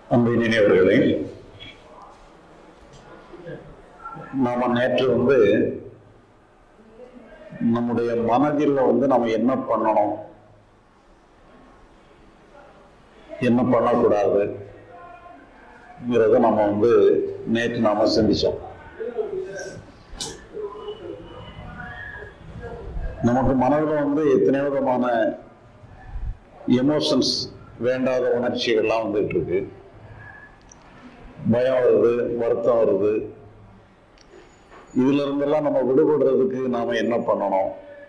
அன்பினியவர்களே நாம நேற்று வந்து நம்முடைய மனதில் வந்து நம்ம என்ன பண்ணணும் என்ன பண்ணக்கூடாதுங்கிறத நம்ம வந்து நேற்று நாம சிந்திச்சோம் நமக்கு மனதில் வந்து எத்தனையோ விதமான எமோஷன்ஸ் வேண்டாத உணர்ச்சிகள்லாம் வந்துட்டு இருக்கு பயம் வருது வருத்தம் வருது இதுல இருந்தெல்லாம் நம்ம விடுபடுறதுக்கு நாம என்ன பண்ணணும்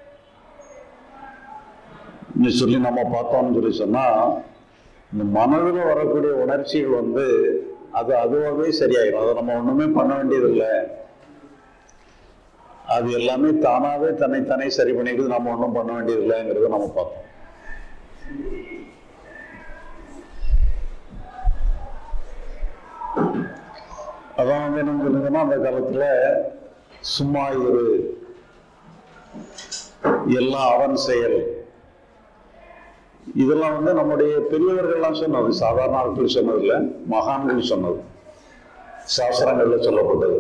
சொல்லி நம்ம பார்த்தோம்னு சொல்லி சொன்னா இந்த மனதில் வரக்கூடிய உணர்ச்சிகள் வந்து அது அதுவாகவே சரியாயிடும் அதை நம்ம ஒண்ணுமே பண்ண வேண்டியதில்லை அது எல்லாமே தானாவே தன்னைத்தானே சரி பண்ணிட்டு நம்ம ஒன்றும் பண்ண வேண்டியதில்லைங்கிறத நம்ம பார்த்தோம் அதான் வந்து என்ன சொல்லுங்கன்னா அந்த காலத்துல சும்மா இரு எல்லாம் அவன் செயல் இதெல்லாம் வந்து நம்முடைய பெரியவர்கள்லாம் சொன்னது சாதாரண ஆட்கள் சொன்னது இல்லை மகான்கள் சொன்னது சாஸ்திரங்கள்ல சொல்லப்பட்டது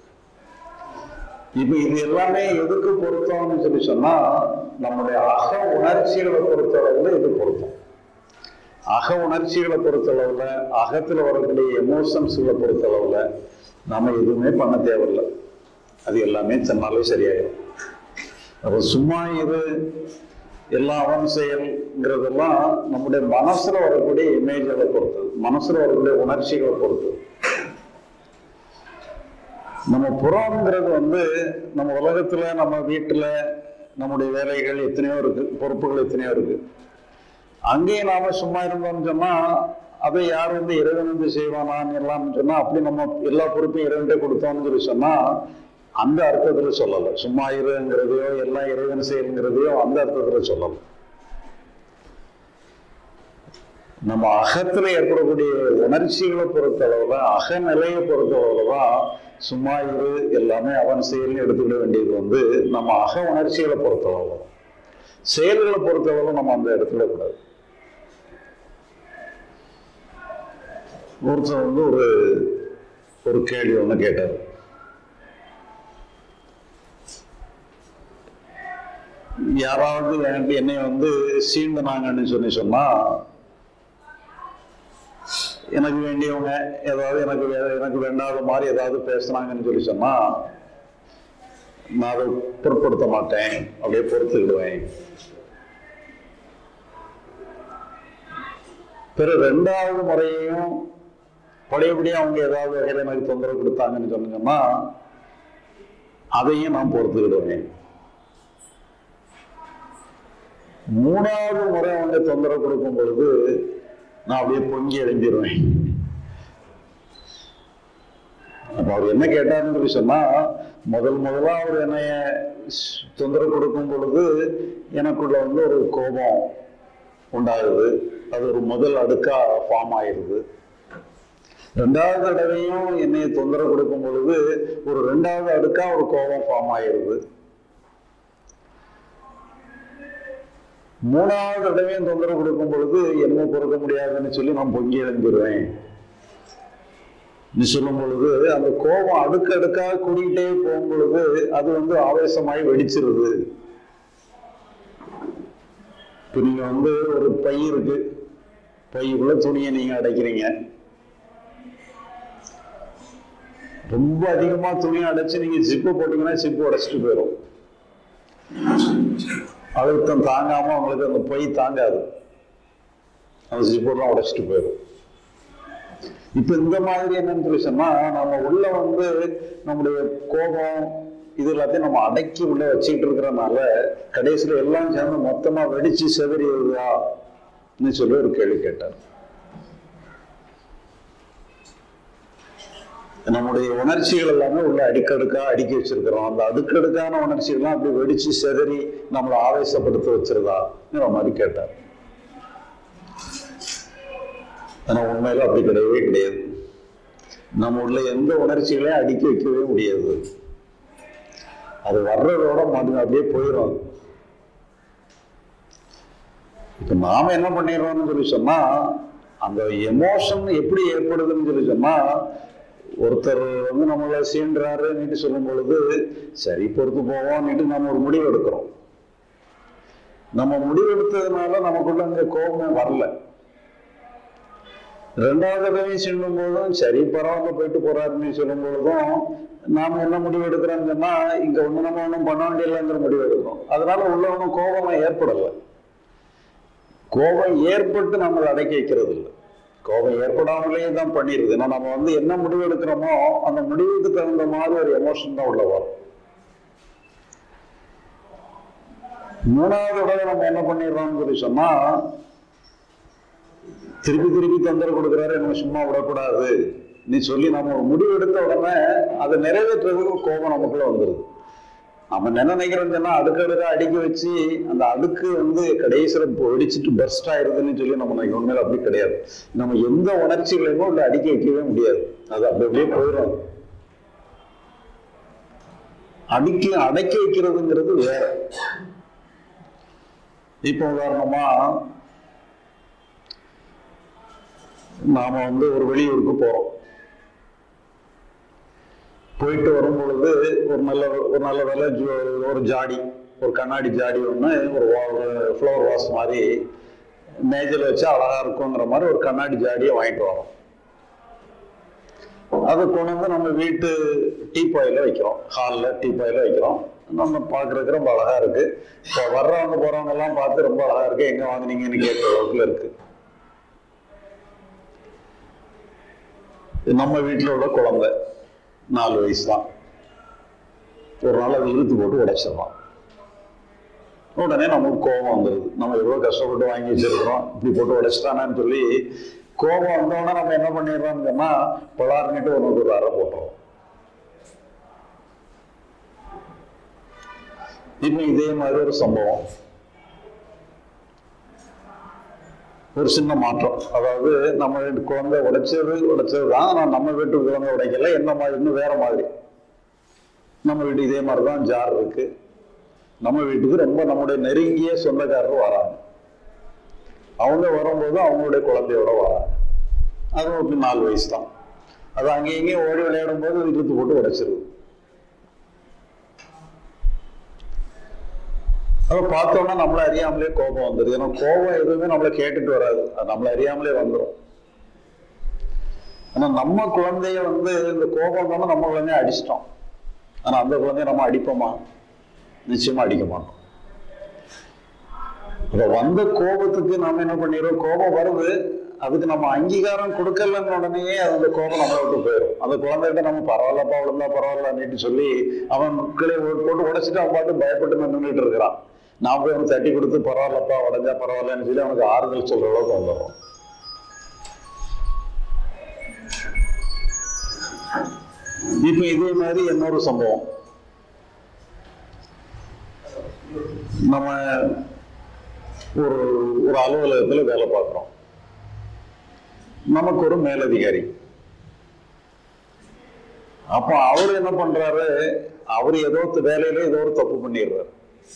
இப்ப இது எல்லாமே எதுக்கு பொருத்தம்னு சொல்லி சொன்னா நம்முடைய அக உணர்ச்சிகளை பொறுத்தளவுல இது பொருத்தம் அக உணர்ச்சிகளை பொறுத்தளவுல அகத்துல வரக்கூடிய எமோஷன்ஸ்களை பொறுத்தளவுல நாம எதுவுமே பண்ண தேவையில்லை அது எல்லாமே தன்னாலே சரியாயிடும் அப்ப சும்மா இது எல்லாம் அவன் செயல்ங்கிறதெல்லாம் நம்முடைய மனசுல வரக்கூடிய இமேஜ்களை பொறுத்தது மனசுல வரக்கூடிய உணர்ச்சிகளை பொறுத்தது நம்ம புறம்ங்கிறது வந்து நம்ம உலகத்துல நம்ம வீட்டுல நம்முடைய வேலைகள் எத்தனையோ இருக்கு பொறுப்புகள் எத்தனையோ இருக்கு அங்கேயும் நாம சும்மா இருந்தோம்னு சொன்னா அதை யார் வந்து இறைவன் வந்து செய்வானான்னு எல்லாம் சொன்னா அப்படி நம்ம எல்லா பொறுப்பையும் இறைவன்கிட்ட கொடுத்தோம்னு சொல்லி சொன்னா அந்த அர்த்தத்துல சொல்லலை சும்மா இருங்கிறதையோ எல்லாம் இறைவன் செயல்ங்கிறதையோ அந்த அர்த்தத்துல சொல்லலை நம்ம அகத்துல ஏற்படக்கூடிய உணர்ச்சிகளை பொறுத்தளவுல அகநிலையை பொறுத்தளவுல தான் சும்மா இரு எல்லாமே அவன் செயல்னு எடுத்துக்கிட வேண்டியது வந்து நம்ம அக உணர்ச்சிகளை பொறுத்தளவுல செயல்களை பொறுத்தளவுல நம்ம அந்த இடத்துல கூடாது ஒருத்தர் வந்து ஒரு ஒரு கேள்வி ஒன்று கேட்டார் யாராவது எனக்கு என்னை வந்து சீண்டனாங்கன்னு சொல்லி சொன்னா எனக்கு வேண்டியவங்க ஏதாவது எனக்கு எனக்கு வேண்டாத மாதிரி ஏதாவது பேசுனாங்கன்னு சொல்லி சொன்னா நான் அதை பொருட்படுத்த மாட்டேன் அப்படியே பொறுத்துக்கிடுவேன் பிற ரெண்டாவது முறையும் பழையபடியும் அவங்க ஏதாவது வகையில் எனக்கு தொந்தரவு கொடுத்தாங்கன்னு சொன்னீங்கன்னா அதையும் நான் பொறுத்துக்கிடுவேன் மூணாவது முறை அவங்க தொந்தரவு கொடுக்கும் பொழுது நான் அப்படியே பொங்கி எழுந்திருவேன் அப்ப அவர் என்ன கேட்டாருன்னு சொல்லி சொன்னா முதல் முதலா அவர் என்னைய தொந்தரவு கொடுக்கும் பொழுது எனக்குள்ள வந்து ஒரு கோபம் உண்டாகுது அது ஒரு முதல் அடுக்கா ஃபார்ம் ஆயிருது ரெண்டாவது தடவையும் என்னை தொந்தரவு கொடுக்கும் பொழுது ஒரு ரெண்டாவது அடுக்கா ஒரு கோபம் ஃபார்ம் ஆயிருது மூணாவது தடவையும் தொந்தரவு கொடுக்கும் பொழுது என்ன பொறுக்க முடியாதுன்னு சொல்லி நான் பொங்கி எழுந்துருவேன் நீ சொல்லும் பொழுது அந்த கோபம் அடுக்கு அடுக்காக கூடிக்கிட்டே போகும் பொழுது அது வந்து ஆவேசமாய் வெடிச்சிருது இப்போ நீங்க வந்து ஒரு பை இருக்கு பையுக்குள்ள துணியை நீங்க அடைக்கிறீங்க ரொம்ப அதிகமா துணியை அடைச்சு நீங்க ஜிப்பு போட்டீங்கன்னா ஜிப்பு உடைச்சிட்டு போயிடும் அழுத்தம் தாங்காம அவங்களுக்கு அந்த பொய் தாங்காது அந்த ஜிப்பெல்லாம் உடைச்சிட்டு போயிடும் இப்ப இந்த மாதிரி என்னன்னு சொல்லி சொன்னா நம்ம உள்ள வந்து நம்முடைய கோபம் இது எல்லாத்தையும் நம்ம அடக்கி உள்ள வச்சுக்கிட்டு இருக்கிறனால கடைசியில எல்லாம் சேர்ந்து மொத்தமா வெடிச்சு செதறியதா சொல்லி ஒரு கேள்வி கேட்டார் நம்முடைய உணர்ச்சிகள் எல்லாமே உள்ள அடுக்கடுக்கா அடுக்கி வச்சிருக்கிறோம் அந்த அடுக்கடுக்கான உணர்ச்சிகள்லாம் அப்படி வெடிச்சு செதறி நம்மளை ஆவேசப்படுத்த வச்சிருதாங்கிற மாதிரி கேட்டார் ஆனா உண்மையில அப்படி கிடையவே கிடையாது நம்ம உள்ள எந்த உணர்ச்சிகளையும் அடுக்கி வைக்கவே முடியாது அது வர்றதோட மறு அப்படியே போயிடும் இப்ப நாம என்ன பண்ணிடுறோம்னு சொல்லி சொன்னா அந்த எமோஷன் எப்படி ஏற்படுதுன்னு சொல்லி சொன்னா ஒருத்தர் வந்து நம்மளை சீன்றாருன்னு சொல்லும் பொழுது சரி பொறுத்து போவோம்னுட்டு நம்ம ஒரு முடிவு எடுக்கிறோம் நம்ம முடிவு எடுத்ததுனால நமக்குள்ள அங்க கோபமே வரல ரெண்டாவது தடவை சொல்லும் போதும் சரி பரவாயில்ல போயிட்டு போறாருன்னு சொல்லும் பொழுதும் நாம என்ன முடிவு எடுக்கிறோம்னு சொன்னா இங்க ஒண்ணு நம்ம ஒண்ணும் பண்ண வேண்டியதில்லைங்கிற முடிவு எடுக்கிறோம் அதனால உள்ள ஒன்றும் கோபமா ஏற்படல கோபம் ஏற்பட்டு நம்மளை அடக்கி வைக்கிறது இல்லை கோபம் ஏற்படாமலேயே தான் பண்ணிடுது ஏன்னா நம்ம வந்து என்ன முடிவு எடுக்கிறோமோ அந்த முடிவுக்கு தகுந்த மாதிரி ஒரு எமோஷன் தான் உள்ள வரும் மூணாவது தடவை நம்ம என்ன பண்ணிடுறோம்னு சொல்லி சொன்னா திருப்பி திருப்பி தொந்தரவு கொடுக்குறாரு நம்ம சும்மா விடக்கூடாது நீ சொல்லி நம்ம ஒரு முடிவு எடுத்த உடனே அதை நிறைவேற்றுறதுக்கு கோபம் நமக்குள்ள வந்துருது நம்ம என்ன நினைக்கிறோம் சொன்னா அடுக்கடுக்க அடுக்கி வச்சு அந்த அடுக்கு வந்து கடைசியில வெடிச்சிட்டு பர்ஸ்ட் ஆயிருதுன்னு சொல்லி நம்ம நினைக்கிறோம் உண்மையில அப்படி கிடையாது நம்ம எந்த உணர்ச்சிகளையுமோ உள்ள அடுக்கி வைக்கவே முடியாது அது அப்படி அப்படியே போயிடும் அடுக்கி அடக்கி வைக்கிறதுங்கிறது வேற இப்போ உதாரணமா நாம வந்து ஒரு வெளியூருக்கு போறோம் போயிட்டு வரும் பொழுது ஒரு நல்ல ஒரு நல்ல வேலை ஒரு ஜாடி ஒரு கண்ணாடி ஜாடி ஒன்று ஒரு ஃப்ளவர் வாஸ் மாதிரி மேஜில் வச்சா அழகா இருக்குங்கிற மாதிரி ஒரு கண்ணாடி ஜாடியை வாங்கிட்டு வரோம் அதை கொண்டு வந்து நம்ம வீட்டு டீ பாயில வைக்கிறோம் ஹாலில் டீ பாயில வைக்கிறோம் நம்ம பார்க்கறதுக்கு ரொம்ப அழகா இருக்கு இப்போ வர்றவங்க போறவங்க எல்லாம் பார்த்து ரொம்ப அழகா இருக்கு எங்க வாங்குனீங்கன்னு கேட்குற அளவுக்குல இருக்கு நம்ம வீட்டில் உள்ள குழந்தை நாலு வயசு தான் ஒரு நாள் அதை இழுத்து போட்டு உடைச்சிடலாம் உடனே நமக்கு கோபம் வந்துடுது நம்ம எவ்வளோ கஷ்டப்பட்டு வாங்கி வச்சிருக்கிறோம் இப்படி போட்டு உடைச்சிட்டானான்னு சொல்லி கோபம் வந்தோடனே நம்ம என்ன பண்ணிடுறோம்னு சொன்னா பலாருன்னுட்டு ஒன்று ஒரு அறை போட்டுறோம் இப்போ இதே மாதிரி ஒரு சம்பவம் ஒரு சின்ன மாற்றம் அதாவது நம்ம வீட்டு குழந்தை உடைச்சது உடைச்சது தான் ஆனால் நம்ம வீட்டு குழந்தை உடைக்கல என்ன மாதிரி இன்னும் வேற மாதிரி நம்ம வீட்டு இதே மாதிரி தான் ஜார் இருக்கு நம்ம வீட்டுக்கு ரொம்ப நம்முடைய நெருங்கிய சொந்தக்காரர் வராங்க அவங்க வரும்போது அவங்களுடைய குழந்தையோட வராங்க அது ஒரு நாலு வயசு தான் அது அங்கேயும் இங்கேயும் ஓடி விளையாடும் போது இழுத்து போட்டு உடைச்சிருது அதை பார்த்தோம்னா நம்மள அறியாமலே கோபம் வந்துடுது ஏன்னா கோபம் எதுவுமே நம்மளை கேட்டுட்டு வராது அது நம்மள அறியாமலே வந்துடும் ஆனா நம்ம குழந்தைய வந்து இந்த கோபம் தான் நம்ம குழந்தைய அடிச்சிட்டோம் ஆனா அந்த குழந்தைய நம்ம அடிப்போமா நிச்சயமா அடிக்க மாட்டோம் இப்ப வந்த கோபத்துக்கு நாம என்ன பண்ணிடுறோம் கோபம் வருது அதுக்கு நம்ம அங்கீகாரம் கொடுக்கலன்னு உடனேயே அந்த கோபம் நம்மளை விட்டு போயிடும் அந்த குழந்தைகிட்ட நம்ம பரவாயில்லப்பா விழுந்தா பரவாயில்லன்னுட்டு சொல்லி அவன் கிளை போட்டு உடைச்சிட்டு அவன் பாட்டு பயப்பட்டு நின்றுட்டு இருக்கிறான் நான் போய் அவனுக்கு தட்டி கொடுத்து பரவாயில்லப்பா உடஞ்சா பரவாயில்லன்னு சொல்லி அவனுக்கு ஆறுதல் சொல்ற அளவுக்கு வந்துடும் இப்ப இதே மாதிரி இன்னொரு சம்பவம் நம்ம ஒரு ஒரு அலுவலகத்துல வேலை பார்க்குறோம் நமக்கு ஒரு மேலதிகாரி அப்ப அவர் என்ன பண்றாரு அவர் ஏதோ ஒரு வேலையில ஏதோ ஒரு தப்பு பண்ணிடுறாரு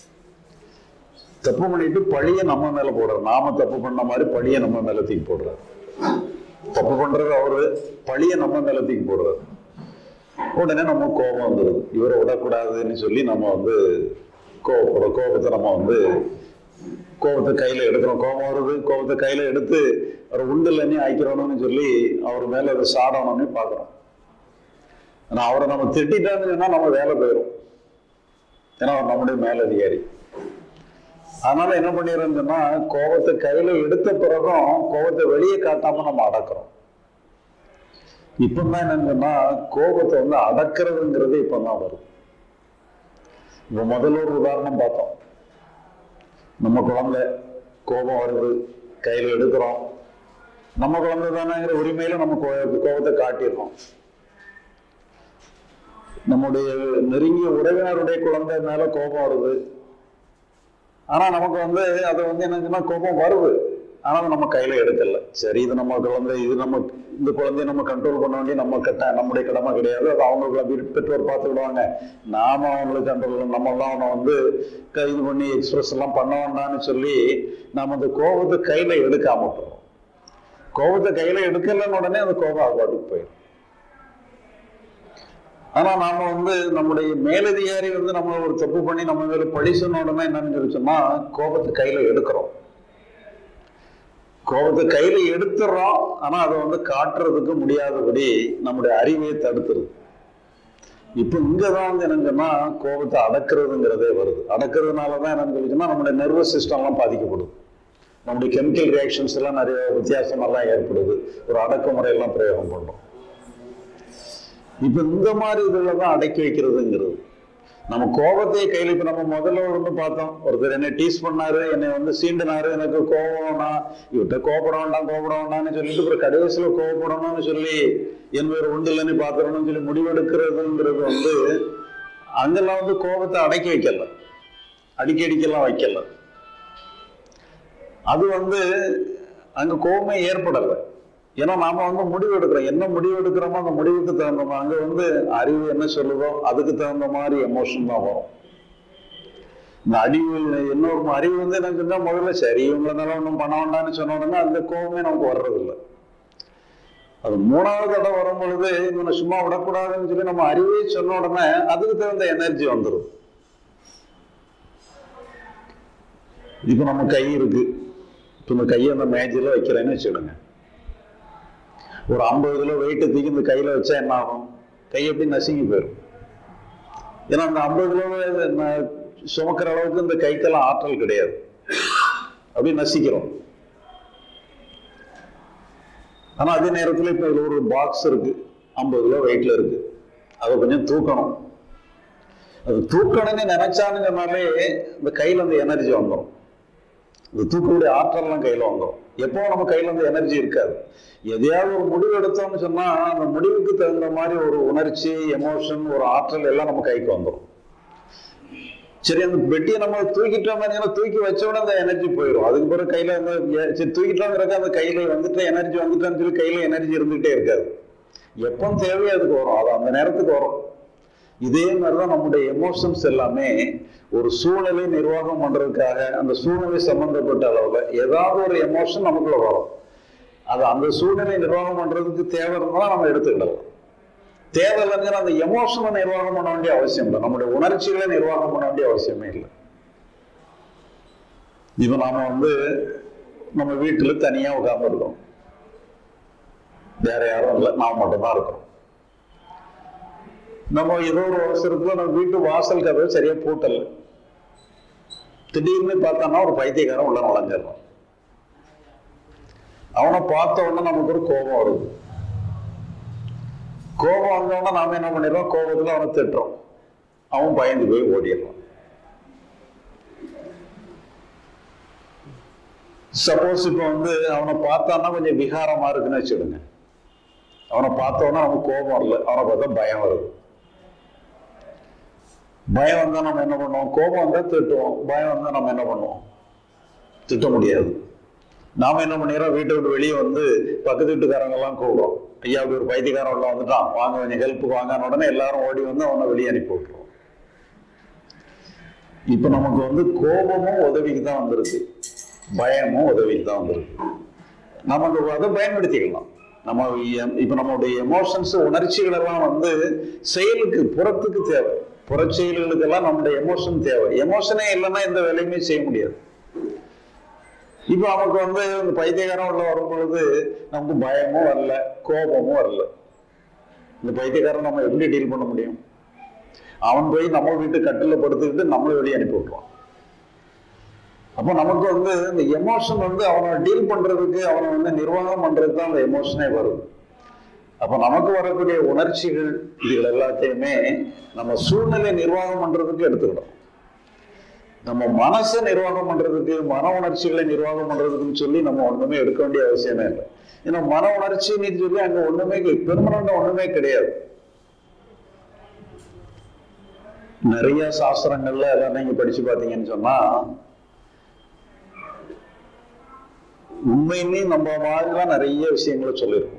தப்பு பண்ணிட்டு பழிய நம்ம மேல போடுறாரு நாம தப்பு பண்ண மாதிரி பழிய நம்ம மேல தூக்கி போடுறாரு தப்பு பண்றது அவரு பழிய நம்ம மேல தூக்கி போடுறாரு உடனே நம்ம கோபம் வந்துடுது இவரை விடக்கூடாதுன்னு சொல்லி நம்ம வந்து கோபப்படுற கோபத்தை நம்ம வந்து கோபத்தை கையில எடுக்கிறோம் கோபம் வருது கோபத்தை கையில எடுத்து அவர் உண்டில் ஆய்க்கிறோம்னு சொல்லி அவர் மேல அதை சாடணும்னு பாக்குறோம் ஆனா அவரை நம்ம திட்டான்னு சொன்னா நம்ம வேலை போயிடும் ஏன்னா அவர் நம்முடைய மேலதிகாரி அதனால என்ன பண்ணிடுறோம்னு சொன்னா கோபத்தை கையில எடுத்த பிறகும் கோபத்தை வெளியே காட்டாம நம்ம அடக்குறோம் இப்பதான் என்னன்னு சொன்னா கோபத்தை வந்து அடக்கிறதுங்கிறது இப்பதான் வரும் இப்ப முதல்ல ஒரு உதாரணம் பார்த்தோம் நம்ம குழந்தை கோபம் வருது கையில எடுக்கிறோம் நம்ம குழந்தை தானேங்கிற உரிமையில நம்ம கோ- கோபத்தை காட்டிடுறோம் நம்முடைய நெருங்கிய உறவினருடைய குழந்தை மேல கோபம் வருது ஆனா நமக்கு வந்து அது வந்து என்னச்சுன்னா கோபம் வருது ஆனா அதை நம்ம கையில எடுக்கல சரி இது நம்ம குழந்தை இது நம்ம இந்த குழந்தைய நம்ம கண்ட்ரோல் பண்ண வேண்டிய நம்ம கட்ட நம்முடைய கடமை கிடையாது அது அவங்களுக்கு வீட்டு பெற்றோர் பார்த்துக்கிடுவாங்க நாம அவங்களுக்கு கண்ட்ரோல் நம்ம எல்லாம் அவனை வந்து க- இது பண்ணி எக்ஸ்பிரஸ் எல்லாம் பண்ண வேண்டாம்னு சொல்லி நாம அந்த கோபத்தை கையில எடுக்காம விட்டுறோம் கோபத்தை கையில எடுக்கலன்னு உடனே அந்த கோபம் அவாட்டுக்கு போயிடும் ஆனா நாம வந்து நம்முடைய மேலதிகாரி வந்து நம்ம ஒரு தப்பு பண்ணி நம்ம மேல பழி சொன்ன உடனே என்னன்னு சொல்லி சொன்னா கோபத்தை கையில எடுக்கிறோம் கோபத்தை கையில எடுத்துடுறோம் ஆனா அதை வந்து காட்டுறதுக்கு முடியாதபடி நம்முடைய அறிவையை தடுத்துருது இப்ப இங்கதான் வந்து என்னன்னு சொன்னா கோபத்தை அடக்குறதுங்கிறதே வருது அடக்குறதுனாலதான் என்னன்னு சொல்லி சொன்னா நம்முடைய நர்வஸ் சிஸ்டம் எல்லாம் பாதிக்கப்படுது நம்முடைய கெமிக்கல் ரியாக்ஷன்ஸ் எல்லாம் நிறைய வித்தியாசமெல்லாம் ஏற்படுது ஒரு அடக்குமுறை எல்லாம் பிரயோகம் பண்றோம் இப்ப இந்த மாதிரி இதுல தான் அடக்கி வைக்கிறதுங்கிறது நம்ம கோபத்தையே கையில இப்ப நம்ம முதல்ல வந்து பார்த்தோம் ஒருத்தர் என்னை டீஸ் பண்ணாரு என்னை வந்து சீண்டினாரு எனக்கு கோபம்னா இவர்கிட்ட கோபப்பட வேண்டாம் கோபப்பட வேண்டாம்னு சொல்லிட்டு அப்புறம் கடைசியில கோபப்படணும்னு சொல்லி என் பேர் உண்டு இல்லைன்னு பாத்துறணும்னு சொல்லி முடிவெடுக்கிறதுங்கிறது வந்து அங்கெல்லாம் வந்து கோபத்தை அடக்கி வைக்கல அடிக்கி அடிக்கலாம் வைக்கல அது வந்து அங்க கோபமே ஏற்படலை ஏன்னா நாம வந்து முடிவு எடுக்கிறோம் என்ன முடிவு எடுக்கிறோமோ அந்த முடிவுக்கு தகுந்த மாதிரி அங்க வந்து அறிவு என்ன சொல்லுதோ அதுக்கு தகுந்த மாதிரி எமோஷன் தான் வரும் இந்த அறிவு இன்னொரு அறிவு வந்து என்ன சொன்னா முதல்ல சரி இவங்களனால ஒன்றும் பண்ண வேண்டாம்னு சொன்ன உடனே அந்த கோபமே நமக்கு வர்றதில்லை அது மூணாவது தடவை வரும் பொழுது இவனை சும்மா விடக்கூடாதுன்னு சொல்லி நம்ம அறிவே சொன்ன உடனே அதுக்கு தகுந்த எனர்ஜி வந்துடும் இப்போ நம்ம கை இருக்கு இப்போ இந்த கையை அந்த மேஜில் வைக்கிறேன்னு வச்சுடுங்க ஒரு ஐம்பது கிலோ வெயிட்டு தூக்கி இந்த கையில வச்சா என்ன ஆகும் கை எப்படி நசுங்கி போயிடும் ஏன்னா அந்த ஐம்பது கிலோ சுமக்கிற அளவுக்கு இந்த கைக்கெல்லாம் ஆற்றல் கிடையாது அப்படி நசிக்கிறோம் ஆனா அதே நேரத்தில் இப்ப இதுல ஒரு பாக்ஸ் இருக்கு ஐம்பது கிலோ வெயிட்ல இருக்கு அதை கொஞ்சம் தூக்கணும் அது தூக்கணும்னு நினைச்சான்னு சொன்னாலே இந்த கையில அந்த எனர்ஜி வந்துடும் இந்த தூக்கக்கூடிய ஆற்றல்லாம் கையில வந்துடும் எப்போ நம்ம கையில அந்த எனர்ஜி இருக்காது எதையாவது ஒரு முடிவு எடுத்தோம்னு சொன்னா அந்த முடிவுக்கு தகுந்த மாதிரி ஒரு உணர்ச்சி எமோஷன் ஒரு ஆற்றல் எல்லாம் நம்ம கைக்கு வந்துடும் சரி அந்த பெட்டியை நம்ம தூக்கிட்டோம் தூக்கி வச்ச உடனே அந்த எனர்ஜி போயிடும் அதுக்கு பிறகு கையில அந்த சரி தூக்கிட்டோங்கிறக்க அந்த கையில வந்துட்டு எனர்ஜி வந்துட்டான்னு சொல்லி கையில எனர்ஜி இருந்துகிட்டே இருக்காது எப்போ தேவையோ அதுக்கு வரும் அது அந்த நேரத்துக்கு வரும் இதே மாதிரிதான் நம்முடைய எமோஷன்ஸ் எல்லாமே ஒரு சூழ்நிலை நிர்வாகம் பண்றதுக்காக அந்த சூழ்நிலை சம்பந்தப்பட்ட அளவுல ஏதாவது ஒரு எமோஷன் நமக்குள்ள வரும் அது அந்த சூழ்நிலை நிர்வாகம் பண்றதுக்கு தேவை இருந்தா நம்ம எடுத்துக்கிடலாம் தேவை இல்லைங்கிற அந்த எமோஷனை நிர்வாகம் பண்ண வேண்டிய அவசியம் இல்லை நம்முடைய உணர்ச்சிகளை நிர்வாகம் பண்ண வேண்டிய அவசியமே இல்லை இப்ப நாம வந்து நம்ம வீட்டுல தனியா உட்கார்ந்து இருக்கோம் வேற யாரும் இல்லை நாம் மட்டும்தான் இருக்கோம் நம்ம ஏதோ ஒரு அவசரத்துல நம்ம வீட்டு வாசல் கதவை சரியா பூட்டல திடீர்னு பார்த்தோம்னா ஒரு பைத்தியக்காரன் உள்ள நுழைஞ்சிடறான் அவனை பார்த்த உடனே நமக்கு ஒரு கோபம் வருது கோபம் வந்தோடனே நாம என்ன பண்ணிடுறோம் கோபத்துல அவனை திட்டுறோம் அவன் பயந்து போய் ஓடிடுறான் சப்போஸ் இப்ப வந்து அவனை பார்த்தான்னா கொஞ்சம் விகாரமா இருக்குன்னு வச்சுடுங்க அவனை பார்த்தோன்னா அவனுக்கு கோபம் இல்லை அவனை பார்த்தா பயம் வருது பயம் வந்தா நம்ம என்ன பண்ணுவோம் கோபம் வந்தா திட்டுவோம் பயம் வந்தா நம்ம என்ன பண்ணுவோம் திட்ட முடியாது நாம என்ன பண்ணிடுறோம் வீட்டை விட்டு வெளியே வந்து பக்கத்து வீட்டுக்காரங்க எல்லாம் கூப்பிடுறோம் ஐயா அப்படி ஒரு பைத்தியக்காரன் உள்ள வந்துட்டான் வாங்க கொஞ்சம் ஹெல்ப்புக்கு வாங்க உடனே எல்லாரும் ஓடி வந்து அவனை வெளியே அனுப்பி விட்டுருவோம் இப்ப நமக்கு வந்து கோபமும் உதவிக்கு தான் வந்திருக்கு பயமும் உதவிக்கு தான் வந்திருக்கு நமக்கு அதை பயன்படுத்திக்கலாம் நம்ம எ- இப்ப நம்மளுடைய எமோஷன்ஸ் உணர்ச்சிகள் எல்லாம் வந்து செயலுக்கு புறத்துக்கு தேவை புறச்செயல்களுக்கெல்லாம் நம்முடைய எமோஷன் தேவை எமோஷனே இல்லைன்னா எந்த வேலையுமே செய்ய முடியாது இப்ப நமக்கு வந்து இந்த பைத்தியக்காரன் உள்ள வரும் பொழுது நமக்கு பயமும் வரல கோபமும் வரல இந்த பைத்தியக்காரன் நம்ம எப்படி டீல் பண்ண முடியும் அவன் போய் நம்ம வீட்டு கட்டில படுத்துக்கிட்டு நம்மளை வெளியே அனுப்பி விட்டுருவான் அப்போ நமக்கு வந்து இந்த எமோஷன் வந்து அவனை டீல் பண்றதுக்கு அவனை வந்து நிர்வாகம் பண்றதுக்கு தான் அந்த எமோஷனே வருது அப்போ நமக்கு வரக்கூடிய உணர்ச்சிகள் இதுகள் எல்லாத்தையுமே நம்ம சூழ்நிலை நிர்வாகம் பண்றதுக்கு எடுத்துக்கிடும் நம்ம மனசை நிர்வாகம் பண்றதுக்கு மன உணர்ச்சிகளை நிர்வாகம் பண்றதுக்குன்னு சொல்லி நம்ம ஒண்ணுமே எடுக்க வேண்டிய அவசியமே இல்லை ஏன்னா மன உணர்ச்சின்னு சொல்லி அங்க ஒண்ணுமே பெருமனண்ட ஒண்ணுமே கிடையாது நிறைய சாஸ்திரங்கள்ல எல்லாம் நீங்க படிச்சு பாத்தீங்கன்னு சொன்னா உண்மையிலே நம்ம மாதிரிலாம் நிறைய விஷயங்களை சொல்லியிருக்கோம்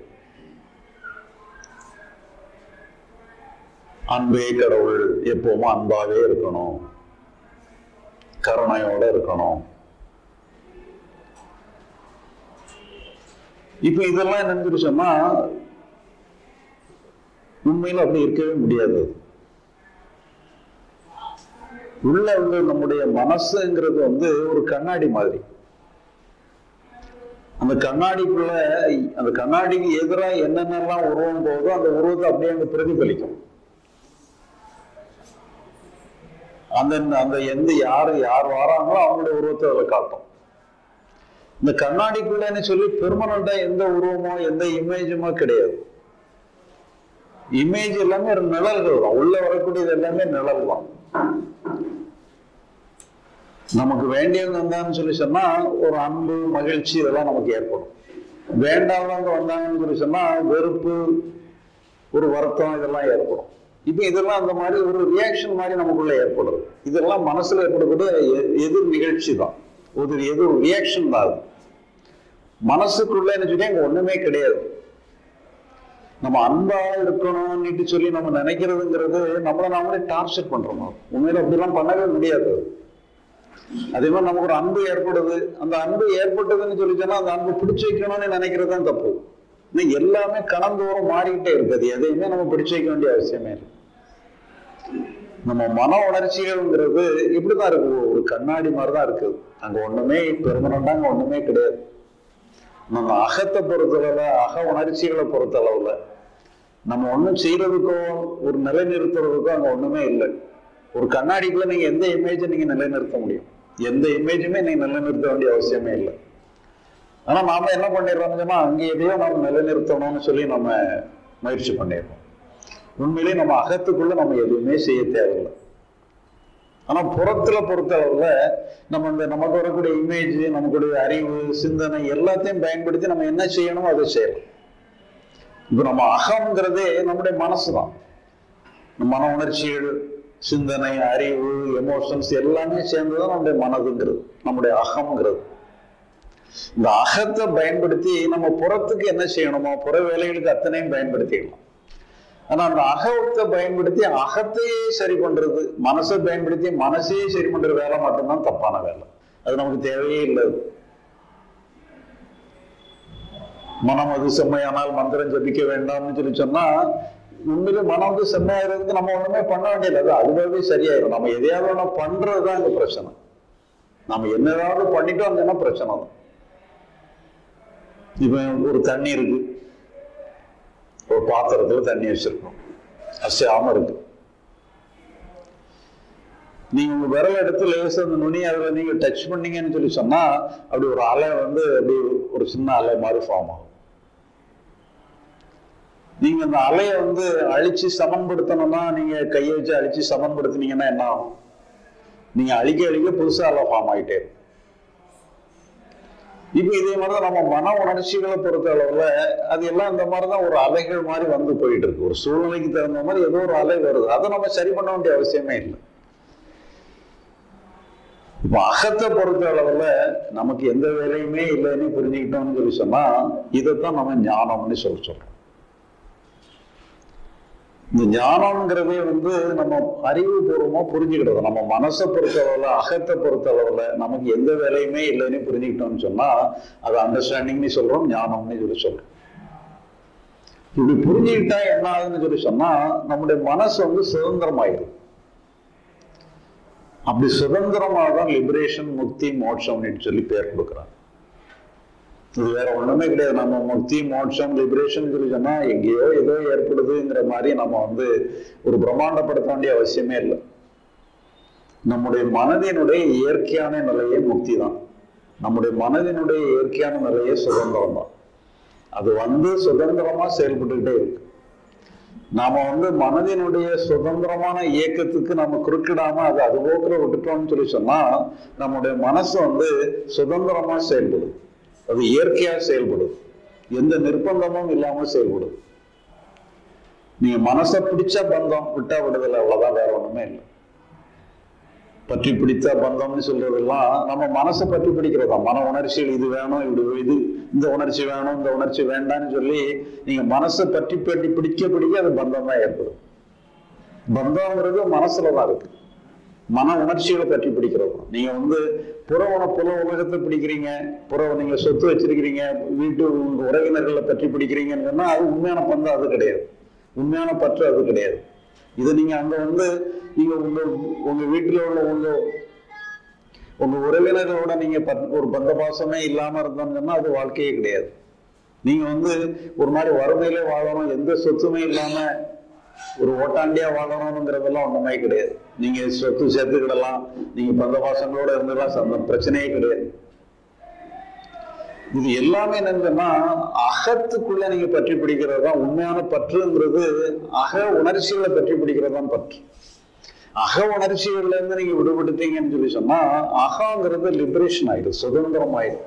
அன்பே கடவுள் எப்பவுமே அன்பாவே இருக்கணும் கருணையோட இருக்கணும் இப்ப இதெல்லாம் என்னன்னு சொல்லி சொன்னா உண்மையில அப்படி இருக்கவே முடியாது உள்ள உள்ள நம்முடைய மனசுங்கிறது வந்து ஒரு கண்ணாடி மாதிரி அந்த கண்ணாடிக்குள்ள அந்த கண்ணாடிக்கு எதிராக என்னென்னலாம் உருவம் போதோ அந்த உருவத்தை அப்படியே அங்க பிரதிபலிக்கும் அந்த அந்த எந்த யாரு யார் வராங்களோ அவங்களுடைய உருவத்தை அதில் காட்டும் இந்த கண்ணாடிக்குள்ளன்னு சொல்லி பெர்மனண்டா எந்த உருவமோ எந்த இமேஜுமோ கிடையாது இமேஜ் எல்லாமே ஒரு நிழல்கள் தான் உள்ள வரக்கூடியது எல்லாமே நிழல் தான் நமக்கு வேண்டியவங்க வந்தான்னு சொல்லி சொன்னா ஒரு அன்பு மகிழ்ச்சி இதெல்லாம் நமக்கு ஏற்படும் வேண்டாதவங்க வந்தாங்கன்னு சொல்லி சொன்னா வெறுப்பு ஒரு வருத்தம் இதெல்லாம் ஏற்படும் இப்ப இதெல்லாம் அந்த மாதிரி ஒரு ரியாக்ஷன் மாதிரி நமக்குள்ள ஏற்படுது இதெல்லாம் மனசுல ஏற்படக்கூடிய எ- எதிர் நிகழ்ச்சி தான் ஒரு எதிர் ரியாக்ஷன் தான் அது மனசுக்குள்ள என்ன சொல்லி அங்க ஒண்ணுமே கிடையாது நம்ம அன்பா இருக்கணும்னுட்டு சொல்லி நம்ம நினைக்கிறதுங்கிறது நம்மள நாமளே டார்ச்சர் பண்றோம் உண்மையில அப்படிலாம் பண்ணவே முடியாது அதே மாதிரி நமக்கு ஒரு அன்பு ஏற்படுது அந்த அன்பு ஏற்பட்டதுன்னு சொல்லி சொன்னா அந்த அன்பு பிடிச்சு வைக்கணும்னு நினைக்கிறது தான் தப்பு இன்னும் எல்லாமே கணந்தோறும் மாறிக்கிட்டே இருக்குது எதையுமே நம்ம பிடிச்சு வைக்க வேண்டிய அவசியமே இல்லை நம்ம மன உணர்ச்சிகள்ங்கிறது இப்படிதான் இருக்கு ஒரு கண்ணாடி மாதிரி தான் இருக்குது அங்க ஒண்ணுமே பெருமனண்டா அங்க ஒண்ணுமே கிடையாது நம்ம அகத்தை பொறுத்தளவுல அக உணர்ச்சிகளை பொறுத்தளவுல நம்ம ஒண்ணும் செய்யறதுக்கோ ஒரு நிலைநிறுத்துறதுக்கோ அங்க ஒண்ணுமே இல்லை ஒரு கண்ணாடிக்குள்ள நீங்க எந்த இமேஜை நீங்க நிலைநிறுத்த முடியும் எந்த இமேஜுமே நீங்க நிலைநிறுத்த வேண்டிய அவசியமே இல்லை ஆனா நாம என்ன பண்ணிடுறோம்னு சொன்னா அங்க எதையோ நம்ம நிலைநிறுத்தணும்னு சொல்லி நம்ம முயற்சி பண்ணிடுறோம் உண்மையிலேயே நம்ம அகத்துக்குள்ள நம்ம எதுவுமே செய்ய தேவையில்லை ஆனா புறத்துல பொறுத்த அளவுல நம்ம இந்த நமக்கு வரக்கூடிய இமேஜ் நமக்குடைய அறிவு சிந்தனை எல்லாத்தையும் பயன்படுத்தி நம்ம என்ன செய்யணுமோ அதை செய்யலாம் இப்ப நம்ம அகம்ங்கிறதே நம்முடைய மனசு தான் மன உணர்ச்சிகள் சிந்தனை அறிவு எமோஷன்ஸ் எல்லாமே சேர்ந்துதான் நம்முடைய மனதுங்கிறது நம்முடைய அகம்ங்கிறது இந்த அகத்தை பயன்படுத்தி நம்ம புறத்துக்கு என்ன செய்யணுமோ புற வேலைகளுக்கு அத்தனையும் பயன்படுத்திக்கலாம் ஆனா அந்த அகத்தை பயன்படுத்தி அகத்தையே சரி பண்றது மனசை பயன்படுத்தி மனசையே சரி பண்ற வேலை மட்டும்தான் தப்பான வேலை அது நமக்கு தேவையே இல்லை மனம் அது செம்மையானால் மந்திரம் ஜபிக்க வேண்டாம்னு சொல்லி சொன்னா உண்மையில மனம் வந்து செம்மையாகிறதுக்கு நம்ம ஒண்ணுமே பண்ண வேண்டியது அது அதுவாகவே சரியாயிடும் நம்ம எதையாவது ஒண்ணு பண்றதுதான் இங்க பிரச்சனை நம்ம என்னதாவது பண்ணிட்டோம் அப்படின்னா பிரச்சனை தான் இப்ப ஒரு தண்ணி இருக்கு ஒரு பாத்திரத்துல தண்ணி வச்சிருக்கோம் அசையாம இருக்கு நீங்க உங்க விரல் எடுத்து லேசா அந்த நுனி அதுல நீங்க டச் பண்ணீங்கன்னு சொல்லி சொன்னா அப்படி ஒரு அலை வந்து அப்படி ஒரு சின்ன அலை மாதிரி ஃபார்ம் ஆகும் நீங்க அந்த அலையை வந்து அழிச்சு சமன்படுத்தணும்னா நீங்க கையை வச்சு அழிச்சு சமன்படுத்தினீங்கன்னா என்ன ஆகும் நீங்க அழிக்க அழிக்க புதுசா அலை ஃபார்ம் ஆயிட்டே இருக்கும் இப்ப இதே மாதிரிதான் நம்ம மன உணர்ச்சிகளை பொறுத்த அளவுல அது எல்லாம் இந்த மாதிரிதான் ஒரு அலைகள் மாதிரி வந்து போயிட்டு இருக்கு ஒரு சூழ்நிலைக்கு தகுந்த மாதிரி ஏதோ ஒரு அலை வருது அதை நம்ம சரி பண்ண வேண்டிய அவசியமே இல்லை இப்ப அகத்தை பொறுத்த அளவுல நமக்கு எந்த வேலையுமே இல்லைன்னு புரிஞ்சுக்கிட்டோம்னு சொல்லி சொன்னா இதைத்தான் நம்ம ஞானம்னு சொல்ல சொல்றோம் இந்த ஞானம்ங்கிறதே வந்து நம்ம அறிவுபூர்வமா புரிஞ்சுக்கிட்டது நம்ம மனசை பொறுத்த அளவுல அகத்தை பொறுத்த அளவுல நமக்கு எந்த வேலையுமே இல்லைன்னு புரிஞ்சுக்கிட்டோம்னு சொன்னா அது அண்டர்ஸ்டாண்டிங்னு சொல்றோம் ஞானம்னு சொல்லி சொல்றோம் இப்படி புரிஞ்சுக்கிட்டா என்ன ஆகுதுன்னு சொல்லி சொன்னா நம்முடைய மனசு வந்து சுதந்திரமாயிடும் அப்படி சுதந்திரமாக தான் லிபரேஷன் முக்தி மோட்சம்னு சொல்லி பேர் கொடுக்குறாங்க இது வேற ஒண்ணுமே கிடையாது நம்ம முக்தி மோட்சம் லிபரேஷன் சொல்லி சொன்னா எங்கேயோ ஏதோ ஏற்படுதுங்கிற மாதிரி நம்ம வந்து ஒரு பிரம்மாண்டப்படுத்த வேண்டிய அவசியமே இல்லை நம்முடைய மனதினுடைய இயற்கையான நிலையே முக்தி தான் நம்முடைய மனதினுடைய இயற்கையான நிலையே சுதந்திரம் தான் அது வந்து சுதந்திரமா செயல்பட்டுக்கிட்டே இருக்கு நாம வந்து மனதினுடைய சுதந்திரமான இயக்கத்துக்கு நம்ம குறுக்கிடாம அது அது போக்குல விட்டுட்டோம்னு சொல்லி சொன்னா நம்முடைய மனசு வந்து சுதந்திரமா செயல்படுது அது இயற்கையா செயல்படுது எந்த நிர்பந்தமும் இல்லாம செயல்படுது நீங்க மனசை பிடிச்சா பந்தம் விட்டா விடுதலை அவ்வளவுதான் வேற ஒண்ணுமே இல்லை பற்றி பிடித்த பந்தம்னு சொல்றதெல்லாம் நம்ம மனசை பற்றி பிடிக்கிறதா மன உணர்ச்சிகள் இது வேணும் இது இது இந்த உணர்ச்சி வேணும் இந்த உணர்ச்சி வேண்டாம்னு சொல்லி நீங்க மனசை பற்றி பற்றி பிடிக்க பிடிக்க அது பந்தம் தான் ஏற்படும் பந்தம்ங்கிறது மனசுல தான் இருக்கு மன உணர்ச்சிகளை பற்றி பிடிக்கிறது தான். நீங்க வந்து புற உண புற உலகத்தை பிடிக்கிறீங்க புற நீங்க சொத்து வச்சிருக்கிறீங்க வீட்டு உங்க உறவினர்களை பற்றி பிடிக்கிறீங்கன்னு சொன்னா அது உண்மையான பந்து அது கிடையாது உண்மையான பற்று அது கிடையாது இது நீங்க அங்க வந்து நீங்க உங்க உங்க வீட்டுல உள்ள உங்க உங்க உறவினர்களோட நீங்க பத்- ஒரு பந்த பாசமே இல்லாம இருந்தோம்னா அது வாழ்க்கையே கிடையாது நீங்க வந்து ஒரு மாதிரி வறுமையிலே வாழணும் எந்த சொத்துமே இல்லாம ஒரு ஓட்டாண்டியா வாழணுங்கிறதெல்லாம் ஒண்ணுமே கிடையாது நீங்க சொத்து சேர்த்துக்கிடலாம் நீங்க பந்த பாசங்களோட இருந்தெல்லாம் சந்த பிரச்சனையே கிடையாது இது எல்லாமே என்னன்னா அகத்துக்குள்ள நீங்க பற்றி பிடிக்கிறது தான் உண்மையான பற்றுங்கிறது அக உணர்ச்சிகளை பற்றி பிடிக்கிறது தான் பற்று அக உணர்ச்சிகள்ல இருந்து நீங்க விடுபட்டுட்டீங்கன்னு சொல்லி சொன்னா அகங்கிறது லிபரேஷன் ஆயிடும் சுதந்திரம் ஆயிடும்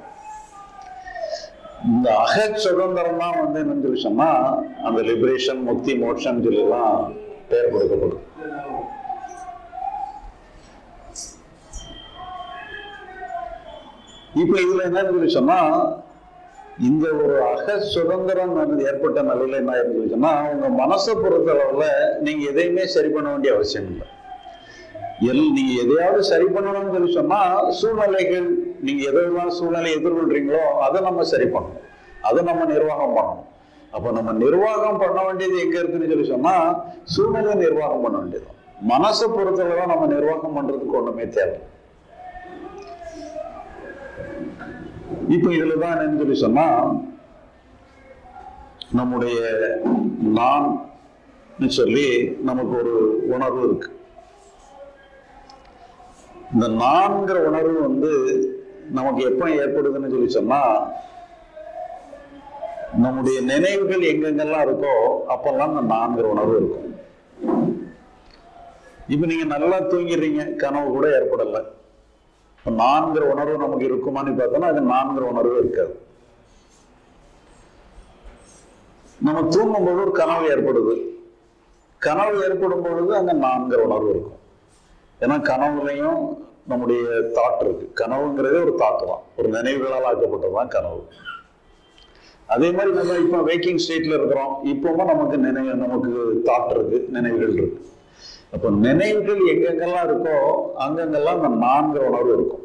இந்த அக சுதந்திரம் தான் வந்து என்னன்னு சொல்லி சொன்னா அந்த லிபரேஷன் முக்தி மோட்சம் சொல்லி எல்லாம் பெயர் கொடுக்கப்படும் இப்ப இதுல என்னன்னு சொல்லி சொன்னா இந்த ஒரு அக சுதந்திரம் வந்து ஏற்பட்ட நிலையில என்ன ஆயிருன்னு சொல்லி சொன்னா உங்க மனசை பொறுத்த அளவுல நீங்க எதையுமே சரி பண்ண வேண்டிய அவசியம் இல்லை எல் நீங்க எதையாவது சரி பண்ணணும்னு சொல்லி சொன்னா சூழ்நிலைகள் நீங்க எதெல்லாம் சூழ்நிலை எதிர்கொள்றீங்களோ அதை நம்ம சரி பண்ணணும் அதை நம்ம நிர்வாகம் பண்ணணும் அப்ப நம்ம நிர்வாகம் பண்ண வேண்டியது எங்க இருக்குன்னு சொல்லி சொன்னா சூழ்நிலை நிர்வாகம் பண்ண வேண்டியது மனசை பொறுத்தளவு தான் நம்ம நிர்வாகம் பண்றதுக்கு ஒண்ணுமே தேவை இப்ப இதுலதான் என்னன்னு சொல்லி சொன்னா நம்முடைய நான் சொல்லி நமக்கு ஒரு உணர்வு இருக்கு இந்த நான்கிற உணர்வு வந்து நமக்கு எப்ப ஏற்படுதுன்னு சொல்லி சொன்னா நம்முடைய நினைவுகள் எங்கெங்கெல்லாம் இருக்கோ அப்பெல்லாம் இந்த நான்கிற உணர்வு இருக்கும் இப்ப நீங்க நல்லா தூங்கிடுறீங்க கனவு கூட ஏற்படல இப்ப நான்கிற உணர்வு நமக்கு இருக்குமான்னு பார்த்தோம்னா அது நான்கிற உணர்வு இருக்காது நம்ம தூங்கும்போது ஒரு கனவு ஏற்படுது கனவு ஏற்படும் பொழுது அங்க நான்கிற உணர்வு இருக்கும் ஏன்னா கனவுலையும் நம்முடைய தாட் இருக்கு கனவுங்கிறதே ஒரு தாட் தான் ஒரு நினைவுகளால் ஆக்கப்பட்டதுதான் கனவு அதே மாதிரி நம்ம இப்போ வேக்கிங் ஸ்டேட்ல இருக்கிறோம் இப்பவும் நமக்கு நினைவு நமக்கு தாட் இருக்கு நினைவுகள் இருக்கு அப்போ நினைவுகள் எங்கெங்கெல்லாம் இருக்கோ அங்கங்கெல்லாம் அந்த நான்கிற உணர்வு இருக்கும்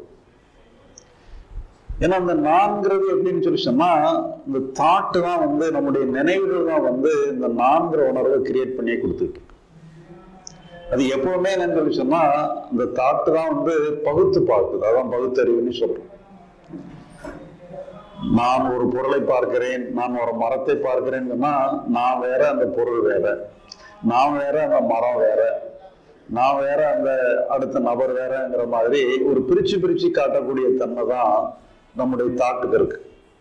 ஏன்னா அந்த நான்கிறது எப்படின்னு சொல்லி சொன்னா இந்த தாட்டு தான் வந்து நம்முடைய நினைவுகள் தான் வந்து இந்த நான்கிற உணர்வை கிரியேட் பண்ணி கொடுத்துட்டு இருக்கு. அது எப்பவுமே என்னன்னு சொல்லி சொன்னா இந்த தாட்டு தான் வந்து பகுத்து பார்க்குது அதான் பகுத்தறிவுன்னு சொல்றோம் நான் ஒரு பொருளை பார்க்கிறேன் நான் ஒரு மரத்தை பார்க்கிறேன் சொன்னா நான் வேற அந்த பொருள் வேற நான் வேற அந்த மரம் வேற நான் வேற அந்த அடுத்த நபர் வேறங்கிற மாதிரி ஒரு பிரிச்சு பிரிச்சு காட்டக்கூடிய தன்மை தான் நம்முடைய தாட்டுக்கு இருக்கு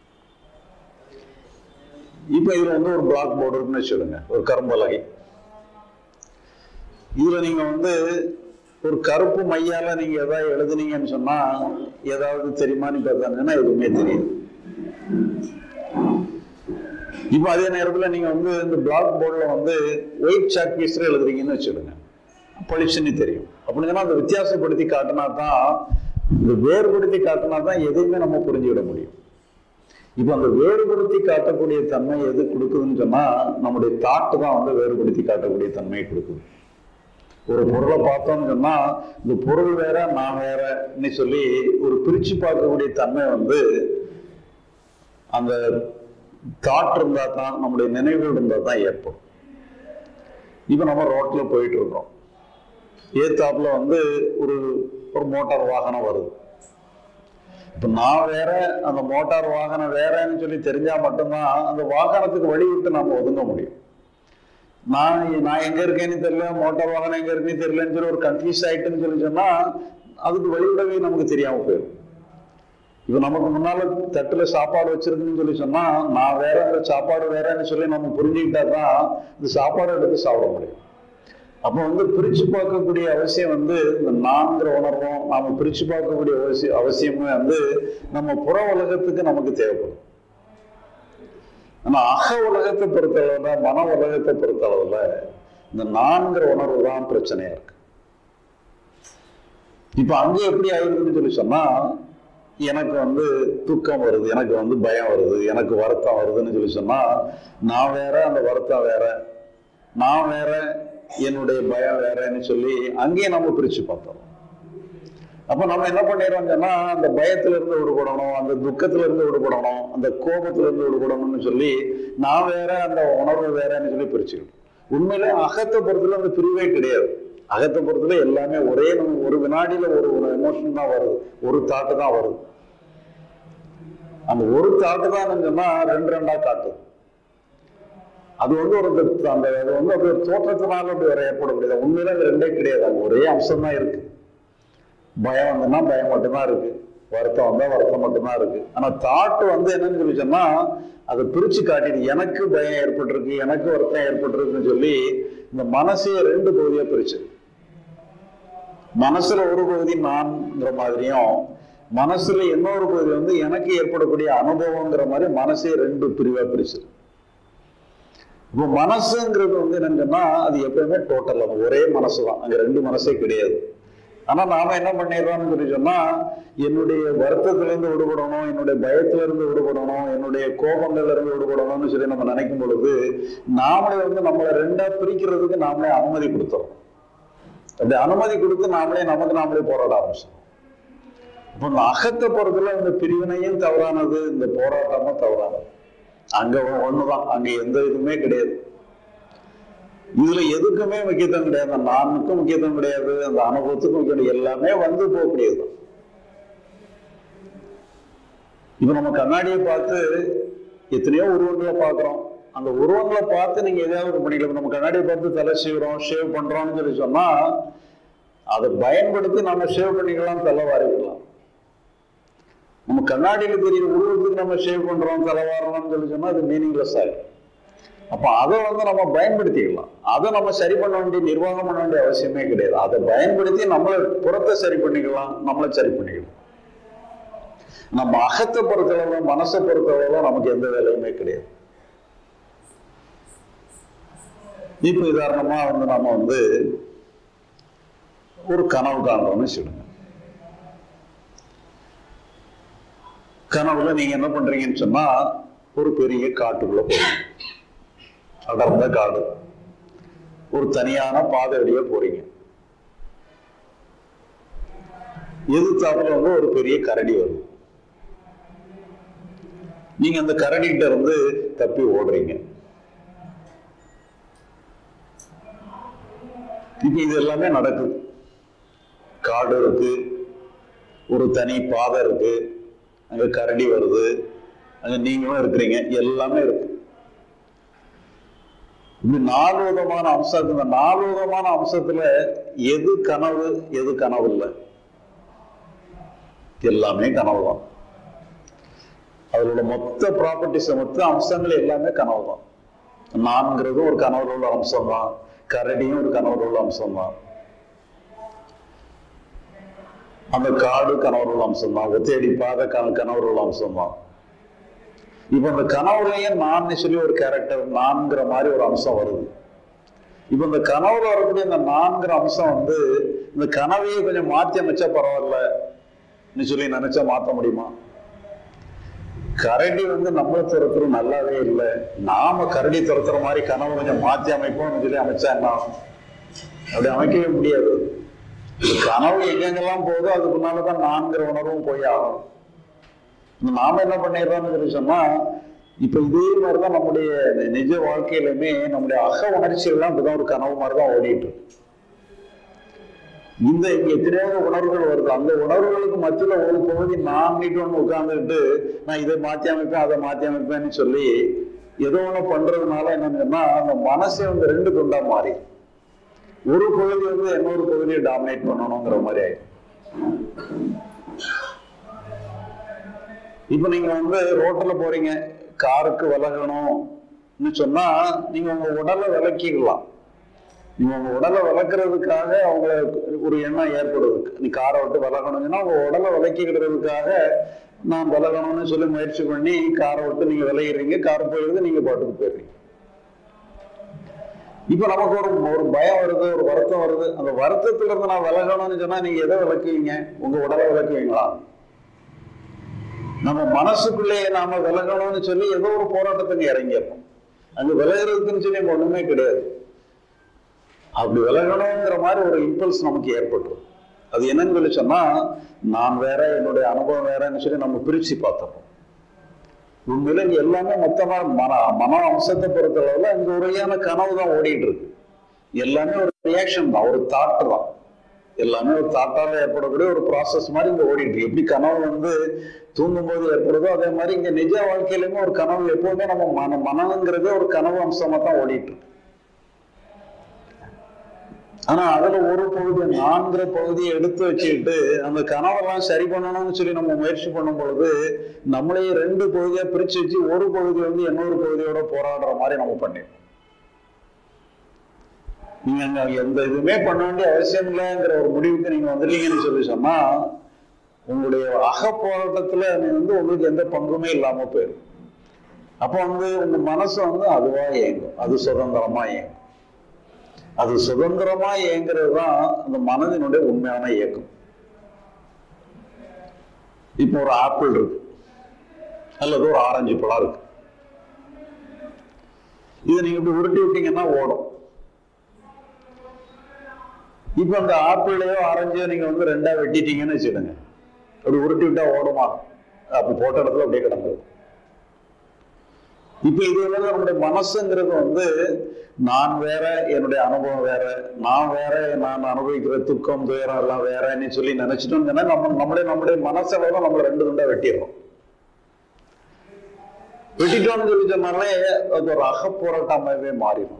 இப்ப இதுல வந்து ஒரு பிளாக் போர்டு இருக்குன்னு வச்சுடுங்க ஒரு கரும்பலகை இதுல நீங்க வந்து ஒரு கருப்பு மையால நீங்க ஏதாவது எழுதுனீங்கன்னு சொன்னா ஏதாவது தெரியுமான்னு பார்த்தாங்கன்னா எதுவுமே தெரியும் இப்ப அதே நேரத்துல நீங்க வந்து இந்த பிளாக் போர்டுல வந்து ஒயிட் சாக் பீஸ்ல எழுதுறீங்கன்னு வச்சுடுங்க பொலிஷன்னு தெரியும் அப்படின்னா அந்த வித்தியாசப்படுத்தி காட்டினா தான் இந்த வேறுபடுத்தி காட்டினா தான் எதையுமே நம்ம புரிஞ்சுவிட முடியும் இப்ப அந்த வேறுபடுத்தி காட்டக்கூடிய தன்மை எது கொடுக்குதுன்னு சொன்னா நம்முடைய தாட்டு தான் வந்து வேறுபடுத்தி காட்டக்கூடிய தன்மையை கொடுக்குது ஒரு பொருளை பார்த்தோம்னு சொன்னா இந்த பொருள் வேற நான் வேறன்னு சொல்லி ஒரு பிரிச்சு பார்க்கக்கூடிய தன்மை வந்து அந்த தாட் இருந்தா தான் நம்முடைய நினைவுகள் இருந்தா தான் ஏற்படும் இப்ப நம்ம ரோட்ல போயிட்டு இருக்கோம் ஏத்தாப்புல வந்து ஒரு ஒரு மோட்டார் வாகனம் வருது இப்ப நான் வேற அந்த மோட்டார் வாகனம் வேறன்னு சொல்லி தெரிஞ்சா மட்டும்தான் அந்த வாகனத்துக்கு வழி விட்டு நாம ஒதுங்க முடியும் நான் நான் எங்க இருக்கேன்னு தெரியல மோட்டார் வாகனம் எங்க இருக்குன்னு தெரியலன்னு சொல்லி ஒரு கன்ஃபியூஸ் ஆயிட்டுன்னு சொல்லி சொன்னா அதுக்கு வழிவிடவே நமக்கு தெரியாம போயிடும் இப்ப நமக்கு முன்னால தட்டுல சாப்பாடு வச்சிருக்குன்னு சொல்லி சொன்னா நான் வேற அந்த சாப்பாடு வேறன்னு சொல்லி நம்ம புரிஞ்சுக்கிட்டா தான் இந்த சாப்பாடு எடுத்து சாப்பிட முடியும் அப்ப வந்து பிரிச்சு பார்க்கக்கூடிய அவசியம் வந்து இந்த நான்கிற உணர்வும் நாம பிரிச்சு பார்க்கக்கூடிய அவசியம் அவசியமே வந்து நம்ம புற உலகத்துக்கு நமக்கு தேவைப்படும் ஆனா அக உலகத்தை பொறுத்தளவுல மன உலகத்தை பொறுத்தளவுல இந்த நான்கிற உணர்வு தான் பிரச்சனையா இருக்கு இப்ப அங்க எப்படி ஆயிருக்குன்னு சொல்லி சொன்னா எனக்கு வந்து தூக்கம் வருது எனக்கு வந்து பயம் வருது எனக்கு வருத்தம் வருதுன்னு சொல்லி சொன்னா நான் வேற அந்த வருத்தம் வேற நான் வேற என்னுடைய பயம் வேறன்னு சொல்லி அங்கேயே நம்ம பிரிச்சு பார்த்தோம் அப்ப நம்ம என்ன பண்ணிடுறோம் சொன்னா அந்த பயத்துல இருந்து விடுபடணும் அந்த துக்கத்துல இருந்து விடுபடணும் அந்த கோபத்துல இருந்து விடுபடணும்னு சொல்லி நான் வேற அந்த உணர்வு வேறன்னு சொல்லி பிரிச்சுக்கணும் உண்மையிலே அகத்தை பொறுத்துல அந்த பிரிவே கிடையாது அகத்தை பொறுத்துல எல்லாமே ஒரே நம்ம ஒரு வினாடியில ஒரு ஒரு எமோஷன் தான் வருது ஒரு தாட்டு தான் வருது அந்த ஒரு தாட்டு தான் சொன்னா ரெண்டு ரெண்டா காட்டுது அது வந்து ஒரு அந்த- அந்த அது வந்து அப்படி ஒரு தோற்றத்தினால அப்படி வர ஏற்பட முடியாது உண்மையில அது ரெண்டே கிடையாது அங்க ஒரே அம்சம் தான் இருக்கு பயம் வந்ததுன்னா பயம் மட்டும்தான் இருக்கு வருத்தம் வந்தா வருத்தம் மட்டும்தான் இருக்கு ஆனா தாட்டு வந்து என்னன்னு சொல்லி சொன்னா அதை பிரிச்சு காட்டிடு எனக்கு பயம் ஏற்பட்டிருக்கு எனக்கு வருத்தம் ஏற்பட்டிருக்குன்னு சொல்லி இந்த மனசையே ரெண்டு பகுதியா பிரிச்சு மனசுல ஒரு பகுதி நான்ங்கிற மாதிரியும் மனசுல இன்னொரு பகுதி வந்து எனக்கு ஏற்படக்கூடிய அனுபவங்கிற மாதிரி மனசே ரெண்டு பிரிவா பிரிச்சு இப்போ மனசுங்கிறது வந்து என்னன்னு சொன்னா அது எப்பவுமே டோட்டல் அது ஒரே மனசு தான் அங்க ரெண்டு மனசே கிடையாது ஆனா நாம என்ன பண்ணிடுறோம்னு சொல்லி சொன்னா என்னுடைய வருத்தத்துல இருந்து விடுபடணும் என்னுடைய பயத்துல இருந்து விடுபடணும் என்னுடைய கோபங்கள்ல இருந்து விடுபடணும்னு சொல்லி நம்ம நினைக்கும் பொழுது நாமளே வந்து நம்மளை ரெண்டா பிரிக்கிறதுக்கு நாமளே அனுமதி கொடுத்துறோம் அப்படி அனுமதி கொடுத்து நாமளே நமக்கு நாமளே போராட ஆரம்பிச்சோம் இப்போ இந்த அகத்தை பொறுத்துல இந்த பிரிவினையும் தவறானது இந்த போராட்டமும் தவறானது அங்க ஒ- ஒண்ணுதான் அங்க எந்த இதுவுமே கிடையாது இதுல எதுக்குமே முக்கியத்துவம் கிடையாது அந்த நானுக்கும் முக்கியத்துவம் கிடையாது அந்த அனுபவத்துக்கும் முக்கியம் கிடையாது. எல்லாமே வந்து போகக்கூடியது இப்ப நம்ம கண்ணாடியை பார்த்து எத்தனையோ உருவங்களை பார்க்கிறோம் அந்த உருவங்களை பார்த்து நீங்க எதாவது ஒரு பண்ணிக்கலாம் நம்ம கண்ணாடியை பார்த்து தலை சீவுறோம் ஷேவ் பண்றோம்னு சொல்லி சொன்னா அதை பயன்படுத்தி நம்ம ஷேவ் பண்ணிக்கலாம் தலை வாரிக்கலாம் நம்ம கண்ணாடியில தெரியுற உருவத்துக்கு நம்ம ஷேவ் பண்றோம் தலை வாரணும்னு சொல்லி சொன்னா அது மீனிங்லெஸ் ஆயிடும் அப்ப அதை வந்து நம்ம பயன்படுத்திக்கலாம் அதை நம்ம சரி பண்ண வேண்டிய நிர்வாகம் பண்ண வேண்டிய அவசியமே கிடையாது அதை பயன்படுத்தி நம்மளை புறத்தை சரி பண்ணிக்கலாம் நம்மளை சரி பண்ணிக்கலாம் நம்ம அகத்தை பொறுத்தளவு மனசை பொறுத்தளவு நமக்கு எந்த வேலையுமே கிடையாது இப்ப உதாரணமா வந்து நாம வந்து ஒரு கனவு காண்றோம்னு சொல்லுங்க கனவுல நீங்க என்ன பண்றீங்கன்னு சொன்னா ஒரு பெரிய காட்டுக்குள்ள போறீங்க அடர்ந்த காடு ஒரு தனியான பாதை வழியா போறீங்க எதிர்த்தாப்புல வந்து ஒரு பெரிய கரடி வருது நீங்க அந்த கரடிகிட்ட இருந்து தப்பி ஓடுறீங்க இப்ப இது எல்லாமே நடக்குது காடு இருக்கு ஒரு தனி பாதை இருக்கு அங்க கரடி வருது அங்க நீங்களும் இருக்கிறீங்க எல்லாமே இருக்கு இந்த நாலு விதமான அம்சம் இந்த நாலு விதமான அம்சத்துல எது கனவு எது கனவு இல்லை எல்லாமே கனவு தான் அதோட மொத்த ப்ராப்பர்ட்டிஸ் மொத்த அம்சங்கள் எல்லாமே கனவு தான் நான்கிறது ஒரு கனவுல உள்ள அம்சம் தான் கரடியும் ஒரு கனவுல உள்ள அம்சம் தான் அந்த காடு கனவுல உள்ள அம்சம் தான் ஒத்தேடி பாதை கன கனவுல உள்ள அம்சம் தான் இப்ப இந்த கனவுலயே நான் சொல்லி ஒரு கேரக்டர் நான்கிற மாதிரி ஒரு அம்சம் வருது இப்ப இந்த கனவுல வரக்கூடிய இந்த நான்கிற அம்சம் வந்து இந்த கனவையே கொஞ்சம் மாத்தி அமைச்சா பரவாயில்ல சொல்லி நினைச்சா மாத்த முடியுமா கரடி வந்து நம்மளை துரத்துறது நல்லாவே இல்லை நாம கரடி துரத்துற மாதிரி கனவு கொஞ்சம் மாத்தி அமைப்போம்னு சொல்லி அமைச்சா என்ன ஆகும்? அப்படி அமைக்கவே முடியாது இந்த கனவு எங்கெங்கெல்லாம் போதோ அதுக்கு முன்னாலதான் நான்கிற உணர்வும் போய் ஆகும் நாம என்ன பண்ணிடுறோம்னு சொல்லி சொன்னா இப்ப இதே மாதிரிதான் நம்முடைய நிஜ வாழ்க்கையிலுமே நம்முடைய அக உணர்ச்சிகள்லாம் இப்படிதான் ஒரு கனவு மாதிரிதான் ஓடிட்டு இருக்கு இந்த இங்க எத்தனையோ உணர்வுகள் வருது அந்த உணர்வுகளுக்கு மத்தியில ஒரு பகுதி நான் ஒன்று உட்கார்ந்துட்டு நான் இதை மாத்தி அமைப்பேன் அதை மாத்தி அமைப்பேன்னு சொல்லி ஏதோ ஒண்ணு பண்றதுனால என்னன்னா அந்த மனசே வந்து ரெண்டு துண்டா மாறி ஒரு பகுதி வந்து இன்னொரு பகுதியை டாமினேட் பண்ணணுங்கிற மாதிரி ஆயிடும் இப்ப நீங்க வந்து ரோட்ல போறீங்க காருக்கு விலகணும்னு சொன்னா நீங்க உங்க உடலை விளக்கிக்கலாம் நீங்க உங்க உடலை விளக்குறதுக்காக அவங்க ஒரு எண்ணம் ஏற்படுது நீ காரை விட்டு விலகணும்னா உங்க உடலை விளக்கிக்கிறதுக்காக நான் விலகணும்னு சொல்லி முயற்சி பண்ணி காரை விட்டு நீங்க விலகிறீங்க கார் போயிடுது நீங்க பாட்டுக்கு போயிடுறீங்க இப்ப நமக்கு ஒரு ஒரு பயம் வருது ஒரு வருத்தம் வருது அந்த வருத்தத்துல இருந்து நான் விலகணும்னு சொன்னா நீங்க எதை விளக்குவீங்க உங்க உடலை விளக்குவீங்களா நம்ம மனசுக்குள்ளேயே நாம விலகணும்னு சொல்லி ஏதோ ஒரு போராட்டத்துக்கு இறங்கியிருப்போம் அங்க விலகிறதுக்குன்னு சொல்லி அங்க ஒண்ணுமே கிடையாது அப்படி விலகணுங்கிற மாதிரி ஒரு இம்பல்ஸ் நமக்கு ஏற்பட்டுரும் அது என்னன்னு சொல்லி சொன்னா நான் வேற என்னுடைய அனுபவம் வேறன்னு சொல்லி நம்ம பிரிச்சு பார்த்துறோம் உண்மையில இங்க எல்லாமே மொத்தமா மன மன அம்சத்தை பொறுத்தளவுல இந்த ஒரேயான கனவு தான் ஓடிட்டு இருக்கு எல்லாமே ஒரு ரியாக்ஷன் தான் ஒரு தாட் தான் எல்லாமே ஒரு தாட்டால ஏற்படக்கூடிய ஒரு ப்ராசஸ் மாதிரி இங்க ஓடிட்டு இருக்கு எப்படி கனவு வந்து தூங்கும் போது ஏற்படுதோ அதே மாதிரி இங்க நிஜ வாழ்க்கையிலுமே ஒரு கனவு எப்பவுமே நம்ம மன மனங்கிறதே ஒரு கனவு அம்சமா தான் ஓடிட்டு இருக்கு ஆனா அதுல ஒரு பகுதி நான்கிற பகுதியை எடுத்து வச்சுக்கிட்டு அந்த கனவெல்லாம் சரி பண்ணணும்னு சொல்லி நம்ம முயற்சி பண்ணும் பொழுது நம்மளையே ரெண்டு பகுதியா பிரிச்சு வச்சு ஒரு பகுதி வந்து இன்னொரு பகுதியோட போராடுற மாதிரி நம்ம பண்ணிடுறோம் நீங்க அங்க எந்த இதுவுமே பண்ண வேண்டிய அவசியம் இல்லைங்கிற ஒரு முடிவுக்கு நீங்க வந்துட்டீங்கன்னு சொல்லி சொன்னா உங்களுடைய அக போராட்டத்துல நீங்க வந்து உங்களுக்கு எந்த பங்குமே இல்லாம போயிடும் அப்போ வந்து உங்க மனசு வந்து அதுவா இயங்கும் அது சுதந்திரமா இயங்கும் அது சுதந்திரமா இயங்குறது தான் அந்த மனதினுடைய உண்மையான இயக்கம் இப்போ ஒரு ஆப்பிள் இருக்கு அல்லது ஒரு ஆரஞ்சு பழம் இருக்கு இதை நீங்க இப்படி உருட்டி விட்டீங்கன்னா ஓடும் இப்ப அந்த ஆப்பிளையோ ஆரஞ்சையோ நீங்க வந்து ரெண்டா வெட்டிட்டீங்கன்னு வச்சுடுங்க அப்படி உருட்டி விட்டா ஓடுமா அப்படி போட்ட இடத்துல அப்படியே கிடந்தது இப்ப இது வந்து நம்முடைய மனசுங்கிறது வந்து நான் வேற என்னுடைய அனுபவம் வேற நான் வேற நான் அனுபவிக்கிற துக்கம் துயரம் எல்லாம் வேறன்னு சொல்லி நினைச்சிட்டோம்னா நம்ம நம்முடைய நம்முடைய மனசளவு நம்ம ரெண்டு ரெண்டா வெட்டிடுறோம் வெட்டிட்டோம்னு சொல்லி சொன்னாலே அது ஒரு அகப்போராட்டமாகவே மாறிடும்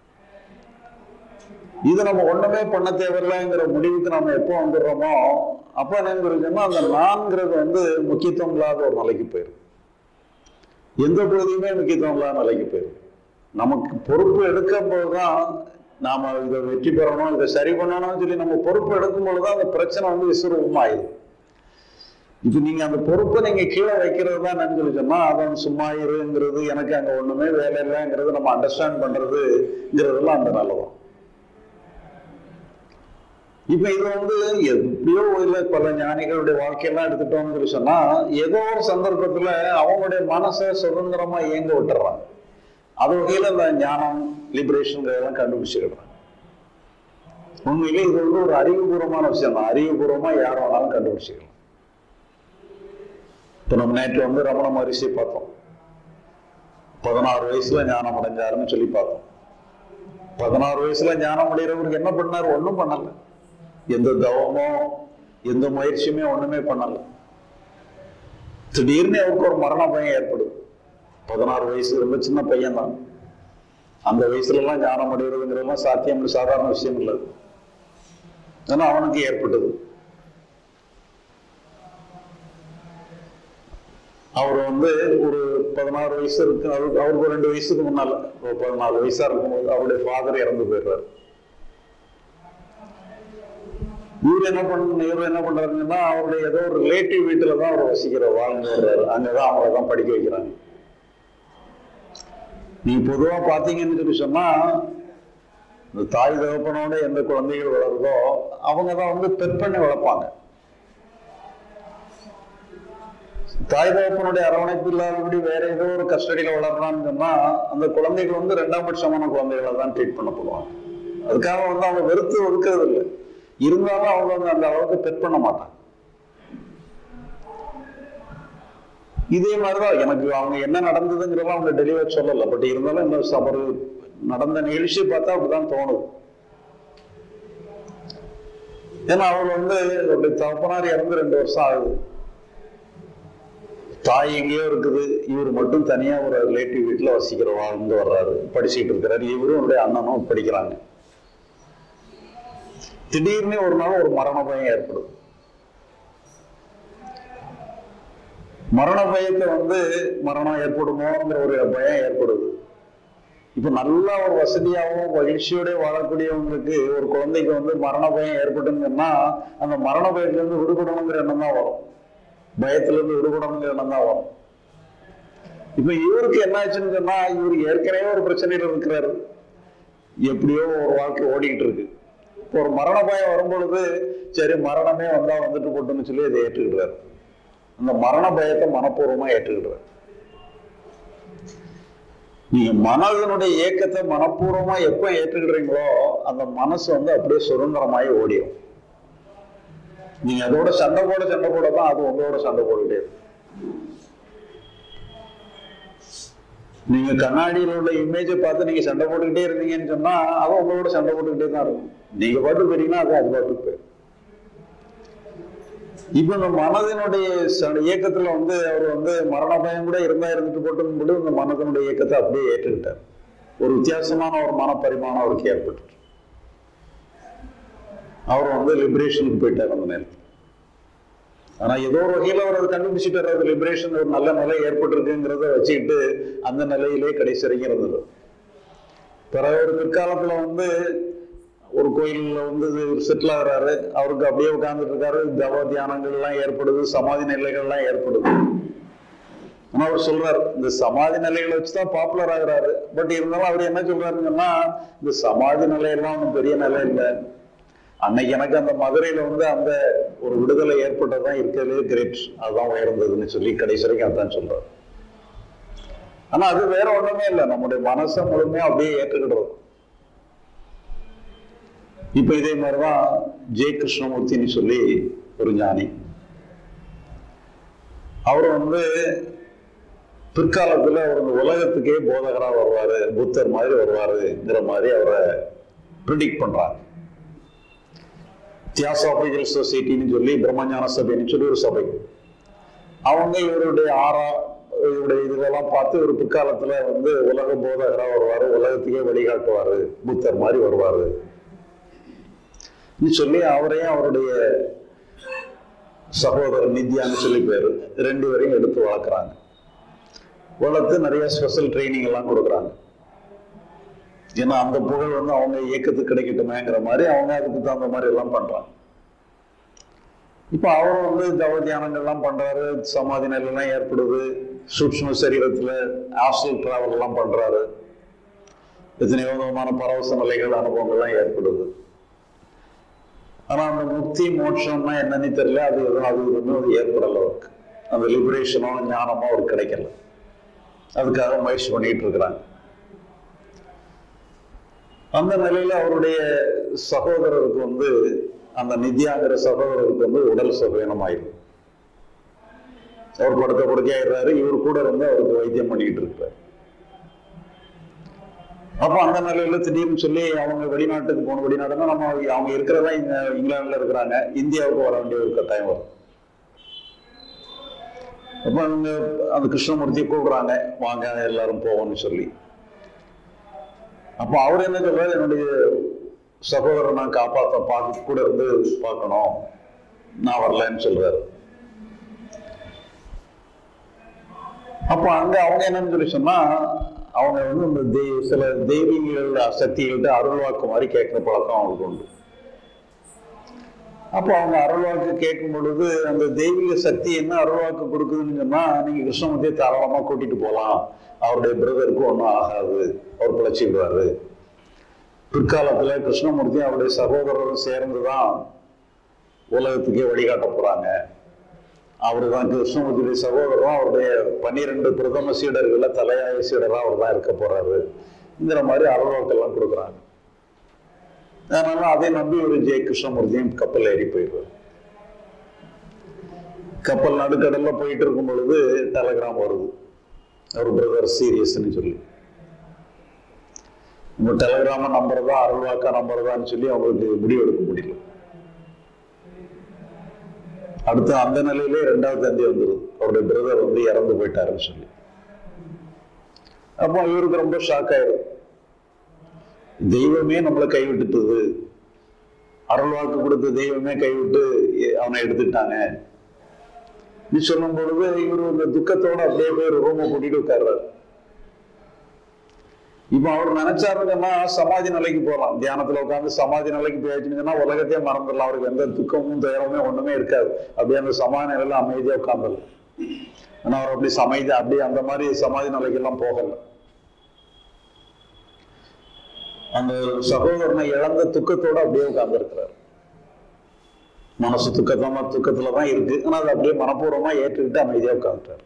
இது நம்ம ஒண்ணுமே பண்ண தேவையில்லைங்கிற முடிவுக்கு நம்ம எப்போ வந்துடுறோமோ அப்ப என்னங்கிறதுன்னா அந்த நான்கிறது வந்து முக்கியத்துவம் இல்லாத ஒரு நிலைக்கு போயிடும் எந்த பகுதியுமே முக்கியத்துவம் இல்லாத நிலைக்கு போயிடும் நமக்கு பொறுப்பு எடுக்கும் போதுதான் நாம இதை வெற்றி பெறணும் இதை சரி பண்ணணும்னு சொல்லி நம்ம பொறுப்பு எடுக்கும் பொழுதுதான் அந்த பிரச்சனை வந்து விஸ்வரூபமாயிடும் இப்ப நீங்க அந்த பொறுப்பை நீங்க கீழே வைக்கிறது தான் என்னன்னு சொல்லி சொன்னா அவன் சும்மா இருங்கிறது எனக்கு அங்க ஒண்ணுமே வேலை இல்லைங்கிறது நம்ம அண்டர்ஸ்டாண்ட் பண்றதுங்கிறதெல்லாம் அந்த நல்லதான் இப்ப இது வந்து எப்படியோ இல்ல பல ஞானிகளுடைய வாழ்க்கையெல்லாம் எடுத்துட்டோம்னு சொல்லி சொன்னா ஏதோ ஒரு சந்தர்ப்பத்துல அவங்களுடைய மனசை சுதந்திரமா இயங்க விட்டுறாங்க அது வகையில இந்த ஞானம் லிபரேஷன் கண்டுபிடிச்சிடுறாங்க உண்மையிலே இது வந்து ஒரு அறிவுபூர்வமான விஷயம் தான் அறிவுபூர்வமா யார் வேணாலும் கண்டுபிடிச்சிக்கலாம் இப்ப நம்ம நேற்று வந்து ரமண மகரிஷி பார்த்தோம் பதினாறு வயசுல ஞானம் அடைஞ்சாருன்னு சொல்லி பார்த்தோம் பதினாறு வயசுல ஞானம் அடைகிறவருக்கு என்ன பண்ணாரு ஒண்ணும் பண்ணல எந்த தவமோ எந்த முயற்சியுமே ஒண்ணுமே பண்ணல திடீர்னு அவருக்கு ஒரு மரண பயம் ஏற்படுது பதினாறு வயசு ரொம்ப சின்ன பையன் தான் அந்த வயசுல எல்லாம் ஞானம் அடைகிறதுங்கிறதெல்லாம் சாத்தியம் இல்லை, சாதாரண விஷயம் இல்லை ஆனா அவனுக்கு ஏற்பட்டது அவர் வந்து ஒரு பதினாறு வயசு இருக்கு அவருக்கு அவருக்கு ஒரு ரெண்டு வயசுக்கு முன்னால ஒரு பதினாலு வயசா இருக்கும்போது அவருடைய ஃபாதர் இறந்து போயிடுறாரு இவர் என்ன பண்ண இவர் என்ன பண்றாருன்னா அவருடைய ஏதோ ஒரு ரிலேட்டிவ் வீட்டுல தான் அவர் வசிக்கிற வாழ்ந்து வர்றாரு அங்கதான் அவங்கள தான் படிக்க வைக்கிறாங்க நீங்க பொதுவா பாத்தீங்கன்னு சொல்லி சொன்னா இந்த தாய் தகப்பனோட எந்த குழந்தைகள் வளருதோ அவங்க தான் வந்து பெற்பண்ணி வளர்ப்பாங்க தாய் தகப்பனுடைய அரவணைப்பு இல்லாதபடி வேற ஏதோ ஒரு கஸ்டடியில வளர்றான்னு சொன்னா அந்த குழந்தைகள் வந்து ரெண்டாம் பட்சமான குழந்தைகளை தான் ட்ரீட் பண்ணப்படுவாங்க அதுக்காக வந்து அவங்க வெறுத்து ஒதுக்கிறது இல்லை இருந்தாலும் அவங்க வந்து அந்த அளவுக்கு பெட் பண்ண மாட்டாங்க இதே மாதிரிதான் எனக்கு அவங்க என்ன நடந்ததுங்கிறதெல்லாம் அவங்க டெலிவர் சொல்லல பட் இருந்தாலும் இந்த அவர் நடந்த நிகழ்ச்சியை பார்த்தா அப்படிதான் தோணுது ஏன்னா அவர் வந்து அவருடைய தகப்பனார் இறந்து ரெண்டு வருஷம் ஆகுது தாய் எங்கேயோ இருக்குது இவர் மட்டும் தனியா ஒரு ரிலேட்டிவ் வீட்டுல வசிக்கிற வாழ்ந்து வர்றாரு படிச்சுட்டு இருக்கிறாரு இவரும் அவருடைய அண்ணனும் படிக்கிறாங்க திடீர்னு ஒரு நாள் ஒரு மரண பயம் ஏற்படுது மரண பயத்தை வந்து மரணம் ஏற்படுமோங்கிற ஒரு பயம் ஏற்படுது இப்ப நல்லா ஒரு வசதியாகவும் மகிழ்ச்சியோட வாழக்கூடியவங்களுக்கு ஒரு குழந்தைக்கு வந்து மரண பயம் ஏற்பட்டுங்கன்னா அந்த மரண பயத்துல இருந்து விடுபடணுங்கிற எண்ணம் தான் வரும் பயத்துல இருந்து விடுபடணுங்கிற எண்ணம் தான் வரும் இப்ப இவருக்கு என்ன ஆச்சுன்னு சொன்னா இவர் ஏற்கனவே ஒரு பிரச்சனையில இருக்கிறாரு எப்படியோ ஒரு வாழ்க்கை ஓடிக்கிட்டு இருக்கு இப்போ ஒரு மரண பயம் வரும் பொழுது சரி மரணமே வந்தா வந்துட்டு போட்டுன்னு சொல்லி அதை ஏற்றுக்கிட்டாரு அந்த மரண பயத்தை மனப்பூர்வமா ஏற்றுக்கிட்டாரு நீங்க மனதனுடைய இயக்கத்தை மனப்பூர்வமா எப்ப ஏற்றுக்கிடுறீங்களோ அந்த மனசு வந்து அப்படியே சுதந்திரமாயி ஓடிடும் நீங்க அதோட சண்டை போட சண்டை போட தான் அது உங்களோட சண்டை போட்டுட்டே இருக்கு நீங்க கண்ணாடியில் உள்ள இமேஜை பார்த்து நீங்க சண்டை போட்டுக்கிட்டே இருந்தீங்கன்னு சொன்னா அது உங்களோட சண்டை போட்டுக்கிட்டே தான் இருக்கும் நீங்க பாட்டு போறீங்கன்னா அது அது பாட்டுக்கு போயிடும் இப்ப இந்த மனதினுடைய ச- இயக்கத்துல வந்து அவர் வந்து மரண பயம் கூட இருந்தா இருந்துட்டு போட்டு போட்டு இந்த மனதினுடைய இயக்கத்தை அப்படியே ஏற்றுக்கிட்டார் ஒரு வித்தியாசமான ஒரு மனப்பரிமாணம் அவருக்கு ஏற்பட்டு அவர் வந்து லிபரேஷனுக்கு போயிட்டார் அந்த நேரத்தில் ஆனா ஏதோ ஒரு வகையில அவர் அதை கண்டுபிடிச்சிட்டார் அது லிபரேஷன் ஒரு நல்ல நிலை ஏற்பட்டிருக்குங்கிறத வச்சுக்கிட்டு அந்த நிலையிலே கடைசி வரைக்கும் இருந்தது பிறகு ஒரு பிற்காலத்துல வந்து ஒரு கோயில்ல வந்து செட்டில் ஆகுறாரு அவருக்கு அப்படியே உட்கார்ந்துட்டு இருக்காரு தவ தியானங்கள் எல்லாம் ஏற்படுது சமாதி நிலைகள் எல்லாம் ஏற்படுது ஆனா அவர் சொல்றாரு இந்த சமாதி நிலைகளை வச்சுதான் பாப்புலர் ஆகுறாரு பட் இருந்தாலும் அவர் என்ன சொல்றாருன்னா இந்த சமாதி நிலையெல்லாம் ஒன்றும் பெரிய நிலை இல்லை அன்னைக்கு எனக்கு அந்த மதுரையில வந்து அந்த ஒரு விடுதலை ஏற்பட்டதான் இருக்கிறதுலே கிரேட் அதுதான் உயர்ந்ததுன்னு சொல்லி கடைசி வரைக்கும் அதான் சொல்றாரு ஆனா அது வேற ஒண்ணுமே இல்லை நம்முடைய மனசை முழுமையா அப்படியே ஏற்றுக்கிடுறது இப்ப இதே மாதிரிதான் ஜெய கிருஷ்ணமூர்த்தின்னு சொல்லி ஒரு ஞானி அவர் வந்து பிற்காலத்துல அவர் இந்த உலகத்துக்கே போதகரா வருவாரு புத்தர் மாதிரி வருவாருங்கிற மாதிரி அவரை ப்ரிடிக்ட் பண்றாங்க தியாசாபிக்கல் சொசைட்டின்னு சொல்லி பிரம்மஞான சபைன்னு சொல்லி ஒரு சபை அவங்க இவருடைய ஆறா இவருடைய இதெல்லாம் பார்த்து ஒரு பிற்காலத்துல வந்து உலக போதகரா வருவாரு உலகத்துக்கே வழிகாட்டுவாரு புத்தர் மாதிரி வருவாரு ன்னு சொல்லி அவரையும் அவருடைய சகோதரர் நித்யான்னு சொல்லி பேரு ரெண்டு பேரையும் எடுத்து வளர்க்குறாங்க வளர்த்து நிறைய ஸ்பெஷல் ட்ரைனிங் எல்லாம் கொடுக்குறாங்க ஏன்னா அந்த புகழ் வந்து அவங்க இயக்கத்துக்கு கிடைக்கட்டுமேங்கிற மாதிரி அவங்க அதுக்கு தகுந்த மாதிரி எல்லாம் பண்றாங்க இப்ப அவர் வந்து தவ தியானங்கள்லாம் பண்றாரு சமாதி நிலையெல்லாம் ஏற்படுது சூக்ஷ்ம சரீரத்துல ஆஸ்டல் டிராவல் எல்லாம் பண்றாரு எத்தனையோ விதமான பரவச நிலைகள் அனுபவங்கள்லாம் ஏற்படுது ஆனா அந்த முக்தி மோட்சம்னா என்னன்னு தெரியல அது எதுவும் அது எதுவுமே அது ஏற்படல அவருக்கு அந்த லிபரேஷனோ ஞானமோ அவருக்கு கிடைக்கல அதுக்காக முயற்சி பண்ணிட்டு இருக்கிறாங்க அந்த நிலையில அவருடைய சகோதரருக்கு வந்து அந்த நித்யாங்கிற சகோதரருக்கு வந்து உடல் சுகவீனம் ஆயிடும் அவர் படுத்த படுக்கையாயிடுறாரு இவர் கூட இருந்து அவருக்கு வைத்தியம் பண்ணிட்டு இருக்கிறார் அப்ப அந்த நிலையில திடீர்னு சொல்லி அவங்க வெளிநாட்டுக்கு போன வெளிநாடுனா நம்ம அவங்க இருக்கிறதா இங்க இங்கிலாந்துல இருக்கிறாங்க இந்தியாவுக்கு வர வேண்டிய ஒரு கட்டாயம் வரும் அப்ப அவங்க அந்த கிருஷ்ணமூர்த்தியை கூப்பிடுறாங்க வாங்க எல்லாரும் போவோம்னு சொல்லி அப்ப அவர் என்ன சொல்றாரு என்னுடைய சகோதரரை நான் காப்பாத்த பார்க்க கூட இருந்து பார்க்கணும் நான் வரலன்னு சொல்றாரு அப்ப அங்க அவங்க என்னன்னு சொல்லி சொன்னா அவங்க வந்து இந்த தெய்- சில தெய்வீகங்கள் சக்திகள்கிட்ட அருள்வாக்கு மாதிரி கேட்கிற பழக்கம் அவங்களுக்கு உண்டு அப்போ அவங்க அருள்வாக்கு கேட்கும் பொழுது அந்த தெய்வீக சக்தி என்ன அருள்வாக்கு கொடுக்குதுன்னு சொன்னா நீங்க கிருஷ்ணமூர்த்தியை தாராளமா கூட்டிட்டு போலாம் அவருடைய பிரதருக்கு ஒன்றும் ஆகாது அவர் பிழைச்சிடுவாரு பிற்காலத்துல கிருஷ்ணமூர்த்தி அவருடைய சகோதரரும் சேர்ந்துதான் உலகத்துக்கே வழிகாட்ட போறாங்க அவர் தான் கிருஷ்ணமூர்த்தியுடைய சகோதரரும் அவருடைய பன்னிரெண்டு பிரதம சீடர்கள தலையாய சீடரா அவர் தான் இருக்க போறாருங்கிற மாதிரி அருள்வாக்கெல்லாம் கொடுக்குறாங்க அதனால அதை நம்பி ஒரு ஜெய கிருஷ்ணமூர்த்தியும் கப்பல் ஏறி போயிடுவார் கப்பல் நடுக்கடல்ல போயிட்டு இருக்கும் பொழுது டெலகிராம் வருது அவர் பிரதர் சீரியஸ்ன்னு சொல்லி நம்ம டெலகிராம நம்புறதா அருள்வாக்கா நம்புறதான்னு சொல்லி அவங்களுக்கு முடிவெடுக்க முடியல அடுத்து அந்த நிலையிலே ரெண்டாவது தந்தி வந்துருது அவருடைய பிரதர் வந்து இறந்து போயிட்டாருன்னு சொல்லி அப்போ இவருக்கு ரொம்ப ஷாக் ஆயிடும் தெய்வமே நம்மளை கைவிட்டுட்டது அருள்வாக்கு கொடுத்த தெய்வமே கைவிட்டு எ- அவனை எடுத்துட்டாங்க நீ சொல்லும் பொழுது இவர் அந்த துக்கத்தோட அப்படியே போய் ஒரு ரூமை கூட்டிட்டு உட்கார்றாரு இப்ப அவர் நினைச்சாருன்னா சமாதி நிலைக்கு போகலாம் தியானத்துல உட்கார்ந்து சமாதி நிலைக்கு போயாச்சுன்னா உலகத்தையே மறந்துடலாம் அவருக்கு எந்த துக்கமும் துயரமே ஒண்ணுமே இருக்காது அப்படியே அந்த சமாதி நிலையில அமைதியா உட்கார்ந்துடலாம் ஆனா அவர் அப்படி சமைதி அப்படியே அந்த மாதிரி சமாதி நிலைக்கு எல்லாம் போகல அந்த சகோதரனை இழந்த துக்கத்தோட அப்படியே உட்கார்ந்து இருக்கிறார் மனசு துக்கத்தமா துக்கத்துலதான் இருக்கு ஆனா அதை அப்படியே மனப்பூர்வமா ஏற்றுக்கிட்டு அமைதியா உட்காந்துட்டார்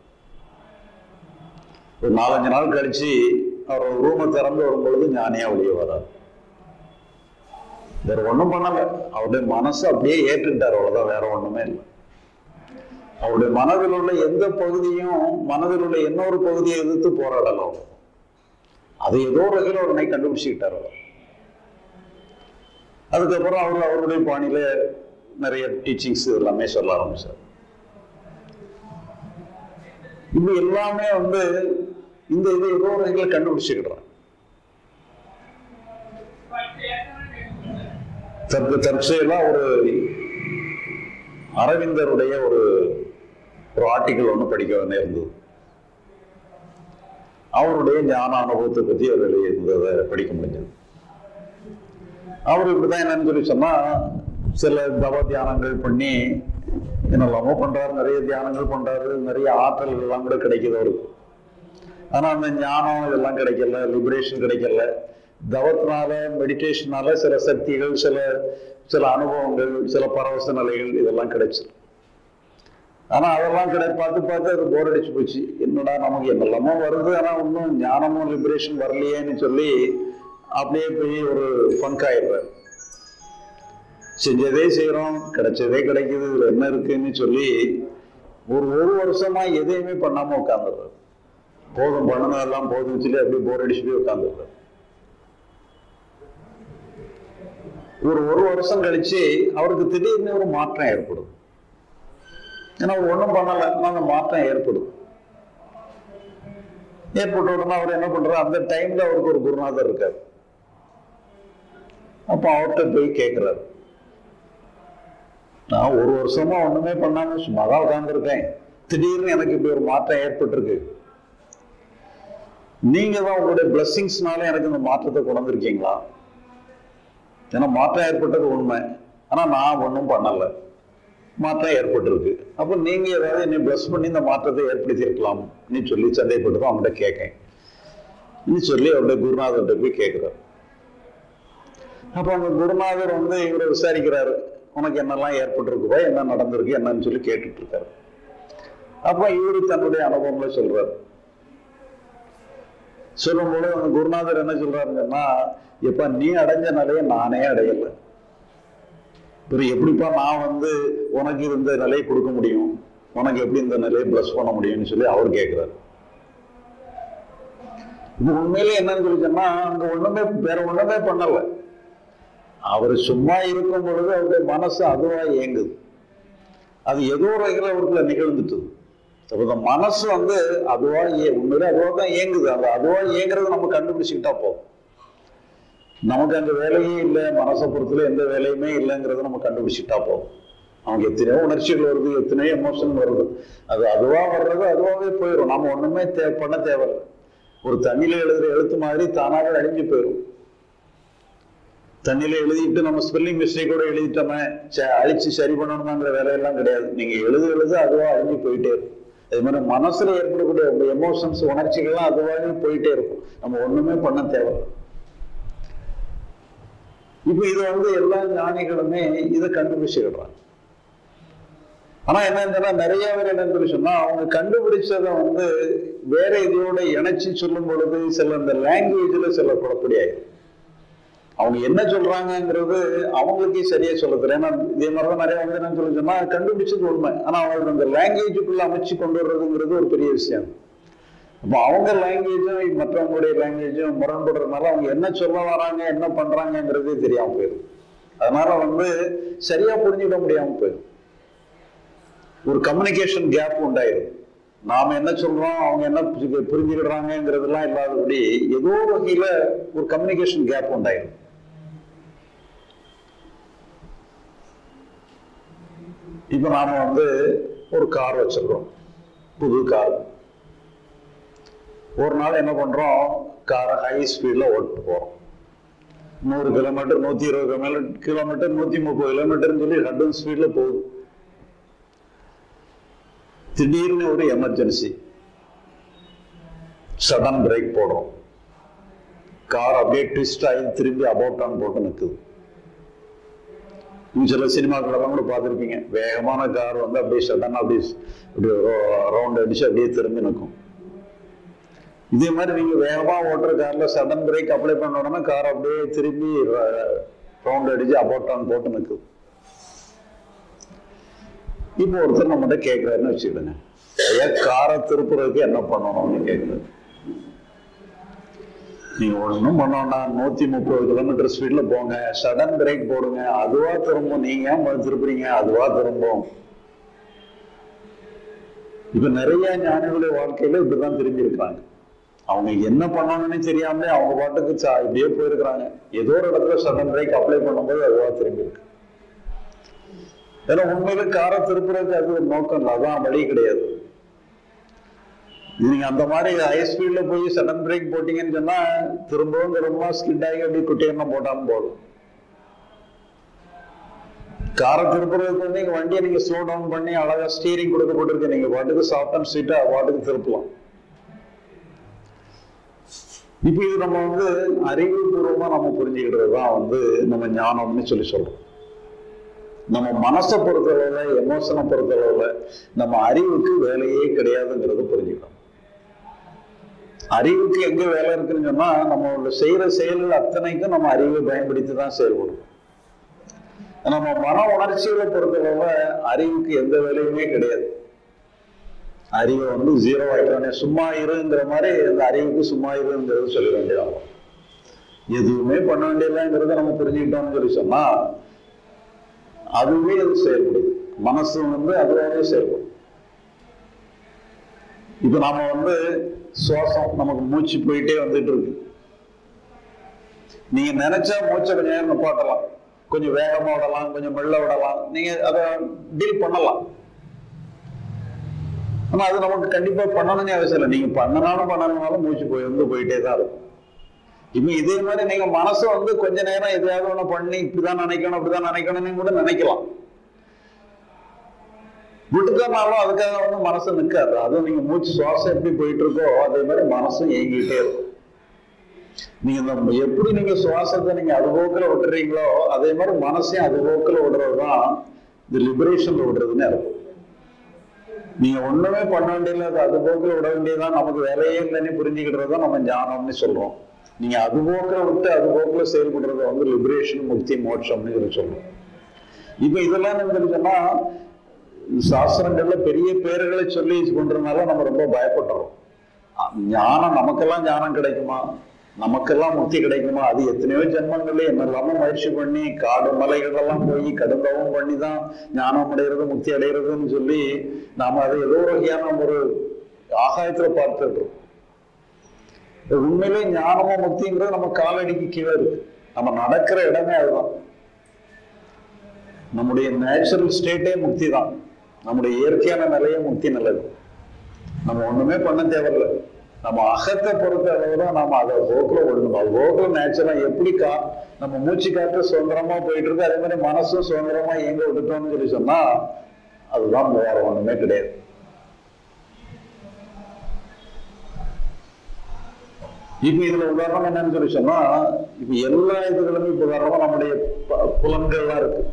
ஒரு நாலஞ்சு நாள் கழிச்சு அவர் ரூமை திறந்து வரும்பொழுது ஞானியா வெளியே வரார் வேற ஒண்ணும் பண்ணல அவருடைய மனசு அப்படியே ஏற்றுட்டார் அவ்வளவுதான் வேற ஒண்ணுமே இல்லை அவருடைய மனதில் உள்ள எந்த பகுதியும் மனதில் உள்ள இன்னொரு பகுதியை எதிர்த்து போராடலாம் அது ஏதோ ஒரு வகையில் உடனே கண்டுபிடிச்சுக்கிட்டார் அவர் அதுக்கப்புறம் அவர் அவருடைய பாணியில நிறைய டீச்சிங்ஸ் எல்லாமே சொல்ல ஆரம்பிச்சார் இப்படி எல்லாமே வந்து இந்த இதை ஏதோ ஒரு வகையில் கண்டுபிடிச்சுக்கிடுறான் தற்கு தற்செயலா ஒரு அரவிந்தருடைய ஒரு ஒரு ஆர்டிக்கல் ஒன்று படிக்க நேர்ந்தது அவருடைய ஞான அனுபவத்தை பத்தி அவர் எழுதியிருந்ததை படிக்க முடிஞ்சது அவர் இப்படிதான் என்னன்னு சொல்லி சொன்னா சில தவ தியானங்கள் பண்ணி என்னெல்லாமோ பண்றாரு நிறைய தியானங்கள் பண்றாரு நிறைய ஆற்றல்கள் எல்லாம் கூட கிடைக்குது அவருக்கு ஆனா அந்த ஞானம் இதெல்லாம் கிடைக்கல லிபரேஷன் கிடைக்கல தவத்தினால மெடிடேஷனால சில சக்திகள் சில சில அனுபவங்கள் சில பரவச நிலைகள் இதெல்லாம் கிடைச்சு ஆனா அதெல்லாம் கிடை பார்த்து பார்த்து அது போர் அடிச்சு போச்சு என்னடா நமக்கு என்னெல்லாமோ வருது ஆனா ஒன்றும் ஞானமும் லிபரேஷன் வரலையேன்னு சொல்லி அப்படியே போய் ஒரு பங்காயிடுறாரு செஞ்சதே செய்யறோம் கிடைச்சதே கிடைக்குது இதுல என்ன இருக்குன்னு சொல்லி ஒரு ஒரு வருஷமா எதையுமே பண்ணாம உட்காந்துடுறாரு போதும் பண்ணதெல்லாம் போதும்னு சொல்லி அப்படியே போர் அடிச்சு போய் உட்காந்துடுறாரு ஒரு ஒரு வருஷம் கழிச்சு அவருக்கு திடீர்னு ஒரு மாற்றம் ஏற்படும் ஏன்னா அவர் ஒன்றும் பண்ணல ஆனா அந்த மாற்றம் ஏற்படும் ஏற்பட்ட உடனே அவர் என்ன பண்றாரு அந்த டைம்ல அவருக்கு ஒரு குருநாதர் இருக்காரு அப்ப அவர்கிட்ட போய் கேட்கிறாரு நான் ஒரு வருஷமா ஒண்ணுமே பண்ணாம சும்மா தான் உட்கார்ந்துருக்கேன் திடீர்னு எனக்கு இப்படி ஒரு மாற்றம் ஏற்பட்டிருக்கு நீங்க தான் உங்களுடைய பிளஸ்ஸிங்ஸ்னால எனக்கு இந்த மாற்றத்தை கொண்டு வந்திருக்கீங்களா ஏன்னா மாற்றம் ஏற்பட்டது உண்மை ஆனா நான் ஒன்றும் பண்ணல மாற்றம் ஏற்பட்டிருக்கு அப்போ நீங்க ஏதாவது என்னை பிளஸ் பண்ணி இந்த மாற்றத்தை ஏற்படுத்தி இருக்கலாம் நீ சொல்லி சந்தேகப்பட்டு தான் அவங்கள்ட்ட கேட்கேன் நீ சொல்லி அவருடைய குருநாதர்கிட்ட போய் கேட்கிறார் அப்போ அந்த குருநாதர் வந்து இவரை விசாரிக்கிறாரு உனக்கு என்னெல்லாம் ஏற்பட்டிருக்குவா என்ன நடந்திருக்கு என்னன்னு சொல்லி கேட்டுட்டு இருக்காரு அப்போ இவரு தன்னுடைய அனுபவங்களை சொல்றாரு சொல்லும்போது அந்த குருநாதர் என்ன சொல்றாருங்கன்னா எப்ப நீ அடைஞ்ச நிலையை நானே அடையல பிறகு எப்படிப்பா நான் வந்து உனக்கு இந்த நிலையை கொடுக்க முடியும் உனக்கு எப்படி இந்த நிலையை பிளஸ் பண்ண முடியும்னு சொல்லி அவர் கேட்கிறாரு இது உண்மையிலே என்னன்னு சொல்லி சொன்னா அங்க ஒண்ணுமே வேற ஒண்ணுமே பண்ணல அவர் சும்மா இருக்கும் பொழுது அவருடைய மனசு அதுவா இயங்குது அது ஏதோ ஒரு வகையில் அவருக்குள்ள நிகழ்ந்துட்டுது அப்ப இந்த மனசு வந்து அதுவா ஏ- உண்மையிலே அதுவா தான் இயங்குது அந்த அதுவா இயங்குறது நம்ம கண்டுபிடிச்சுக்கிட்டா போதும் நமக்கு அந்த வேலையே இல்லை மனசை பொறுத்துல எந்த வேலையுமே இல்லைங்கிறத நம்ம கண்டுபிடிச்சுக்கிட்டா போதும் நமக்கு எத்தனையோ உணர்ச்சிகள் வருது எத்தனையோ எமோஷன் வருது அது அதுவா வர்றது அதுவாகவே போயிடும் நம்ம ஒண்ணுமே தே பண்ண தேவையில்லை ஒரு தண்ணியில எழுதுற எழுத்து மாதிரி தானாக அழிஞ்சு போயிடும் தண்ணியில எழுதிட்டு நம்ம ஸ்பெல்லிங் மிஸ்டேக்கோட எழுதிட்டோமே ச- அழிச்சு சரி பண்ணணுங்கிற வேலையெல்லாம் கிடையாது நீங்க எழுத எழுத அதுவா அழிஞ்சு போயிட்டே இருக்கும் அதே மாதிரி மனசுல ஏற்படக்கூடிய உங்க எமோஷன்ஸ் உணர்ச்சிகள்லாம் அதுவாகவே போயிட்டே இருக்கும் நம்ம ஒண்ணுமே பண்ண தேவையில்லை இப்ப இது வந்து எல்லா ஞானிகளுமே இதை கண்டுபிடிச்சுக்கிடுறாங்க ஆனா என்னன்னா நிறைய பேர் என்னன்னு சொல்லி சொன்னா அவங்க கண்டுபிடிச்சதை வந்து வேற இதோட இணைச்சு சொல்லும் பொழுது சில இந்த லாங்குவேஜ்ல சில குழப்படியாயிரும் அவங்க என்ன சொல்றாங்கங்கிறது அவங்களுக்கே சரியா சொல்ல தெரியும் ஏன்னா இதே மாதிரிதான் நிறைய வந்து என்ன சொல்லி சொன்னா கண்டுபிடிச்சது உண்மை ஆனா அவங்க அந்த லாங்குவேஜுக்குள்ள அமைச்சு கொண்டு வர்றதுங்கிறது ஒரு பெரிய விஷயம் அப்போ அவங்க லாங்குவேஜும் மற்றவங்களுடைய லாங்குவேஜும் முரண்படுறதுனால அவங்க என்ன சொல்ல வராங்க என்ன பண்றாங்கங்கிறதே தெரியாம போயிடும் அதனால வந்து சரியா புரிஞ்சுக்க முடியாம போயிடும் ஒரு கம்யூனிகேஷன் கேப் உண்டாயிரும் நாம என்ன சொல்றோம் அவங்க என்ன புரிஞ்சு- புரிஞ்சுக்கிடுறாங்கங்கிறதெல்லாம் இல்லாதபடி ஏதோ ஒரு வகையில ஒரு கம்யூனிகேஷன் கேப் உண்டாயிரும் இப்ப நாம வந்து ஒரு கார் வச்சிருக்கோம் புது கார் ஒரு நாள் என்ன பண்றோம் காரை ஹை ஸ்பீட்ல ஓட்டு போறோம் நூறு கிலோமீட்டர் நூத்தி இருபது கிலோமீட்டர் கிலோமீட்டர் நூத்தி முப்பது கிலோமீட்டர்னு சொல்லி ரெண்டும் ஸ்பீட்ல போகுது திடீர்னு ஒரு எமர்ஜென்சி சடன் பிரேக் போடுறோம் கார் அப்படியே ட்விஸ்ட் ஆகி திரும்பி அபவுட் டர்ன் போட்டு நிற்குது நீங்க சில சினிமாக்களெல்லாம் கூட பார்த்துருப்பீங்க வேகமான கார் வந்து அப்படியே சடன் அப்படியே அப்படியே ரவுண்ட் அடிச்சு அப்படியே திரும்பி நிற்கும் இதே மாதிரி நீங்க வேகமா ஓட்டுற கார்ல சடன் பிரேக் அப்ளை பண்ண உடனே கார் அப்படியே திரும்பி ரவுண்ட் அடிச்சு அபோட்டான் போட்டு நிற்குது இப்போ ஒருத்தர் நம்மகிட்ட கேட்கிறாருன்னு வச்சுக்கிடுங்க ஐயா காரை திருப்புறதுக்கு என்ன பண்ணணும்னு கேட்குறாரு நீங்க ஒண்ணும் பண்ணோம்னா நூத்தி முப்பது கிலோமீட்டர் ஸ்பீட்ல போங்க சடன் பிரேக் போடுங்க அதுவா திரும்பும் நீங்க ஏன் முதல்ல திருப்புறீங்க அதுவா திரும்பும் இப்ப நிறைய ஞானிகளுடைய வாழ்க்கையில இப்படிதான் தெரிஞ்சிருக்காங்க அவங்க என்ன பண்ணணும்னு தெரியாமலே அவங்க பாட்டுக்கு சா- இப்படியே போயிருக்கிறாங்க ஏதோ ஒரு இடத்துல சடன் பிரேக் அப்ளை பண்ணும்போது அதுவா திரும்பி இருக்கு ஏன்னா உண்மையில காரை திருப்புறதுக்கு அது ஒரு நோக்கம் இல்லை அதான் வழி கிடையாது நீங்க அந்த மாதிரி ஹை ஸ்பீட்ல போய் சடன் பிரேக் போட்டீங்கன்னு சொன்னா திரும்பவும் திரும்பவும் ஸ்கிட் ஆகி அப்படி குட்டியெல்லாம் போட்டாலும் போதும் காரை திருப்புறதுக்கு வந்து நீங்க வண்டியை நீங்க ஸ்லோ டவுன் பண்ணி அழகா ஸ்டீரிங் கொடுக்கப்பட்டிருக்கு நீங்க பாட்டுக்கு சாஃப்ட் அண்ட் ஸ்வீட்டா பாட்டுக்கு திருப்பலாம் இப்ப இது நம்ம வந்து அறிவுபூர்வமா நம்ம புரிஞ்சுக்கிட்டது தான் வந்து நம்ம ஞானம்னு சொல்லி சொல்றோம் நம்ம மனசை பொறுத்தளவுல எமோஷனை பொறுத்தளவுல நம்ம அறிவுக்கு வேலையே கிடையாதுங்கிறத புரிஞ்சுக்கணும் அறிவுக்கு எங்க வேலை இருக்குன்னு சொன்னா நம்ம செய்யற செயல்கள் அத்தனைக்கும் நம்ம அறிவை பயன்படுத்தி தான் செயல்படும் நம்ம மன உணர்ச்சிகளை பொறுத்தளவுல அறிவுக்கு எந்த வேலையுமே கிடையாது அறிவை வந்து ஜீரோ ஆயிட்டோன்னே சும்மா இருங்கிற மாதிரி அந்த அறிவுக்கு சும்மா இருங்கிறது சொல்ல வேண்டியதாகும் எதுவுமே பண்ண வேண்டியதில்லைங்கிறத நம்ம புரிஞ்சுக்கிட்டோம்னு சொல்லி சொன்னா அதுவே அது செயல்படுது மனசு வந்து அதுவாகவே செயல்படும் இப்ப நாம வந்து சுவாசம் நமக்கு மூச்சு போயிட்டே வந்துட்டு இருக்கு நீங்க நினைச்சா மூச்சை கொஞ்சம் நேரம் நிப்பாட்டலாம் கொஞ்சம் வேகமா விடலாம் கொஞ்சம் மெல்ல விடலாம் நீங்க அதை டீல் பண்ணலாம் ஆனா அது நமக்கு கண்டிப்பா பண்ணணும்னு அவசியம் இல்லை நீங்க பண்ணனாலும் பண்ணணும்னாலும் மூச்சு போய் வந்து போயிட்டே தான் இருக்கும் இப்ப இதே மாதிரி நீங்க மனசை வந்து கொஞ்ச நேரம் எதையாவது ஒண்ணு பண்ணி இப்படிதான் நினைக்கணும் அப்படிதான் நினைக்கணும்னு கூட நினைக்கலாம் விட்டுக்கனாலும் அதுக்காக வந்து மனசு நிற்காது அதுவும் நீங்க மூச்சு சுவாசம் எப்படி போயிட்டு இருக்கோ அதே மாதிரி மனசும் இயங்கிட்டே இருக்கும் நீங்க இந்த எப்படி நீங்க சுவாசத்தை நீங்க அது போக்கில் விட்டுறீங்களோ அதே மாதிரி மனசையும் அது போக்கில் விடுறதுதான் இந்த லிபரேஷன்ல விடுறதுன்னு இருக்கும் நீங்க ஒண்ணுமே பண்ண வேண்டியதில்லை அது அது போக்கில் விட வேண்டியதுதான் நமக்கு வேலையே இல்லைன்னு புரிஞ்சுக்கிட்டது தான் நம்ம ஞானம்னு சொல்றோம் நீங்க அது போக்கில் விட்டு அது போக்கில் செயல்படுறத வந்து லிபரேஷன் முக்தி மோட்சம்னு சொல்லி சொல்றோம் இப்ப இதெல்லாம் என்ன சொன்னா சாஸ்திரங்கள்ல பெரிய பேர்களை சொல்லி கொண்டதுனால நம்ம ரொம்ப பயப்படுறோம் ஞானம் நமக்கெல்லாம் ஞானம் கிடைக்குமா நமக்கெல்லாம் முக்தி கிடைக்குமா அது எத்தனையோ ஜென்மங்கள்ல என்னெல்லாமோ முயற்சி பண்ணி காடு மலைகள் எல்லாம் போய் கடுந்தவம் பண்ணி தான் ஞானம் அடைகிறது முக்தி அடைகிறதுன்னு சொல்லி நாம அதை ஏதோ ஒரு வகையான ஒரு ஆகாயத்துல பார்த்துடுறோம் உண்மையிலே ஞானமும் முக்திங்கிறது நம்ம காலடிக்கு கீழே இருக்கு நம்ம நடக்கிற இடமே அதுதான் நம்முடைய நேச்சுரல் ஸ்டேட்டே முக்தி தான் நம்முடைய இயற்கையான நிலையே முக்தி நிலை நம்ம ஒண்ணுமே பண்ண தேவையில்லை நம்ம அகத்தை பொறுத்த அளவு தான் நம்ம அதை போக்கில் விடணும் அது போக்கில் நேச்சுரலா எப்படி கா நம்ம மூச்சு காற்று சுதந்திரமா போயிட்டு இருக்கு அதே மாதிரி மனசும் சுதந்திரமா இயங்க விட்டுட்டோம்னு சொல்லி சொன்னா அதுதான் வேற ஒண்ணுமே கிடையாது இப்ப இதுல உதாரணம் என்னன்னு சொல்லி சொன்னா இப்ப எல்லா இதுகளுமே இப்ப உதாரணமா நம்முடைய ப- புலன்கள்லாம் இருக்கு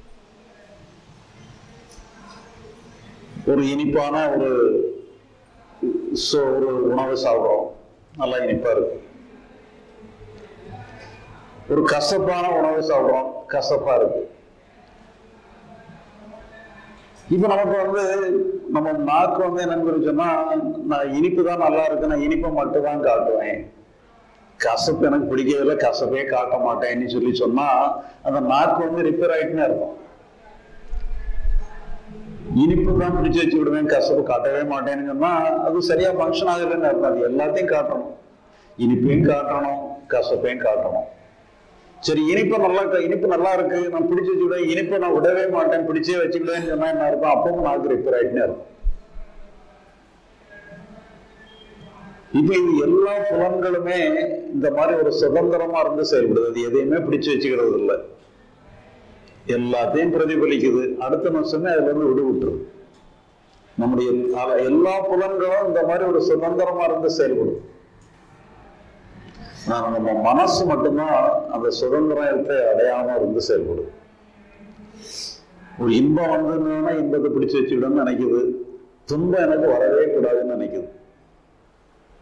ஒரு இனிப்பான ஒரு சோ ஒரு உணவு சாப்பிடுறோம் நல்லா இனிப்பா இருக்கு ஒரு கசப்பான உணவு சாப்பிடுறோம் கசப்பா இருக்கு இப்ப நமக்கு வந்து நம்ம நாக்கு வந்து என்னன்னு சொன்னா நான் இனிப்பு தான் நல்லா இருக்கு நான் இனிப்பை மட்டும் தான் காட்டுவேன் கசப்பு எனக்கு பிடிக்கவில்லை கசப்பே காட்ட மாட்டேன்னு சொல்லி சொன்னா அந்த நாக்கு வந்து ரிப்பேர் ஆயிட்டுன்னு இருக்கும் இனிப்பு தான் பிடிச்சு வச்சு விடுவேன் கசப்பு காட்டவே மாட்டேன்னு சொன்னா அது சரியா ஃபங்க்ஷன் ஆகலைன்னு அர்த்தம் அது எல்லாத்தையும் காட்டணும் இனிப்பையும் காட்டணும் கசப்பையும் காட்டணும் சரி இனிப்பு நல்லா இருக்கு- இனிப்பு நல்லா இருக்கு நான் பிடிச்சு வச்சுக்கிடுவேன் இனிப்பை நான் விடவே மாட்டேன் பிடிச்சே வச்சுக்கிடுவேன்னு சொன்னா என்ன இருக்கும் அப்பவும் நாக்கு ரிப்பேர் ஆயிட்டுன்னு இருக்கும் இப்ப இது எல்லா புலன்களுமே இந்த மாதிரி ஒரு சுதந்திரமா இருந்து செயல்படுது அது எதையுமே பிடிச்சு வச்சுக்கிறது இல்லை எல்லாத்தையும் பிரதிபலிக்குது அடுத்த நிமிஷமே அதுல இருந்து விடுவிட்டுருது நம்முடைய அல- எல்லா புலன்களும் இந்த மாதிரி ஒரு சுதந்திரமா இருந்து செயல்படும் ஆனா நம்ம மனசு மட்டும்தான் அந்த சுதந்திரத்தை அடையாம இருந்து செயல்படும் ஒரு இன்பம் வந்ததுன்னா இன்பத்தை பிடிச்சு வச்சுக்கிடணும்னு நினைக்குது துன்பம் எனக்கு வரவே கூடாதுன்னு நினைக்குது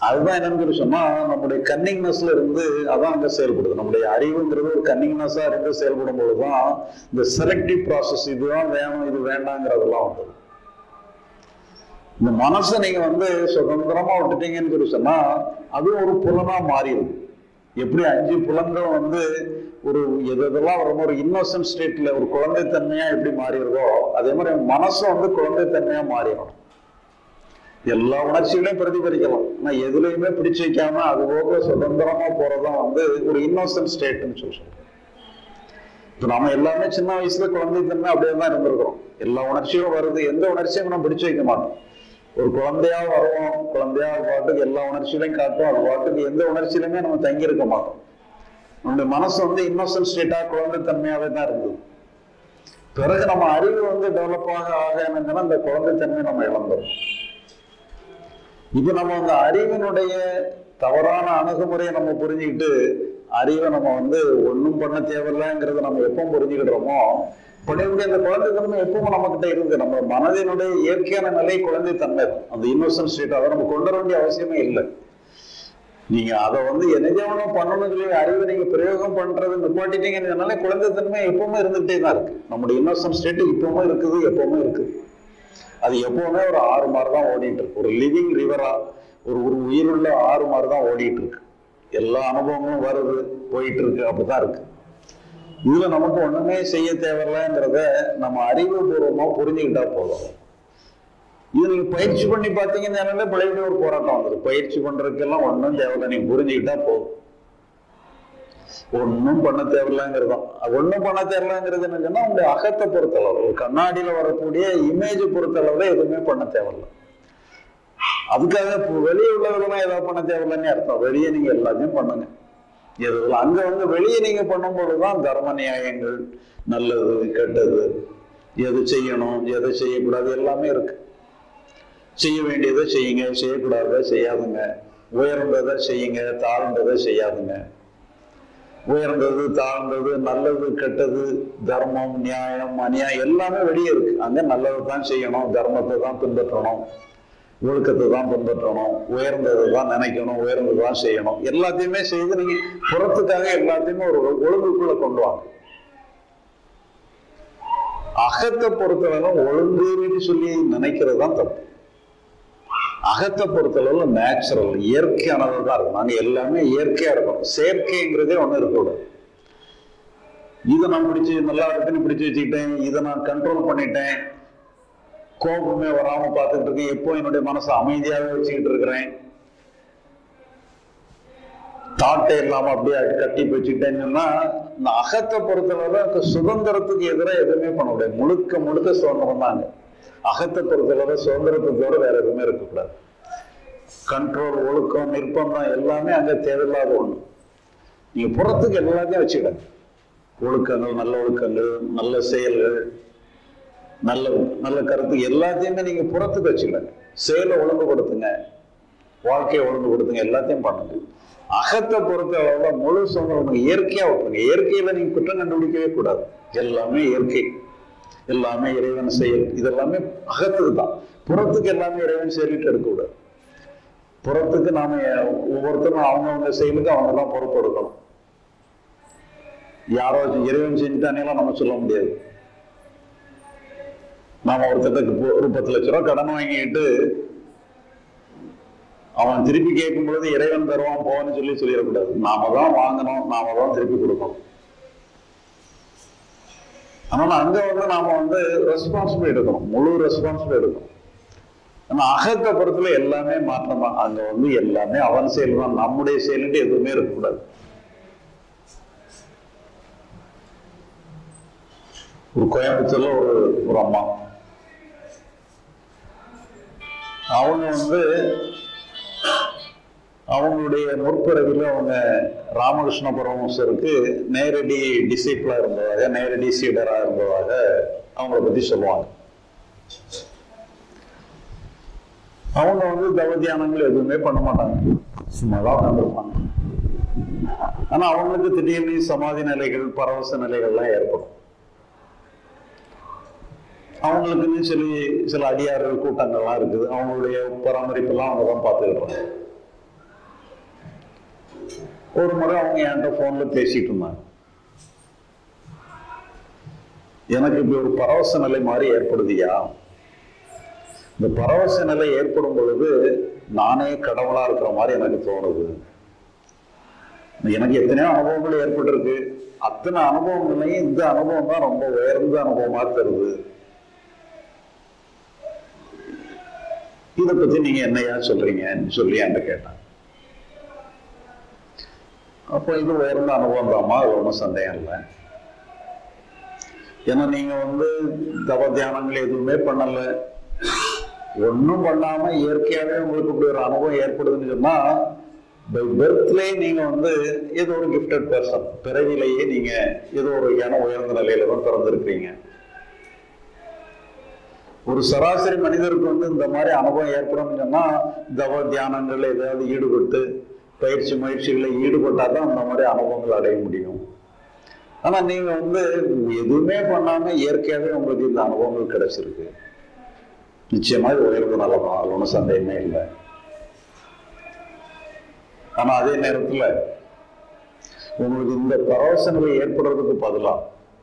அதுதான் என்னன்னு சொல்லி சொன்னா நம்முடைய கன்னிங்னஸ்ல இருந்து அதான் அங்க செயல்படுது நம்முடைய அறிவுங்கிறது ஒரு கன்னிங்னஸா இருந்து செயல்படும் பொழுதுதான் இந்த செலக்டிவ் ப்ராசஸ் இதுதான் வேணும் இது வேண்டாங்கிறதெல்லாம் வந்தது இந்த மனசை நீங்க வந்து சுதந்திரமா விட்டுட்டீங்கன்னு சொல்லி சொன்னா அதுவும் ஒரு புலனா மாறிடுது எப்படி அஞ்சு புலன்கள் வந்து ஒரு எது எதெல்லாம் வரும்போது ஒரு இன்னோசன்ட் ஸ்டேட்ல ஒரு குழந்தைத்தன்மையா எப்படி மாறிடுதோ அதே மாதிரி மனசும் வந்து குழந்தைத்தன்மையா மாறிடும் எல்லா உணர்ச்சிகளையும் பிரதிபலிக்கலாம் ஆனா எதுலையுமே பிடிச்சு வைக்காம அது போக சுதந்திரமா போறதுதான் வந்து ஒரு இன்னோசன்ட் ஸ்டேட்னு சொல்லி சொல்றோம் இப்ப நம்ம எல்லாமே சின்ன வயசுல குழந்தைத்தன்மை அப்படியே தான் இருந்திருக்கிறோம் எல்லா உணர்ச்சியும் வருது எந்த உணர்ச்சியும் நம்ம பிடிச்சு வைக்க மாட்டோம் ஒரு குழந்தையா வருவோம் குழந்தையா அது பாட்டுக்கு எல்லா உணர்ச்சிகளையும் காட்டும் அது பாட்டுக்கு எந்த உணர்ச்சியிலுமே நம்ம தங்கி இருக்க மாட்டோம் நம்முடைய மனசு வந்து இன்னோசன்ட் ஸ்டேட்டா குழந்தைத்தன்மையாவே தான் இருந்தது பிறகு நம்ம அறிவு வந்து டெவலப் ஆக ஆக என்னங்கன்னா அந்த குழந்தைத்தன்மை நம்ம இழந்துடும் இப்ப நம்ம அந்த அறிவினுடைய தவறான அணுகுமுறையை நம்ம புரிஞ்சுக்கிட்டு அறிவை நம்ம வந்து ஒண்ணும் பண்ண தேவையில்லைங்கிறத நம்ம எப்போ புரிஞ்சுக்கிடுறோமோ பழையபடி அந்த குழந்தைத்தன்மை எப்பவும் நம்ம கிட்ட இருக்கு நம்ம மனதினுடைய இயற்கையான நிலை குழந்தைத்தன்மை தான் அந்த இன்னோசன்ட் ஸ்டேட் அதை நம்ம கொண்டு வர வேண்டிய அவசியமே இல்லை நீங்க அதை வந்து எதேவனும் பண்ணணும் சொல்லி அறிவை நீங்க பிரயோகம் பண்றது நிப்பாட்டிட்டீங்கன்னாலே குழந்தைத்தன்மை எப்பவுமே இருந்துகிட்டே தான் இருக்கு நம்முடைய இன்னோசன்ட் ஸ்டேட் இப்பவுமே இருக்குது எப்பவுமே இருக்குது அது எப்பவுமே ஒரு ஆறு மாதிரி தான் ஓடிட்டு இருக்கு ஒரு லிவிங் ரிவரா ஒரு ஒரு உயிருள்ள ஆறு மாதிரி தான் ஓடிட்டு இருக்கு எல்லா அனுபவங்களும் வருது போயிட்டு இருக்கு அப்படிதான் இருக்கு இதுல நமக்கு ஒண்ணுமே செய்ய தேவையில்லைங்கிறத நம்ம அறிவுபூர்வமா புரிஞ்சுக்கிட்டா போதும் இது நீங்க பயிற்சி பண்ணி பார்த்தீங்கன்னா பழையபடி ஒரு போராட்டம் வந்துடும் பயிற்சி பண்றதுக்கெல்லாம் ஒன்றும் தேவையில்லை நீங்க புரிஞ்சுக்கிட்டா போதும் ஒன்றும் பண்ண தேவையில்லைங்கிறதும் ஒன்றும் பண்ண தேவையில்லைங்கிறது என்னன்னா உங்களுடைய அகத்தை பொறுத்தளவு ஒரு கண்ணாடியில வரக்கூடிய இமேஜ் பொறுத்தளவுல எதுவுமே பண்ண தேவையில்லை அதுக்காக இப்போ வெளியே உள்ளவர்களெல்லாம் ஏதாவது பண்ண தேவையில்லைன்னு அர்த்தம் வெளியே நீங்க எல்லாத்தையும் பண்ணுங்க எது அங்க வந்து வெளியே நீங்க பண்ணும்போதுதான் தர்ம நியாயங்கள் நல்லது கெட்டது எது செய்யணும் எதை செய்யக்கூடாது எல்லாமே இருக்கு செய்ய வேண்டியதை செய்யுங்க செய்யக்கூடாததை செய்யாதுங்க உயர்ந்ததை செய்யுங்க தாழ்ந்ததை செய்யாதுங்க உயர்ந்தது தாழ்ந்தது நல்லது கெட்டது தர்மம் நியாயம் அநியாயம் எல்லாமே வெளியே இருக்கு அங்க நல்லதை தான் செய்யணும் தர்மத்தை தான் பின்பற்றணும் ஒழுக்கத்தை தான் பின்பற்றணும் உயர்ந்ததை தான் நினைக்கணும் உயர்ந்தது தான் செய்யணும் எல்லாத்தையுமே செய்து நீங்க புறத்துக்காக எல்லாத்தையுமே ஒரு ஒழுங்குக்குள்ள கொண்டு வாங்க அகத்தை பொறுத்தவரை ஒழுங்குன்னு சொல்லி நினைக்கிறது தான் தப்பு அகத்தை பொறுத்தளவுல நேச்சுரல் இயற்கையானது தான் இருக்கும் நாங்க எல்லாமே இயற்கையா இருக்கும் செயற்கைங்கிறதே ஒண்ணு இருக்கக்கூடாது இதை நான் பிடிச்சு நல்லா இருக்குன்னு பிடிச்சு வச்சுக்கிட்டேன் இதை நான் கண்ட்ரோல் பண்ணிட்டேன் கோபமே வராம பார்த்துட்டு இருக்கேன் எப்போ என்னுடைய மனசை அமைதியாவே வச்சுக்கிட்டு இருக்கிறேன் தாட்டை இல்லாம அப்படியே கட்டி வச்சுக்கிட்டேன்னா இந்த அகத்தை பொறுத்தளவுல சுதந்திரத்துக்கு எதிராக எதுவுமே பண்ண முடியாது முழுக்க முழுக்க சுதந்திரம் தாங்க அகத்தை பொறுத்தளவு சுதந்திரத்தை தவிர வேற எதுவுமே இருக்கக்கூடாது கண்ட்ரோல் ஒழுக்கம் நிர்பந்தம் எல்லாமே அங்க தேவையில்லாத ஒண்ணு நீங்க புறத்துக்கு எல்லாத்தையும் வச்சுக்கிடுங்க ஒழுக்கங்கள் நல்ல ஒழுக்கங்கள் நல்ல செயல்கள் நல்ல நல்ல கருத்து எல்லாத்தையுமே நீங்க புறத்துக்கு வச்சுக்கிடுங்க செயலை ஒழுங்குபடுத்துங்க வாழ்க்கையை ஒழுங்குபடுத்துங்க எல்லாத்தையும் பண்ணுங்க அகத்தை பொறுத்த அளவுல முழு சுதந்திரம் இயற்கையா விட்டுருங்க இயற்கையில நீங்க குற்றம் கண்டுபிடிக்கவே கூடாது எல்லாமே இயற்கை எல்லாமே இறைவன் செயல் இதெல்லாமே அகத்துக்கு தான் புறத்துக்கு எல்லாமே இறைவன் செயலிட்டு எடுக்கக்கூடாது புறத்துக்கு நாம ஒவ்வொருத்தரும் அவங்கவுங்க செயலுக்கு அவங்க தான் பொறுப்பு எடுக்கணும் யாரோ இறைவன் செஞ்சுட்டானேலாம் நம்ம சொல்ல முடியாது நாம ஒருத்தருக்கு ஒரு பத்து லட்ச ரூபா கடன் வாங்கிட்டு அவன் திருப்பி கேட்கும் பொழுது இறைவன் தருவான் போன்னு சொல்லி சொல்லிடக்கூடாது நாம தான் வாங்கணும் நாம தான் திருப்பி கொடுக்கணும் அதனால அங்க வந்து நாம வந்து ரெஸ்பான்சிபிள் எடுக்கணும் முழு ரெஸ்பான்சிபிள் எடுக்கணும் ஆனா அகத்தை பொறுத்துல எல்லாமே மாற்றம் தான் அங்க வந்து எல்லாமே அவன் செயல் தான் நம்முடைய செயல்ட்டு எதுவுமே இருக்கக்கூடாது ஒரு கோயம்புத்தூர்ல ஒரு ஒரு அம்மா அவங்க வந்து அவங்களுடைய முற்பிறவில அவங்க ராமகிருஷ்ண பரமஹம்சருக்கு நேரடி டிசைப்பிளா இருந்ததாக நேரடி சீடரா இருந்ததாக அவங்கள பத்தி சொல்லுவாங்க அவங்க வந்து தவத்தியானங்கள் எதுவுமே பண்ண மாட்டாங்க சும்மாதான் உட்காந்துருப்பாங்க ஆனா அவங்களுக்கு திடீர்னு சமாதி நிலைகள் பரவச நிலைகள்லாம் ஏற்படும் அவங்களுக்குன்னு சொல்லி சில அடியார்கள் கூட்டங்கள்லாம் இருக்குது அவங்களுடைய பராமரிப்பெல்லாம் அவங்க தான் பார்த்துக்கிடுறாங்க ஒரு முறை அவங்க என்கிட்ட போன்ல பேசிட்டு இருந்தாங்க எனக்கு இப்படி ஒரு பரவச நிலை மாதிரி ஏற்படுதியா இந்த பரவச நிலை ஏற்படும் பொழுது நானே கடவுளா இருக்கிற மாதிரி எனக்கு தோணுது எனக்கு எத்தனையோ அனுபவங்கள் ஏற்பட்டிருக்கு அத்தனை அனுபவங்களையும் இந்த அனுபவம் தான் ரொம்ப உயர்ந்த அனுபவமா தருது இதை பத்தி நீங்க என்னையா சொல்றீங்கன்னு சொல்லி என்கிட்ட கேட்டான் அப்போ இது உயர்ந்த அனுபவம் தாமா அது ஒன்றும் சந்தேகம் இல்லை ஏன்னா நீங்க வந்து தவ தியானங்கள் எதுவுமே பண்ணல ஒன்றும் பண்ணாம இயற்கையாவே உங்களுக்கு இப்படி ஒரு அனுபவம் ஏற்படுதுன்னு சொன்னா பை பர்த்லேயே நீங்க வந்து ஏதோ ஒரு கிஃப்டட் பர்சன் பிறவிலேயே நீங்க ஏதோ ஒரு இன உயர்ந்த நிலையில தான் பிறந்திருக்கிறீங்க ஒரு சராசரி மனிதருக்கு வந்து இந்த மாதிரி அனுபவம் ஏற்படும் சொன்னா தவ தியானங்கள் ஏதாவது ஈடுபட்டு பயிற்சி முயற்சிகளில் ஈடுபட்டா தான் அந்த மாதிரி அனுபவங்கள் அடைய முடியும் ஆனா நீங்க வந்து எதுவுமே பண்ணாம இயற்கையாவே உங்களுக்கு இந்த அனுபவங்கள் கிடைச்சிருக்கு நிச்சயமா இது உயர்வு நல்லதான் அது ஒன்றும் சந்தேகமே இல்லை ஆனா அதே நேரத்துல உங்களுக்கு இந்த பரவசங்கள் ஏற்படுறதுக்கு பதிலா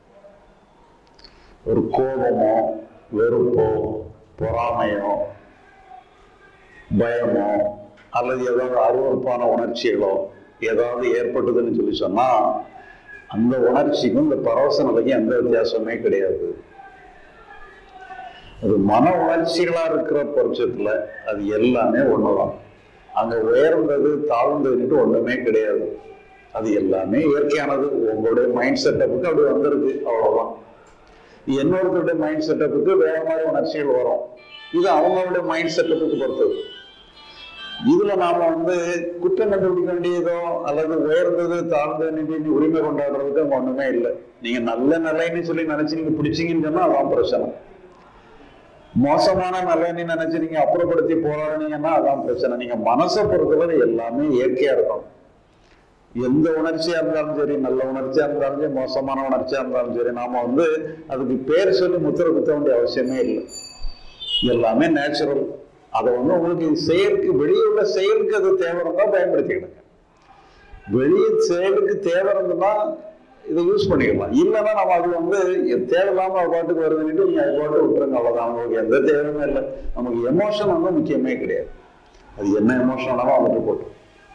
ஒரு கோபமோ வெறுப்போ பொறாமையோ பயமோ அல்லது ஏதாவது அருவறுப்பான உணர்ச்சிகளோ ஏதாவது ஏற்பட்டதுன்னு சொல்லி சொன்னா அந்த உணர்ச்சிக்கும் இந்த பரவச நிலைக்கும் எந்த வித்தியாசமே கிடையாது அது மன உணர்ச்சிகளா இருக்கிற பட்சத்துல அது எல்லாமே ஒண்ணுதான் அங்க உயர்ந்தது தாழ்ந்ததுன்ட்டு ஒண்ணுமே கிடையாது அது எல்லாமே இயற்கையானது உங்களுடைய மைண்ட் செட்டப்புக்கு அப்படி வந்திருக்கு அவ்வளவுதான் இன்னொருத்தருடைய மைண்ட் செட்டப்புக்கு வேற மாதிரி உணர்ச்சிகள் வரும் இது அவங்களுடைய மைண்ட் செட்டப்புக்கு பொறுத்தது இதுல நாம வந்து குற்றம் கண்டுபிடிக்க வேண்டியதோ அல்லது உயர்ந்தது தாழ்ந்தது உரிமை கொண்டாடுறதுக்கு அங்க ஒண்ணுமே இல்லை நீங்க நல்ல நிலைன்னு சொல்லி நினைச்சு நீங்க பிடிச்சீங்கன்னு சொன்னா அதான் பிரச்சனை மோசமான நல்லெண்ணி நினைச்சு நீங்க அப்புறப்படுத்தி போராடினீங்கன்னா அதான் பிரச்சனை நீங்க மனசை பொறுத்தவரை எல்லாமே இயற்கையா இருக்கும் எந்த உணர்ச்சியா இருந்தாலும் சரி நல்ல உணர்ச்சியா இருந்தாலும் சரி மோசமான உணர்ச்சியா இருந்தாலும் சரி நாம வந்து அதுக்கு பேர் சொல்லி முத்திரை குத்த வேண்டிய அவசியமே இல்லை எல்லாமே நேச்சுரல் அதை வந்து உங்களுக்கு செயலுக்கு வெளியே உள்ள செயலுக்கு அது தேவை இருந்தா பயன்படுத்திக்கிடுங்க வெளியே செயலுக்கு தேவை இருந்ததுன்னா இதை யூஸ் பண்ணிக்கலாம் இல்லைன்னா நம்ம அது வந்து தேவையில்லாம அது பாட்டுக்கு வருதுன்னுட்டு நீங்க அது பாட்டு விட்டுருங்க அவ்வளவுதான் உங்களுக்கு எந்த தேவையுமே இல்லை நமக்கு எமோஷன் வந்து முக்கியமே கிடையாது அது என்ன எமோஷன் வேணாலும் வந்துட்டு போட்டோம்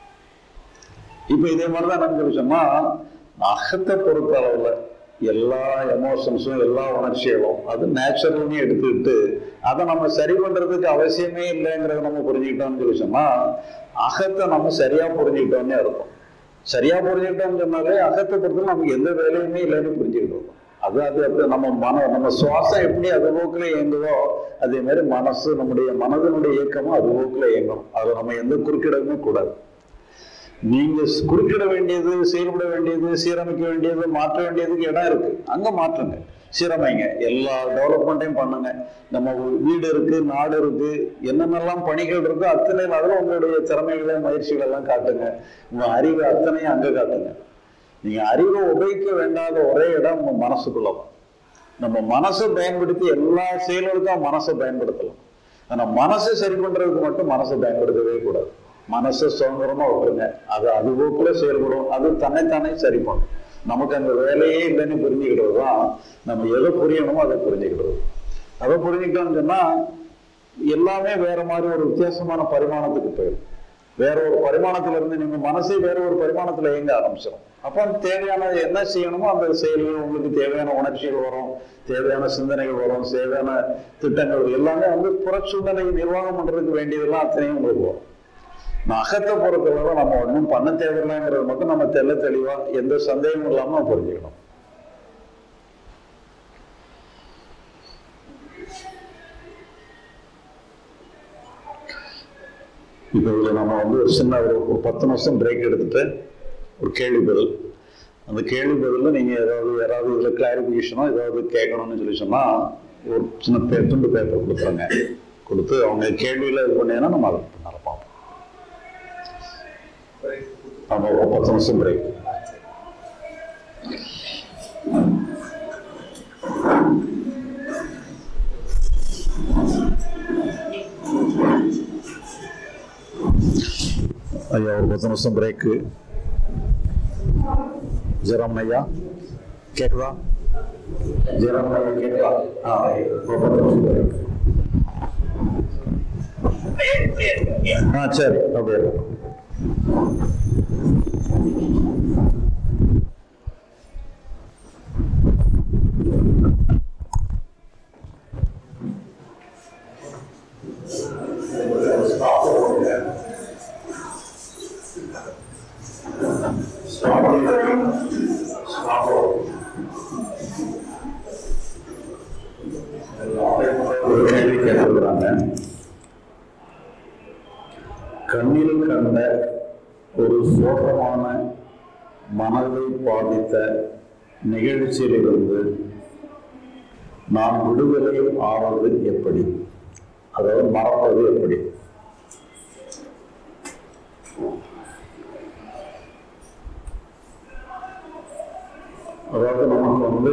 இப்ப இதே மாதிரிதான் என்னன்னு சொன்னா அகத்தை பொறுத்த அளவுல எல்லா எமோஷன்ஸும் எல்லா உணர்ச்சிகளும் அது நேச்சுரல்னு எடுத்துக்கிட்டு அதை நம்ம சரி பண்றதுக்கு அவசியமே இல்லைங்கிறத நம்ம புரிஞ்சுக்கிட்டோம்னு சொல்லி சொன்னா அகத்தை நம்ம சரியா புரிஞ்சுக்கிட்டோம்னே இருக்கும் சரியா புரிஞ்சுக்கிட்டோம்னு சொன்னாலே அகத்தை பொறுத்தவரை நமக்கு எந்த வேலையுமே இல்லைன்னு புரிஞ்சுக்கிட்டோம் அது அது அப்படி நம்ம மன நம்ம சுவாசம் எப்படி அது போக்குல இயங்குதோ அதே மாதிரி மனசு நம்முடைய மனதனுடைய இயக்கமும் அது போக்குல இயங்கணும் அது நம்ம எந்த குறுக்கிடமே கூடாது நீங்க குறுக்கிட வேண்டியது செயல்பட வேண்டியது சீரமைக்க வேண்டியது மாற்ற வேண்டியதுக்கு இடம் இருக்கு அங்க மாற்றுங்க சீரமைங்க எல்லா டெவலப்மெண்ட்டையும் பண்ணுங்க நம்ம வீடு இருக்கு நாடு இருக்கு என்னென்னலாம் பணிகள் இருக்கோ அத்தனை அதில் உங்களுடைய திறமைகளை முயற்சிகள் எல்லாம் காட்டுங்க உங்க அறிவு அத்தனையும் அங்க காட்டுங்க நீங்க அறிவை உபயோகிக்க வேண்டாத ஒரே இடம் உங்க மனசுக்குள்ளதான் நம்ம மனசை பயன்படுத்தி எல்லா செயல்களுக்கும் மனசை பயன்படுத்தலாம் ஆனா மனசை சரி பண்றதுக்கு மட்டும் மனசை பயன்படுத்தவே கூடாது மனசை சுதந்திரமா விட்டுருங்க அது அது போக்குல செயல்படும் அது தன்னைத்தானே சரி பண்ணும் நமக்கு அந்த வேலையே இல்லைன்னு புரிஞ்சுக்கிட்டது தான் நம்ம எதை புரியணுமோ அதை புரிஞ்சுக்கிட்டது அதை புரிஞ்சுக்கிட்டோம்னு சொன்னா எல்லாமே வேற மாதிரி ஒரு வித்தியாசமான பரிமாணத்துக்கு போயிடும் வேற ஒரு பரிமாணத்துல இருந்து நீங்க மனசே வேற ஒரு பரிமாணத்துல இயங்க ஆரம்பிச்சிடும் அப்போ தேவையான என்ன செய்யணுமோ அந்த செயல்கள் உங்களுக்கு தேவையான உணர்ச்சிகள் வரும் தேவையான சிந்தனைகள் வரும் தேவையான திட்டங்கள் எல்லாமே வந்து புறச்சூழ்நிலை நிர்வாகம் பண்றதுக்கு வேண்டியதெல்லாம் அத்தனையும் உங்களுக்கு வரும் நான் அகத்தை பொறுத்தவரை நம்ம ஒன்றும் பண்ண தேவையில்லைங்கிறது மட்டும் நம்ம தெல்ல தெளிவா எந்த சந்தேகமும் இல்லாம நம்ம புரிஞ்சுக்கணும் இப்போ இதில் நம்ம வந்து ஒரு சின்ன ஒரு ஒரு பத்து நிமிஷம் பிரேக் எடுத்துட்டு ஒரு கேள்வி பதில் அந்த கேள்வி பதிலில் நீங்கள் ஏதாவது யாராவது இதில் கிளாரிஃபிகேஷனோ ஏதாவது கேட்கணும்னு சொல்லி சொன்னால் ஒரு சின்ன பே துண்டு பேப்பர் கொடுத்துருங்க கொடுத்து அவங்க கேள்வியில் இது பண்ணீங்கன்னா நம்ம அதை பண்ணால பார்ப்போம் ஆமாம் ஒரு பத்து நிமிஷம் பிரேக் ஐயா ஒரு பத்து நிமிஷம் பிரேக்கு ஜெரம் ஐயா கேக்குதா ஜெரம் ஐயா கேக்குதா ஆ ஆ சரி அப்படியே ஒரு கேள்வி கேட்டிருக்கிறாங்க கண்ணில் கண்ட ஒரு சோகமான மனதை பாதித்த நிகழ்ச்சியிலிருந்து நாம் விடுதலை ஆவது எப்படி அதாவது மறப்பது எப்படி அதாவது நமக்கு வந்து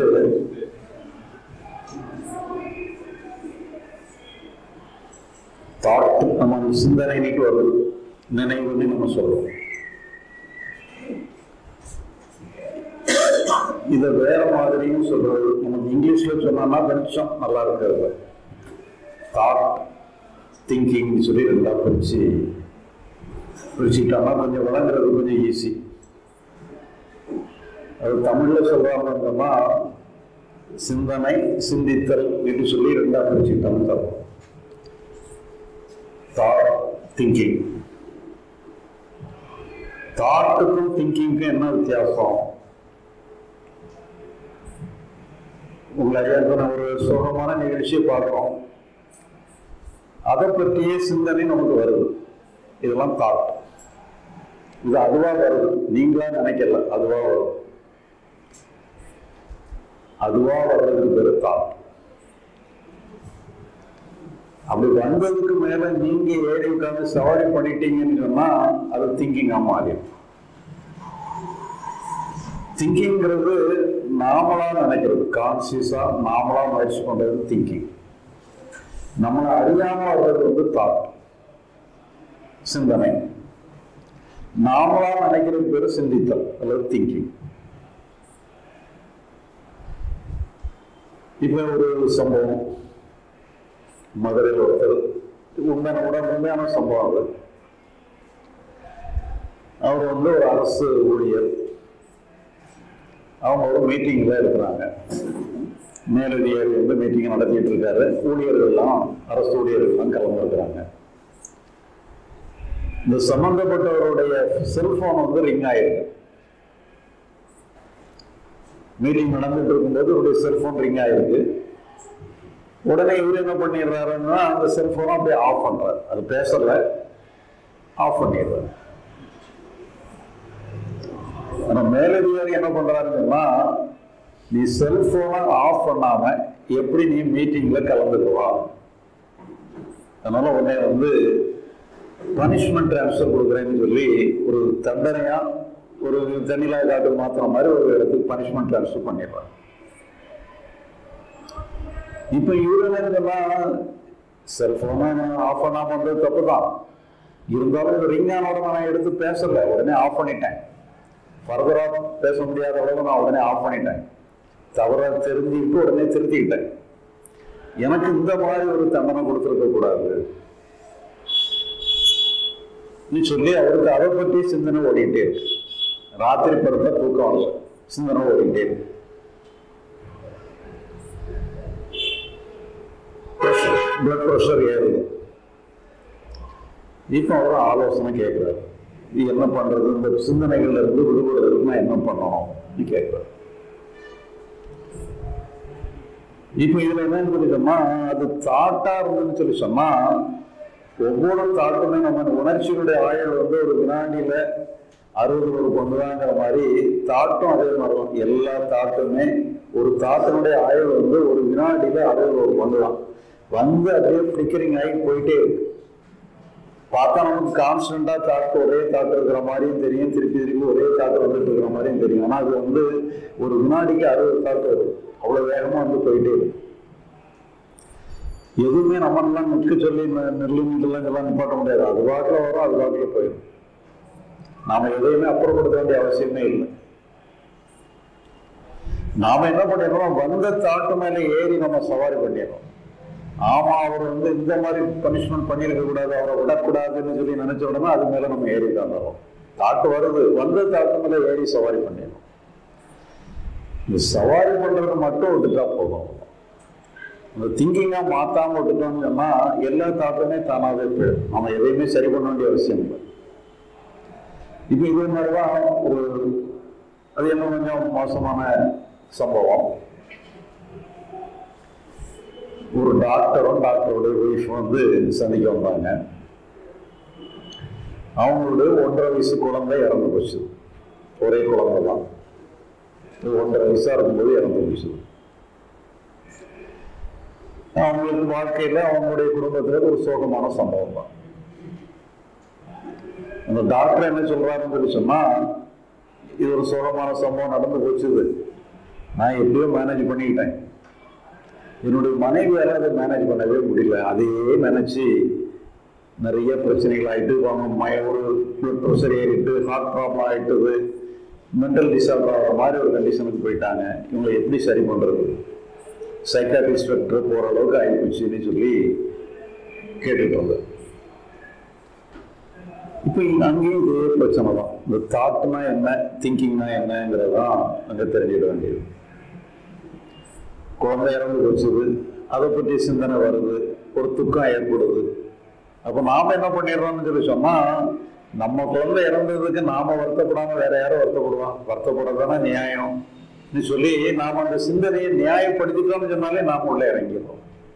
தாட் நம்ம சிந்தனை இன்னைக்கு வருது நினைவுன்னு நம்ம சொல்லுவோம் இதை வேற மாதிரியும் சொல்றது நமக்கு இங்கிலீஷ்ல சொன்னோம்னா கொஞ்சம் நல்லா இருக்கிறது தாட் திங்கிங் சொல்லி ரெண்டா பிரிச்சு பிரிச்சுக்கிட்டோம்னா கொஞ்சம் விளங்குறது கொஞ்சம் ஈஸி அது தமிழ்ல சொல்றாங்கன்னா சிந்தனை சிந்தித்தல் என்று சொல்லி ரெண்டா பிரிச்சுக்கிட்டோம்னு தரும் தாட் திங்கிங் தாட்டுக்கும் திங்கிங்க்கும் என்ன வித்தியாசம் உங்களை இப்ப நம்ம ஒரு சோகமான நிகழ்ச்சியை பார்க்கிறோம் அதை பற்றியே சிந்தனை நமக்கு வருது இதெல்லாம் தாட் இது அதுவா வருது நீங்களா நினைக்கல அதுவா வரும் அதுவா வர்றதுக்கு பேரு தாட் அப்படி வந்ததுக்கு மேல நீங்க ஏறி உட்கார்ந்து சவாரி பண்ணிட்டீங்கன்னு சொன்னா அது திங்கிங்கா மாறிடும் திங்கிங்கிறது நாமளா நினைக்கிறது கான்சியஸா நாமளா முயற்சி பண்றது திங்கிங் நம்மளை அறியாம வர்றது வந்து தாட் சிந்தனை நாமளா நினைக்கிறது பேரு சிந்தித்தல் அல்லது திங்கிங் இப்ப ஒரு சம்பவம் மதுரையில் ஒருத்தர் உண்மையான உடனே உண்மையான சம்பவம் அது அவர் வந்து ஒரு அரசு ஊழியர் அவங்க ஒரு மீட்டிங்ல இருக்கிறாங்க மேலதிகாரி வந்து மீட்டிங் நடத்திட்டு இருக்காரு ஊழியர்கள்லாம் அரசு ஊழியர்கள்லாம் கலந்துருக்கிறாங்க இந்த சம்பந்தப்பட்டவருடைய செல்போன் வந்து ரிங் ஆயிருக்கு மீட்டிங் நடந்துட்டு இருக்கும்போது அவருடைய செல்போன் ரிங் ஆயிருக்கு உடனே இவர் என்ன பண்ணிடுறாருன்னா அந்த செல்போனை அப்படியே ஆஃப் பண்றாரு அது பேசல ஆஃப் பண்ணிடுறாரு ஆனா மேலதிகாரி என்ன பண்றாருன்னா நீ செல்போனை ஆஃப் பண்ணாம எப்படி நீ மீட்டிங்ல கலந்துக்குவா அதனால உடனே வந்து பனிஷ்மெண்ட் ட்ரான்ஸ்ஃபர் கொடுக்குறேன்னு சொல்லி ஒரு தண்டனையா ஒரு தண்ணிலா காட்டு மாத்திர மாதிரி ஒரு இடத்துக்கு பனிஷ்மெண்ட் ட்ரான்ஸ்ஃபர் பண்ணிடுறாரு இப்ப இவரு என்னன்னா செல்போனை ஆஃப் பண்ணாம வந்தது தப்பு தான் இருந்தாலும் ரிங் ஆன உடனே நான் எடுத்து பேசல உடனே ஆஃப் பண்ணிட்டேன் ஃபர்தரா பேச முடியாத அளவுக்கு நான் உடனே ஆஃப் பண்ணிட்டேன் தவற தெரிஞ்சுக்கிட்டு உடனே திருத்திக்கிட்டேன் எனக்கு இந்த மாதிரி ஒரு தண்டனை கொடுத்துருக்க கூடாது நீ சொல்லி அவருக்கு அதை பற்றி சிந்தனை ஓடிக்கிட்டே இருக்கு ராத்திரி படுத்தா தூக்கம் இல்லை சிந்தனை ஓடிக்கிட்டே இருக்கு பிளட் ப்ரெஷர் ஏறுது இப்போ அவர் ஆலோசனை கேட்கிறாரு இது என்ன பண்றது இந்த சிந்தனைகள்ல இருந்து விடுபடுறதுக்கு நான் என்ன பண்ணணும் கேட்கிறார் இப்போ இதுல என்னன்னு சொல்லி சொன்னா அது தாட்டா இருந்ததுன்னு சொல்லி சொன்னா ஒவ்வொரு தாட்டுமே நம்ம உணர்ச்சிகளுடைய ஆயுள் வந்து ஒரு வினாடியில அறுபது ஒரு கொண்டுதாங்கிற மாதிரி தாட்டும் அதே மாதிரி தான் எல்லா தாட்டுமே ஒரு தாட்டினுடைய ஆயுள் வந்து ஒரு வினாடியில அறுபது ஒரு கொண்டுதான் வந்து அப்படியே ஃபிளிக்கரிங் ஆகி போயிட்டே இருக்கு பார்த்தா நமக்கு கான்ஸ்டண்டா தாட் ஒரே தாட் இருக்கிற மாதிரியும் தெரியும் திருப்பி திருப்பி ஒரே தாட் வந்துட்டு இருக்கிற மாதிரியும் தெரியும் ஆனா அது வந்து ஒரு வினாடிக்கு அறுபது தாட் வரும் அவ்வளவு வேகமா வந்து போயிட்டே இருக்கு எதுவுமே நம்ம எல்லாம் நிற்க சொல்லி நெல்லுலாம் இதெல்லாம் நிப்பாட்ட முடியாது அது வாக்கில் வரும் அது வாக்கில் போயிடும் நாம எதையுமே அப்புறப்படுத்த வேண்டிய அவசியமே இல்லை நாம என்ன பண்ணிடுறோம் வந்த தாட்டு மேல ஏறி நம்ம சவாரி பண்ணிடுறோம் ஆமா அவர் வந்து இந்த மாதிரி பனிஷ்மெண்ட் பண்ணியிருக்க கூடாது அவரை விடக்கூடாதுன்னு சொல்லி நினைச்ச உடனே அது மேல நம்ம ஏறி தந்துடுறோம் தாட்டு வருது வந்த தாட்டு மேல ஏறி சவாரி பண்ணிடுறோம் இந்த சவாரி பண்றது மட்டும் விட்டுட்டா போதும் அந்த திங்கிங்கா மாத்தாம விட்டுட்டோம்னு சொன்னா எல்லா தாட்டுமே தானாவே போயிடும் நம்ம எதையுமே சரி பண்ண வேண்டிய அவசியம் இல்லை இப்போ இதே மாதிரிதான் ஒரு அது என்ன கொஞ்சம் மோசமான சம்பவம் ஒரு டாக்டரும் டாக்டருடைய ஒய்ஃப் வந்து சந்திக்க வந்தாங்க அவங்களுடைய ஒன்றரை வயசு குழந்தை இறந்து போச்சு ஒரே குழந்தை தான் இது ஒன்றரை வயசா இருக்கும்போது இறந்து போச்சு அவங்களுக்கு வாழ்க்கையில அவங்களுடைய குடும்பத்துல ஒரு சோகமான சம்பவம் தான் அந்த டாக்டர் என்ன சொல்றாருன்னு சொல்லி சொன்னா இது ஒரு சோகமான சம்பவம் நடந்து போச்சுது நான் எப்படியோ மேனேஜ் பண்ணிக்கிட்டேன் என்னுடைய மனைவியால அதை மேனேஜ் பண்ணவே முடியல அதையே நினைச்சு நிறைய பிரச்சனைகள் ஆயிட்டு அவங்க மய ஒரு பிளட் ப்ரெஷர் ஏறிட்டு ஹார்ட் ப்ராப்ளம் ஆயிட்டுது மென்டல் டிசார்டர் ஆகிற மாதிரி ஒரு கண்டிஷனுக்கு போயிட்டாங்க இவங்களை எப்படி சரி பண்றது சைக்காட்ரிஸ்ட் போற அளவுக்கு ஆயிப்போச்சுன்னு சொல்லி கேட்டுட்டு இருந்தேன் இப்போ அங்கேயும் இதே பிரச்சனை தான் இந்த தாட்னா என்ன திங்கிங்னா என்னங்கிறதான் அங்கே தெரிஞ்சிட வேண்டியது குழந்தை இறந்து போச்சுது அதை பற்றி சிந்தனை வருது ஒரு துக்கம் ஏற்படுது அப்போ நாம என்ன பண்ணிடுறோம்னு சொல்லி சொன்னா நம்ம குழந்தை இறந்ததுக்கு நாம வருத்தப்படாம வேற யாரும் வருத்தப்படுவான் வருத்தப்படுறதானே நியாயம் நீ சொல்லி நாம அந்த சிந்தனையை நியாயப்படுத்திட்டோம்னு சொன்னாலே நாம உள்ள இறங்கிடுறோம்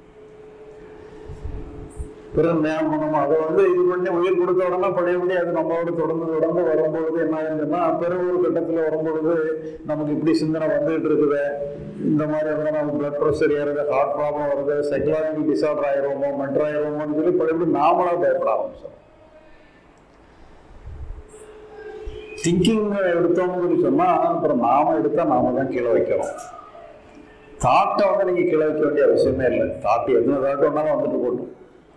பிறகு நியாயம் பண்ணணும் அதை வந்து இது பண்ணி உயிர் கொடுத்த உடனே பழையபடி அது நம்மளோட தொடர்ந்து தொடர்ந்து வரும்பொழுது என்ன ஆகுதுன்னா பிறகு ஒரு கட்டத்தில் வரும்பொழுது நமக்கு இப்படி சிந்தனை வந்துகிட்டு இருக்குது இந்த மாதிரி இருந்தால் நமக்கு பிளட் ப்ரெஷர் ஏறுது ஹார்ட் ப்ராப்ளம் வருது சைக்கலாஜிக்கல் டிசார்டர் ஆயிடுவோமோ மென்டர் ஆயிடுவோமோன்னு சொல்லி பழையபடி நாமளா பயப்பட ஆரம்பிச்சோம் திங்கிங் எடுத்தோம்னு சொல்லி சொன்னா அப்புறம் நாம எடுத்தா நாம தான் கீழே வைக்கிறோம் தாட்டை வந்து நீங்க கீழே வைக்க வேண்டிய அவசியமே இல்லை தாட்டு எத்தனை தாட்டு வேணாலும் வந்துட்டு போட்டோம்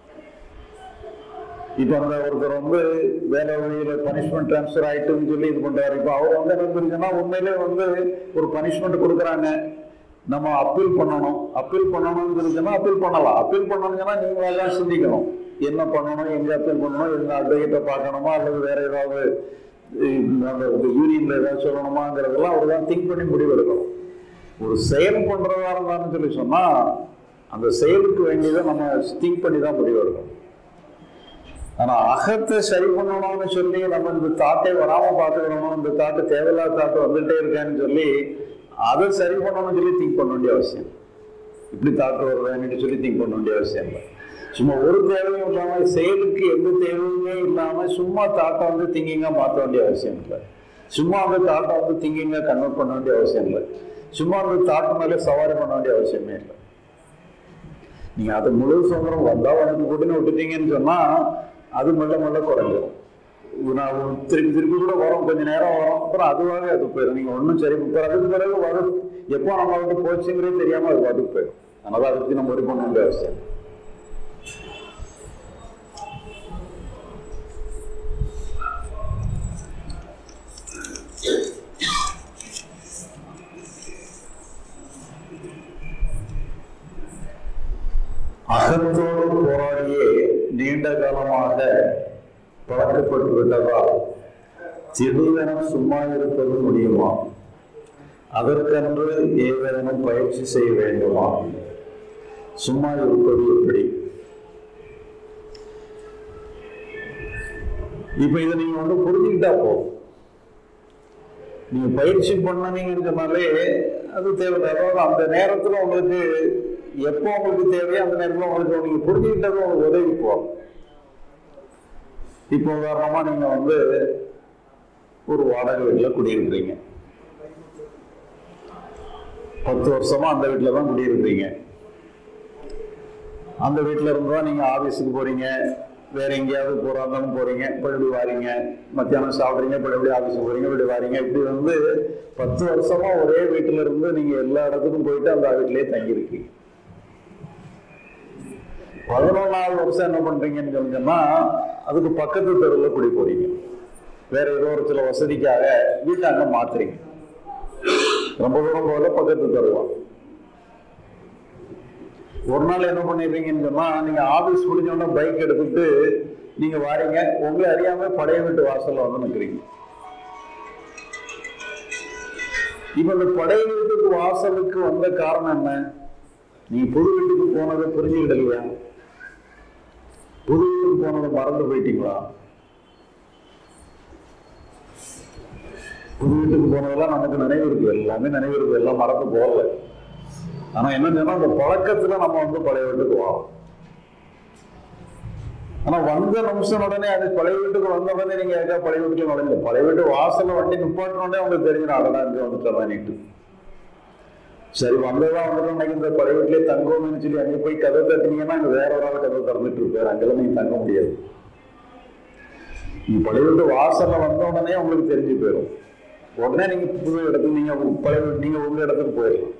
இப்போ அந்த ஒருத்தர் வந்து வேலை வழியில பனிஷ்மெண்ட் ட்ரான்ஸ்ஃபர் ஆயிட்டுன்னு சொல்லி இது பண்றாரு இப்போ அவர் வந்து என்ன தெரிஞ்சுன்னா உண்மையிலே வந்து ஒரு பனிஷ்மெண்ட் கொடுக்குறாங்க நம்ம அப்பீல் பண்ணணும் அப்பீல் பண்ணணும்னு தெரிஞ்சுன்னா அப்பீல் பண்ணலாம் அப்பீல் பண்ணணும்னா நீங்க எல்லாம் சிந்திக்கணும் என்ன பண்ணணும் எங்க அப்பீல் பண்ணணும் எந்த அட்வொகேட்டை பார்க்கணுமா அல்லது வேற ஏதாவது அந்த யூனியன்ல ஏதாவது சொல்லணுமாங்கிறதெல்லாம் அவர் தான் திங்க் பண்ணி முடிவு எடுக்கணும் ஒரு செயல் பண்றதா இருந்தாலும் சொல்லி சொன்னா அந்த செயலுக்கு வேண்டியதை நம்ம திங்க் பண்ணி தான் முடிவு எடுக்கணும் ஆனா அகத்தை சரி பண்ணணும்னு சொல்லி நம்ம இந்த தாட்டை வராம பாத்துக்கணும் இந்த தாட்டு தேவையில்லாத தாட்டு வந்துட்டே இருக்கேன்னு சொல்லி அதை சரி பண்ணணும்னு சொல்லி திங்க் பண்ண வேண்டிய அவசியம் இப்படி தாட்டு வருதுன்னு சொல்லி திங்க் பண்ண வேண்டிய அவசியம் இல்லை சும்மா ஒரு தேவையும் இல்லாம செயலுக்கு எந்த தேவையுமே இல்லாம சும்மா தாட்டை வந்து திங்கிங்கா மாற்ற வேண்டிய அவசியம் இல்லை சும்மா அந்த தாட்டை வந்து திங்கிங்கா கன்வெர்ட் பண்ண வேண்டிய அவசியம் இல்லை சும்மா அந்த தாட்டு மேலே சவாரி பண்ண வேண்டிய அவசியமே இல்லை நீங்க அது முழு சுதந்திரம் வந்தா உனக்கு கூட்டின்னு விட்டுட்டீங்கன்னு சொன்னா அது மெல்ல மெல்ல குறைஞ்சிரும் நான் திருப்பி திருப்பி கூட வரும் கொஞ்ச நேரம் வரும் அப்புறம் அதுவாக அது போயிடும் நீங்க ஒன்றும் சரி அதுக்கு பிறகு வரும் எப்போ நம்ம வந்து போச்சுங்கிறதே தெரியாம அது பாட்டுக்கு போயிடும் அதனால அதை பத்தி நம்ம ஒரு பண்ண வேண்டிய அவசியம் அகத்தோடு போராடியே நீண்ட காலமாக பழக்கப்பட்டு விட்டதால் திடீரென சும்மா இருப்பது முடியுமா அதற்கென்று ஏதேனும் பயிற்சி செய்ய வேண்டுமா சும்மா இருப்பது எப்படி இப்ப இதை நீங்க வந்து புரிஞ்சுக்கிட்டா போதும் நீங்க பயிற்சி பண்ணனீங்கன்னு சொன்னாலே அது தேவை அதாவது அந்த நேரத்துல உங்களுக்கு எப்போ உங்களுக்கு தேவையோ அந்த நேரத்தில் உங்களுக்கு நீங்க புரிஞ்சுக்கிட்டது உங்களுக்கு உதவி போகும் இப்போ உதாரணமா நீங்க வந்து ஒரு வாடகை வீட்டில் குடியிருக்கிறீங்க பத்து வருஷமா அந்த வீட்டில் தான் குடியிருக்கிறீங்க அந்த வீட்டில் இருந்தா நீங்க ஆபீஸுக்கு போறீங்க வேற எங்கேயாவது போறாந்தாலும் போறீங்க இப்படி வாரீங்க மத்தியானம் சாப்பிட்றீங்க இப்படி ஆபீஸுக்கு போறீங்க இப்படி வாரீங்க இப்படி வந்து பத்து வருஷமா ஒரே வீட்டுல இருந்து நீங்க எல்லா இடத்துக்கும் போயிட்டு அந்த வீட்டிலேயே தங்கியிருக்கீங்க பதினொன்றாவது வருஷம் என்ன பண்றீங்கன்னு சொன்னீங்கன்னா அதுக்கு பக்கத்து தெருவில் குடி போறீங்க வேற ஏதோ ஒரு சில வசதிக்காக வீட்டை அங்க மாத்துறீங்க ரொம்ப தூரம் போகல பக்கத்து தருவான் ஒரு நாள் என்ன பண்ணிடுறீங்கன்னு சொன்னா நீங்க ஆபீஸ் முடிஞ்சோடனே பைக் எடுத்துட்டு நீங்க வாரீங்க உங்களை அறியாம பழைய வீட்டு வாசல்ல வந்து நிற்கிறீங்க இப்ப இந்த பழைய வீட்டுக்கு வாசலுக்கு வந்த காரணம் என்ன நீ புது வீட்டுக்கு போனதை புரிஞ்சுக்கிடலையா புது வீட்டுக்கு போனதை மறந்து போயிட்டீங்களா புது வீட்டுக்கு போனதெல்லாம் நமக்கு நினைவு இருக்கு எல்லாமே நினைவு இருக்கு எல்லாம் மறந்து போகல ஆனா என்ன சொன்னா அந்த பழக்கத்துல நம்ம வந்து பழைய வீட்டுக்கு வரோம் ஆனா வந்த நிமிஷம் உடனே அது பழைய வீட்டுக்கு வந்த உடனே நீங்க எங்க பழைய வீட்டுக்கு நுழைஞ்சு பழைய வீட்டு வாசல்ல வண்டி நிப்பாட்டின உடனே உங்களுக்கு தெரிஞ்சு அடடா இங்க வந்துட்டு நீட்டு சரி வந்ததா வந்துட்டு இன்னைக்கு இந்த பழைய வீட்டிலே தங்கணும்னு சொல்லி அங்கே போய் கதை தட்டினீங்கன்னா அங்க வேற ஒரு ஆள் கதை திறந்துட்டு இருப்பாரு அங்கெல்லாம் நீங்க தங்க முடியாது நீங்க பழைய வீட்டு வாசல்ல வந்த உடனே உங்களுக்கு தெரிஞ்சு போயிடும் உடனே நீங்க புது இடத்துக்கு நீங்க உங்க பழைய வீட்டு- நீங்க உங்க இடத்துக்கு போயிடலாம்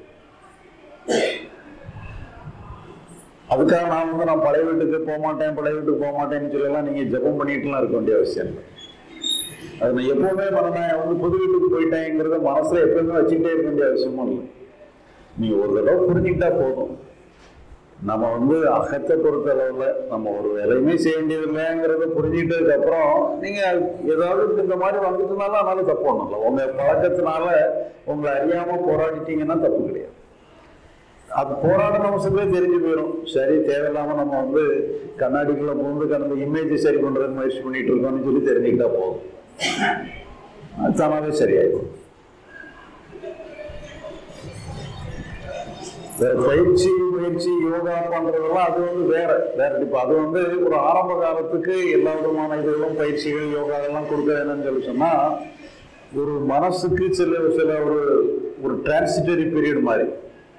அதுக்காக நான் வந்து நான் பழைய வீட்டுக்கு போக மாட்டேன் பழைய வீட்டுக்கு போக மாட்டேன்னு சொல்லலாம் நீங்க ஜெபம் பண்ணிட்டுலாம் இருக்க வேண்டிய அவசியம் இல்லை அது நான் எப்பவுமே மனநா- வந்து புது வீட்டுக்கு போயிட்டேங்கிறத மனசுல எப்பவுமே வச்சுக்கிட்டே இருக்க வேண்டிய அவசியமும் இல்லை நீங்க ஒரு தடவை புரிஞ்சுக்கிட்டா போதும் நம்ம வந்து அகத்தை பொறுத்த அளவுல நம்ம ஒரு வேலையுமே செய்ய வேண்டியது இல்லைங்கிறத புரிஞ்சுக்கிட்டதுக்கு அப்புறம் நீங்க ஏதாவது இந்த மாதிரி வந்துட்டுனாலும் அதனால தப்பு ஒண்ணும் இல்லை உங்க பழக்கத்தினால உங்களை அறியாம போராடிட்டீங்கன்னா தப்பு கிடையாது அது போராடின நிமிஷத்துலேயே தெரிஞ்சு போயிடும் சரி தேவையில்லாம நம்ம வந்து கண்ணாடிக்குள்ள பூந்து கடந்த இமேஜ் சரி பண்றதுக்கு முயற்சி பண்ணிட்டு இருக்கோம்னு சொல்லி தெரிஞ்சுக்கிட்டா போதும் அது தானாவே சரியாயிடும் வேற பயிற்சி முயற்சி யோகா பண்றதெல்லாம் அது வந்து வேற வேற இப்ப அது வந்து ஒரு ஆரம்ப காலத்துக்கு எல்லா விதமான இதுகளும் பயிற்சிகள் யோகா எல்லாம் கொடுக்க வேணும்னு சொல்லி சொன்னா ஒரு மனசுக்கு சில சில ஒரு ஒரு டிரான்சிட்டரி பீரியட் மாதிரி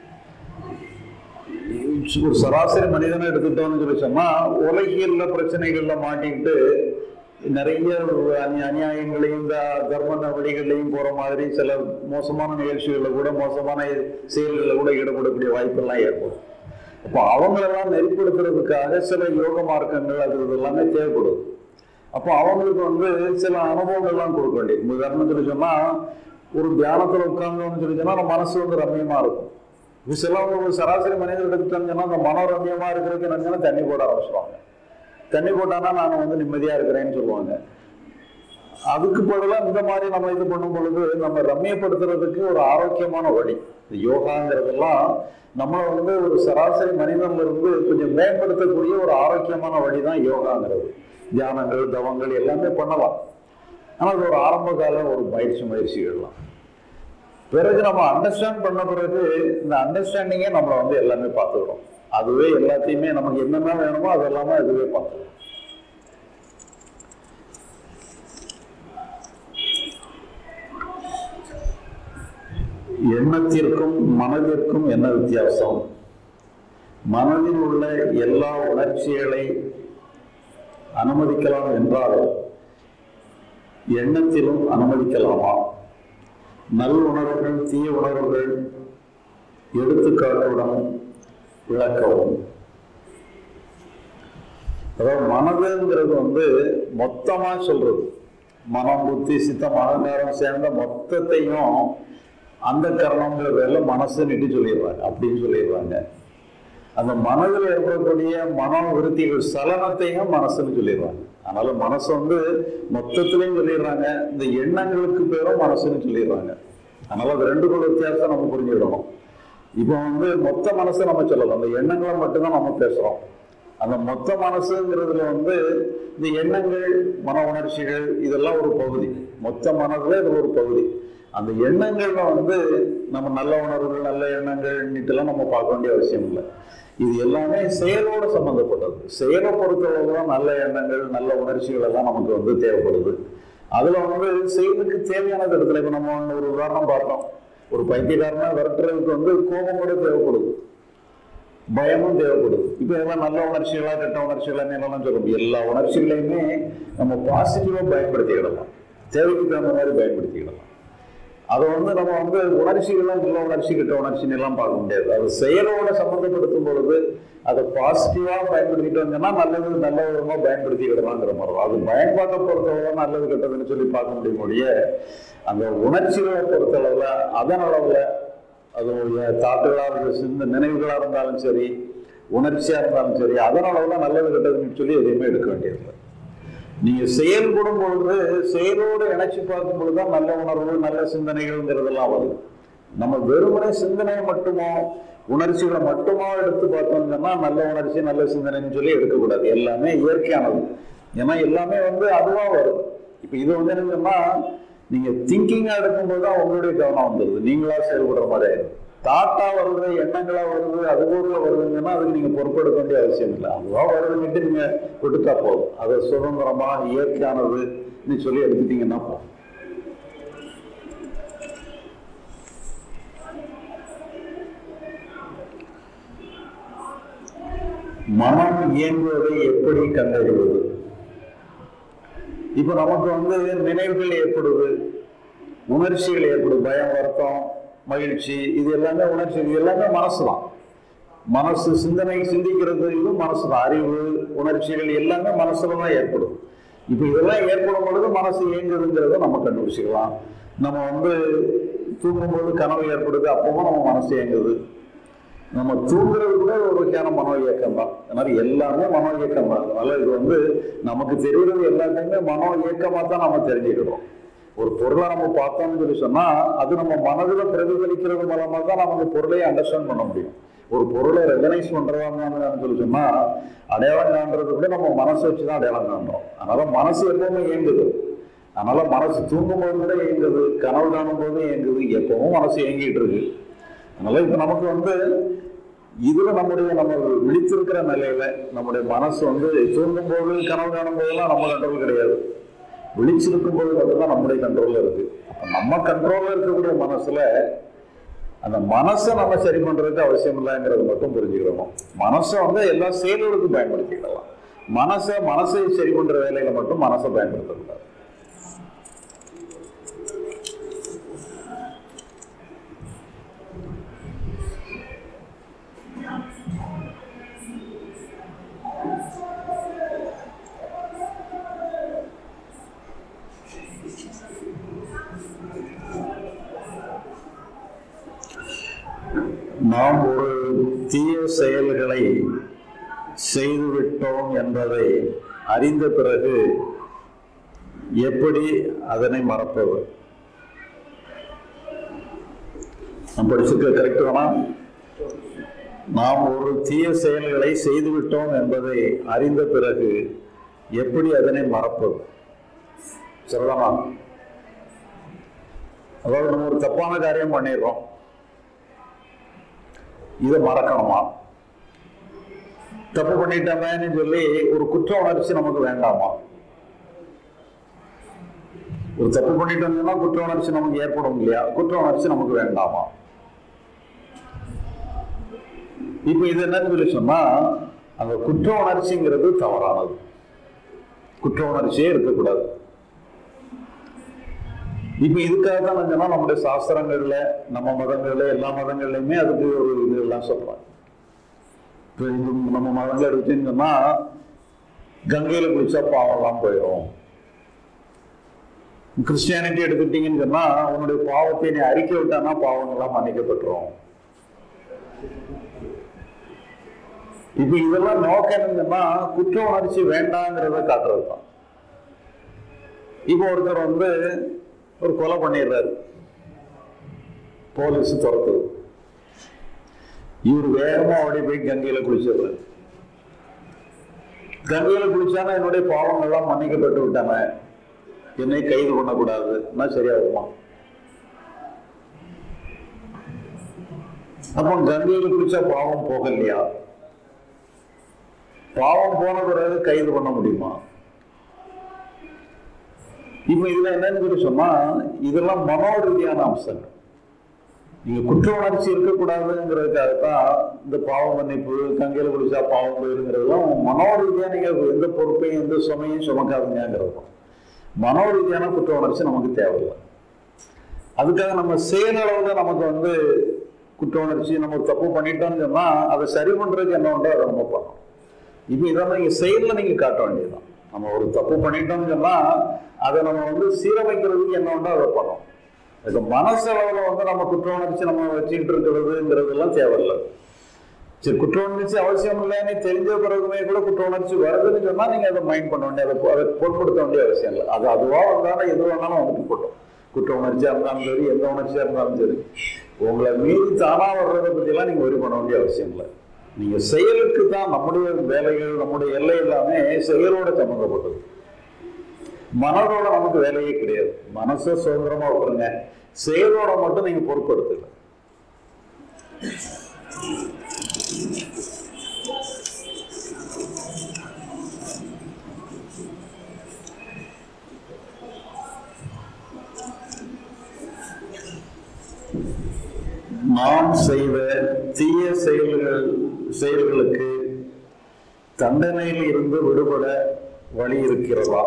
ஒரு சராசரி மனிதனை எடுத்துட்டோம்னு சொல்லி சொன்னா உலகியல்ல பிரச்சனைகள்ல மாட்டிக்கிட்டு நிறைய அநி- அநியாயங்களையும் இந்த தர்ம வழிகளையும் போற மாதிரி சில மோசமான நிகழ்ச்சிகள்ல கூட மோசமான செயல்களில் கூட ஈடுபடக்கூடிய வாய்ப்பெல்லாம் ஏற்படும் அப்போ அவங்களெல்லாம் நெறிப்படுத்துறதுக்காக சில யோக மார்க்கங்கள் அது இது எல்லாமே தேவைப்படுது அப்போ அவங்களுக்கு வந்து சில அனுபவங்கள்லாம் கொடுக்க வேண்டியது உதாரணத்துக்கு சொன்னா ஒரு தியானத்துல உட்கார்ந்தோம்னு சொல்லி சொன்னா நம்ம மனசு வந்து ரம்மியமா இருக்கும் இது சிலவங்க ஒரு சராசரி மனிதர் எடுத்துட்டோம்னு சொன்னா அந்த மனம் ரம்மியமா இருக்கிறதுக்கு என்னன்னா தண்ணி போட ஆரம்பிச்சிருவாங்க தண்ணி போட்டானா நான் வந்து நிம்மதியா இருக்கிறேன்னு சொல்லுவாங்க அதுக்கு பதிலாக இந்த மாதிரி நம்ம இது பண்ணும் பொழுது நம்ம ரம்மியப்படுத்துறதுக்கு ஒரு ஆரோக்கியமான வழி இந்த யோகாங்கிறதெல்லாம் நம்மளை வந்து ஒரு சராசரி மனிதன்ல இருந்து கொஞ்சம் மேம்படுத்தக்கூடிய ஒரு ஆரோக்கியமான வழி தான் யோகாங்கிறது தியானங்கள் தவங்கள் எல்லாமே பண்ணலாம் ஆனால் அது ஒரு ஆரம்ப கால ஒரு பயிற்சி முயற்சிகள்லாம் பிறகு நம்ம அண்டர்ஸ்டாண்ட் பண்ண பிறகு இந்த அண்டர்ஸ்டாண்டிங்கே நம்மளை வந்து எல்லாமே பார்த்துக்கிறோம் அதுவே எல்லாத்தையுமே நமக்கு என்னென்ன வேணுமோ அது எல்லாமே அதுவே பார்த்துக்கிறோம் எண்ணத்திற்கும் மனதிற்கும் என்ன வித்தியாசம் மனதில் உள்ள எல்லா உணர்ச்சிகளை அனுமதிக்கலாம் என்றால் எண்ணத்திலும் அனுமதிக்கலாமா நல் உணர்வுகள் தீய உணர்வுகள் எடுத்துக்காட்டுடன் விளக்கவும் அதாவது மனதுங்கிறது வந்து மொத்தமா சொல்றது மனம் புத்தி சித்தம் அகங்காரம் சேர்ந்த மொத்தத்தையும் அந்த கரணங்கிற பேர்ல மனசுன்னுட்டு சொல்லிடுறாங்க அப்படின்னு சொல்லிடுறாங்க அந்த மனதில் ஏற்படக்கூடிய மன விருத்திகள் சலனத்தையும் மனசுன்னு சொல்லிடுறாங்க அதனால மனசு வந்து மொத்தத்திலையும் சொல்லிடுறாங்க இந்த எண்ணங்களுக்கு பேரும் மனசுன்னு சொல்லிடுறாங்க அதனால அது ரெண்டுக்குள்ள வித்தியாசம் நம்ம புரிஞ்சுக்கணும் இப்போ வந்து மொத்த மனசை நம்ம சொல்லலாம் அந்த எண்ணங்களை மட்டும்தான் நம்ம பேசுறோம் அந்த மொத்த மனசுங்கிறதுல வந்து இந்த எண்ணங்கள் மன உணர்ச்சிகள் இதெல்லாம் ஒரு பகுதி மொத்த மனதுல இது ஒரு பகுதி அந்த எண்ணங்கள்ல வந்து நம்ம நல்ல உணர்வுகள் நல்ல எண்ணங்கள் நம்ம பார்க்க வேண்டிய அவசியம் இல்லை இது எல்லாமே செயலோட சம்பந்தப்பட்டது செயலை பொறுத்தளவு தான் நல்ல எண்ணங்கள் நல்ல உணர்ச்சிகள் எல்லாம் நமக்கு வந்து தேவைப்படுது அதுல வந்து செயலுக்கு தேவையானது இடத்துல இப்ப நம்ம ஒரு உதாரணம் பார்த்தோம் ஒரு பைத்தியக்காரனா விரட்டுறதுக்கு வந்து கோபம் கூட தேவைப்படுது பயமும் தேவைப்படுது இப்போ எல்லாம் நல்ல உணர்ச்சிகளா கெட்ட உணர்ச்சிகளா என்னெல்லாம் சொல்ல முடியும் எல்லா உணர்ச்சிகளையுமே நம்ம பாசிட்டிவா பயன்படுத்திக்கிடலாம் தேவைக்கு தகுந்த மாதிரி பயன்படுத்திக்கிடலாம் அதை வந்து நம்ம வந்து உணர்ச்சிகள்லாம் நல்ல உணர்ச்சி கெட்ட உணர்ச்சின்னு எல்லாம் பார்க்க முடியாது அது செயலோட சம்மந்தப்படுத்தும் பொழுது அதை பாசிட்டிவா பயன்படுத்திட்டு வந்தோம்னா நல்லது நல்ல விதமா பயன்படுத்திக்கிடலாங்கிற மாதிரி தான். அது பயன்பாட்டை பொறுத்தவரை நல்லது கெட்டதுன்னு சொல்லி பார்க்க முடியும் ஒழிய அந்த உணர்ச்சிகளை பொறுத்தளவுல அதன் அளவுல அதனுடைய தாட்டுகளா இருந்த சிந்த நினைவுகளா இருந்தாலும் சரி உணர்ச்சியா இருந்தாலும் சரி அதன் அளவுல நல்லது கெட்டதுன்னு சொல்லி எதையுமே எடுக்க வேண்டியதில்லை நீங்க செயல்படும் பொழுது செயலோடு இணைச்சு பார்க்கும் பொழுதுதான் நல்ல உணர்வு நல்ல சிந்தனைகள்ங்கிறதெல்லாம் வருது நம்ம வெறுமனே சிந்தனையை மட்டுமோ உணர்ச்சிகளை மட்டுமோ எடுத்து பார்த்தோம்னா நல்ல உணர்ச்சி நல்ல சிந்தனைன்னு சொல்லி எடுக்கக்கூடாது எல்லாமே இயற்கையானது ஏன்னா எல்லாமே வந்து அதுவா வரும் இப்ப இது வந்து என்னன்னா நீங்க திங்கிங்கா எடுக்கும்போது தான் உங்களுடைய கவனம் வந்துடுது நீங்களா செயல்படுற மாதிரி ஆயிடும் தாட்டா வருது எண்ணங்களா வருது அது போல வருதுங்கன்னா அதுக்கு நீங்க பொறுப்பெடுக்க வேண்டிய அவசியம் இல்லை அதுவா வருதுன்னுட்டு நீங்க விட்டுட்டா போதும் அதை சுதந்திரமா இயற்கையானதுன்னு சொல்லி எடுத்துட்டீங்கன்னா போதும் மனம் இயங்குவதை எப்படி கண்டறிவது இப்ப நமக்கு வந்து நினைவுகள் ஏற்படுது உணர்ச்சிகள் ஏற்படுது பயம் வருத்தம் மகிழ்ச்சி இது எல்லாமே உணர்ச்சி இது எல்லாமே மனசு தான் மனசு சிந்தனை சிந்திக்கிறது இது மனசு தான் அறிவு உணர்ச்சிகள் எல்லாமே மனசுல தான் ஏற்படும் இப்ப இதெல்லாம் ஏற்படும் பொழுது மனசு இயங்குதுங்கிறத நம்ம கண்டுபிடிச்சிக்கலாம் நம்ம வந்து தூங்கும்போது கனவு ஏற்படுது அப்பவும் நம்ம மனசு இயங்குது நம்ம தூங்குறது கூட ஒரு வகையான மனோ இயக்கம் தான் அதனால எல்லாமே மனோ இயக்கம் தான் அதனால இது வந்து நமக்கு தெரிகிறது எல்லாத்தையுமே மனோ இயக்கமா தான் நம்ம தெரிஞ்சுக்கிறோம் ஒரு பொருளை நம்ம பார்த்தோம்னு சொல்லி சொன்னா அது நம்ம மனதில் பிரதிபலிக்கிறது மூலமா தான் நம்ம அந்த பொருளையை அண்டர்ஸ்டாண்ட் பண்ண முடியும் ஒரு பொருளை ரெகனைஸ் பண்றதான்னு சொல்லி சொன்னா அடையாளம் காண்றது கூட நம்ம மனசை வச்சு தான் அடையாளம் காண்றோம் அதனால மனசு எப்பவுமே இயங்குது அதனால மனசு தூங்கும் போது கூட இயங்குது கனவு காணும் போது இயங்குது எப்பவும் மனசு இயங்கிட்டு இருக்கு அதனால இப்ப நமக்கு வந்து இதுல நம்முடைய நம்ம விழித்திருக்கிற நிலையில நம்முடைய மனசு வந்து தூங்கும் போது கனவு காணும் போதெல்லாம் நம்ம கண்ட்ரோல் கிடையாது விழிச்சிருக்கும் போது மட்டும்தான் நம்முடைய கண்ட்ரோல்ல இருக்கு அப்ப நம்ம கண்ட்ரோல்ல இருக்கக்கூடிய மனசுல அந்த மனசை நம்ம சரி பண்றதுக்கு அவசியம் இல்லைங்கிறது மட்டும் புரிஞ்சுக்கிறோம் மனசை வந்து எல்லா செயல்களுக்கும் பயன்படுத்திக்கலாம் மனசை மனசை சரி பண்ற வேலையில மட்டும் மனசை பயன்படுத்தக்கூடாது நாம் ஒரு தீய செயல்களை செய்துவிட்டோம் என்பதை அறிந்த பிறகு எப்படி அதனை மறப்பது நான் படிச்சிருக்க கரெக்ட் வேணா நாம் ஒரு தீய செயல்களை செய்துவிட்டோம் என்பதை அறிந்த பிறகு எப்படி அதனை மறப்பது சொல்லலாமா அதாவது நம்ம ஒரு தப்பான காரியம் பண்ணிடுறோம் இதை மறக்கணுமா தப்பு பண்ணிட்டோமேன்னு சொல்லி ஒரு குற்ற உணர்ச்சி நமக்கு வேண்டாமா ஒரு தப்பு பண்ணிட்டோம்னா குற்ற உணர்ச்சி நமக்கு ஏற்படும் இல்லையா குற்ற உணர்ச்சி நமக்கு வேண்டாமா இப்ப இது என்னன்னு சொல்லி சொன்னா அந்த குற்ற உணர்ச்சிங்கிறது தவறானது குற்ற உணர்ச்சியே இருக்கக்கூடாது இப்ப இதுக்காக தான் சொன்னா நம்முடைய சாஸ்திரங்கள்ல நம்ம மதங்கள்ல எல்லா மதங்கள்லயுமே அதுக்கு ஒரு இது எல்லாம் சொல்றாங்க இப்ப இந்து நம்ம மதங்களை எடுத்துன்னு சொன்னா கங்கையில குளிச்சா பாவம் எல்லாம் போயிடும் கிறிஸ்டியானிட்டி எடுத்துட்டீங்கன்னு சொன்னா உன்னுடைய பாவத்தை நீ அறிக்கை விட்டானா பாவங்கள்லாம் மன்னிக்கப்பட்டுரும் இப்ப இதெல்லாம் நோக்கம் என்னன்னா குற்ற உணர்ச்சி வேண்டாங்கிறத காட்டுறது தான் இப்போ ஒருத்தர் வந்து ஒரு கொலை பண்ணிடுறாரு போலீஸ் துரத்துது இவர் வேகமா ஓடி போய் கங்கையில குளிச்சிடுறாரு கங்கையில குளிச்சானா என்னுடைய பாவங்கள்லாம் மன்னிக்கப்பட்டு விட்டாங்க என்னை கைது பண்ணக்கூடாதுன்னா சரியாகுமா அப்போ கங்கையில குளிச்சா பாவம் போகலையா பாவம் போன பிறகு கைது பண்ண முடியுமா இப்ப இதுல என்னன்னு சொல்லி சொன்னா இதெல்லாம் மனோ ரீதியான அம்சங்கள் நீங்க குற்ற உணர்ச்சி இருக்கக்கூடாதுங்கிறதுக்காக தான் இந்த பாவ மன்னிப்பு கங்கையில குளிச்சா பாவம் போயிருங்கிறதுலாம் மனோ ரீதியா நீங்க எந்த பொறுப்பையும் எந்த சுமையும் சுமக்காதுங்கிறது தான் மனோ ரீதியான குற்ற உணர்ச்சி நமக்கு தேவையில்லை அதுக்காக நம்ம செயலளவுல நமக்கு வந்து குற்ற உணர்ச்சி நம்ம ஒரு தப்பு பண்ணிட்டோம்னு சொன்னா அதை சரி பண்றதுக்கு என்ன உண்டோ அதை நம்ம பண்ணணும் இப்ப இதெல்லாம் நீங்க செயல்ல நீங்க காட்ட வேண்டியதுதான் நம்ம ஒரு தப்பு பண்ணிட்டோம்னு சொன்னா அதை நம்ம வந்து சீரமைக்கிறதுக்கு என்ன உண்டோ அதை பண்ணோம் இப்போ மனசளவில் வந்து நம்ம குற்ற உணர்ச்சி நம்ம வச்சுக்கிட்டு இருக்கிறதுங்கிறதெல்லாம் தேவையில்லை சரி குற்ற உணர்ச்சி அவசியம் இல்லைன்னு தெரிஞ்ச பிறகுமே கூட குற்ற உணர்ச்சி வருதுன்னு சொன்னா நீங்க அதை மைண்ட் பண்ண வேண்டிய அதை அதை பொருட்படுத்த வேண்டிய அவசியம் இல்லை அது அதுவா வந்தாலும் எது வேணாலும் வந்துட்டு போட்டோம் குற்ற உணர்ச்சியா இருந்தாலும் சரி எந்த உணர்ச்சியா இருந்தாலும் சரி உங்களை மீறி தானா வர்றதை பற்றியெல்லாம் நீங்க ஒரி பண்ண வேண்டிய அவசியம் இல்லை நீங்க செயலுக்கு தான் நம்முடைய வேலைகள் நம்முடைய எல்லை எல்லாமே செயலோட சம்மந்தப்பட்டது மனதோட நமக்கு வேலையே கிடையாது மனசை சுதந்திரமா விட்டுருங்க செயலோட மட்டும் நீங்க பொறுப்படுத்தல நாம் செய்த தீய செயல்கள் செயல்களுக்கு தண்டனையில் இருந்து விடுபட வழி இருக்கிறதா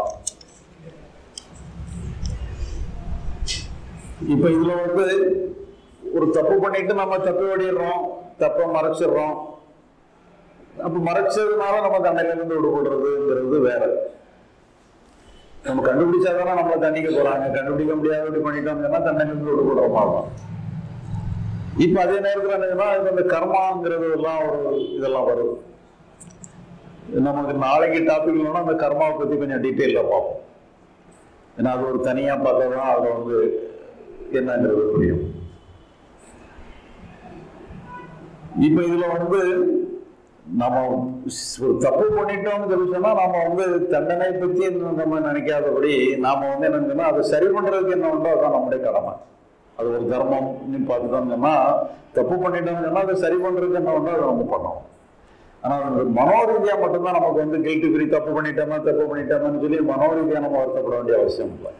இப்ப இதுல வந்து ஒரு தப்பு பண்ணிட்டு நம்ம தப்பு ஓடிடுறோம் தப்பை மறைச்சிடுறோம் அப்ப மறைச்சதுனால நம்ம தண்டனையில இருந்து விடுபடுறதுங்கிறது வேற நம்ம கண்டுபிடிச்சாதானே நம்மளை தண்டிக்க போறாங்க கண்டுபிடிக்க முடியாத இப்படி பண்ணிட்டோம்னா தண்டனையில இருந்து விடுபடுற மாதிரி இப்ப அதே நேரத்துல என்னன்னா இப்ப இந்த கர்மாங்கிறது எல்லாம் ஒரு இதெல்லாம் வருது நமக்கு நாளைக்கு டாபிக் இல்லைன்னா அந்த கர்மாவை பத்தி கொஞ்சம் டீட்டெயிலாக பார்ப்போம் ஏன்னா அது ஒரு தனியா பார்த்தா தான் அதுல வந்து என்னங்கிறது புரியும் இப்ப இதுல வந்து நம்ம ஒரு தப்பு பண்ணிட்டோம்னு சொல்லி சொன்னா நாம வந்து தண்டனை பத்தி நம்ம நினைக்காதபடி நாம வந்து என்னன்னா அதை சரி பண்றதுக்கு என்ன உண்டோ அதுதான் நம்முடைய கடமை அது ஒரு தர்மம் பார்த்துட்டோம்னா தப்பு பண்ணிட்டோம்னு சொன்னா அதை சரி பண்றதுக்கு என்ன உண்டோ அதை நம்ம பண்ணோம் ஆனா அந்த மனோரீதியா மட்டும்தான் நமக்கு வந்து கில்ட்டி ஃப்ரீ தப்பு பண்ணிட்டோமா தப்பு பண்ணிட்டோமான்னு சொல்லி மனோரீதியா நம்ம வருத்தப்பட வேண்டிய அவசியம் இல்லை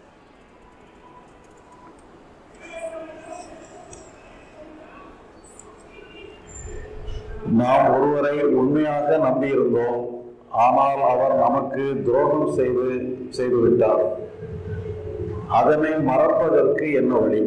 நாம் ஒருவரை உண்மையாக நம்பியிருந்தோம் ஆனால் அவர் நமக்கு துரோகம் செய்து செய்துவிட்டார் அதனை மறப்பதற்கு என்ன வழி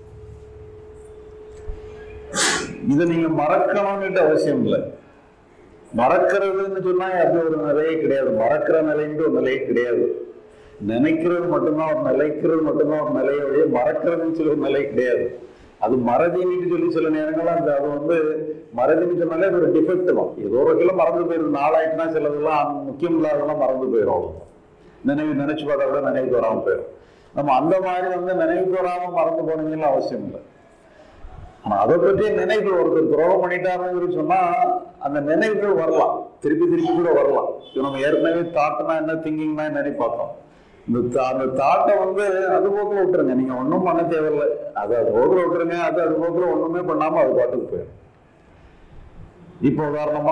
இதை நீங்க மறக்கணும்னுட்டு அவசியம் இல்லை மறக்கிறதுன்னு சொன்னா அது ஒரு நிலையே கிடையாது மறக்கிற நிலைன்ட்டு ஒரு நிலையே கிடையாது நினைக்கிறது மட்டும்தான் ஒரு நிலைக்கிறது மட்டும்தான் ஒரு நிலையோடைய மறக்கிறதுன்னு சொல்லி ஒரு நிலை கிடையாது அது மறதின்னு சொல்லி சில நேரங்கள்ல அந்த அது வந்து மறதின்னு சொன்னாலே அது ஒரு டிஃபெக்ட் தான் ஏதோ ஒரு வகையில மறந்து போயிடும் நாளாயிட்டுனா சிலதெல்லாம் முக்கியம் இல்லாததெல்லாம் மறந்து போயிடும் அவ்வளவுதான். நினைவு நினைச்சு பார்த்தா கூட நினைவுக்கு வராம போயிடும் நம்ம அந்த மாதிரி வந்து நினைவுக்கு வராம மறந்து போனீங்கன்னு அவசியம் இல்லை ஆனா அதை பற்றி நினைவு ஒருத்தர் துரோகம் பண்ணிட்டாருன்னு சொன்னா அந்த நினைவுகள் வரலாம் திருப்பி திருப்பி கூட வரலாம் இது நம்ம ஏற்கனவே தாட்னா என்ன திங்கிங்னா என்னன்னு பார்த்தோம் இந்த தா- அந்த தாட்டை வந்து அது போக்குல விட்டுருங்க நீங்க ஒன்றும் பண்ண தேவையில்லை அது அது போக்குல விட்டுருங்க அது அது போக்குல ஒண்ணுமே பண்ணாம அது பாட்டுக்கு போயிடும் இப்போ உதாரணமா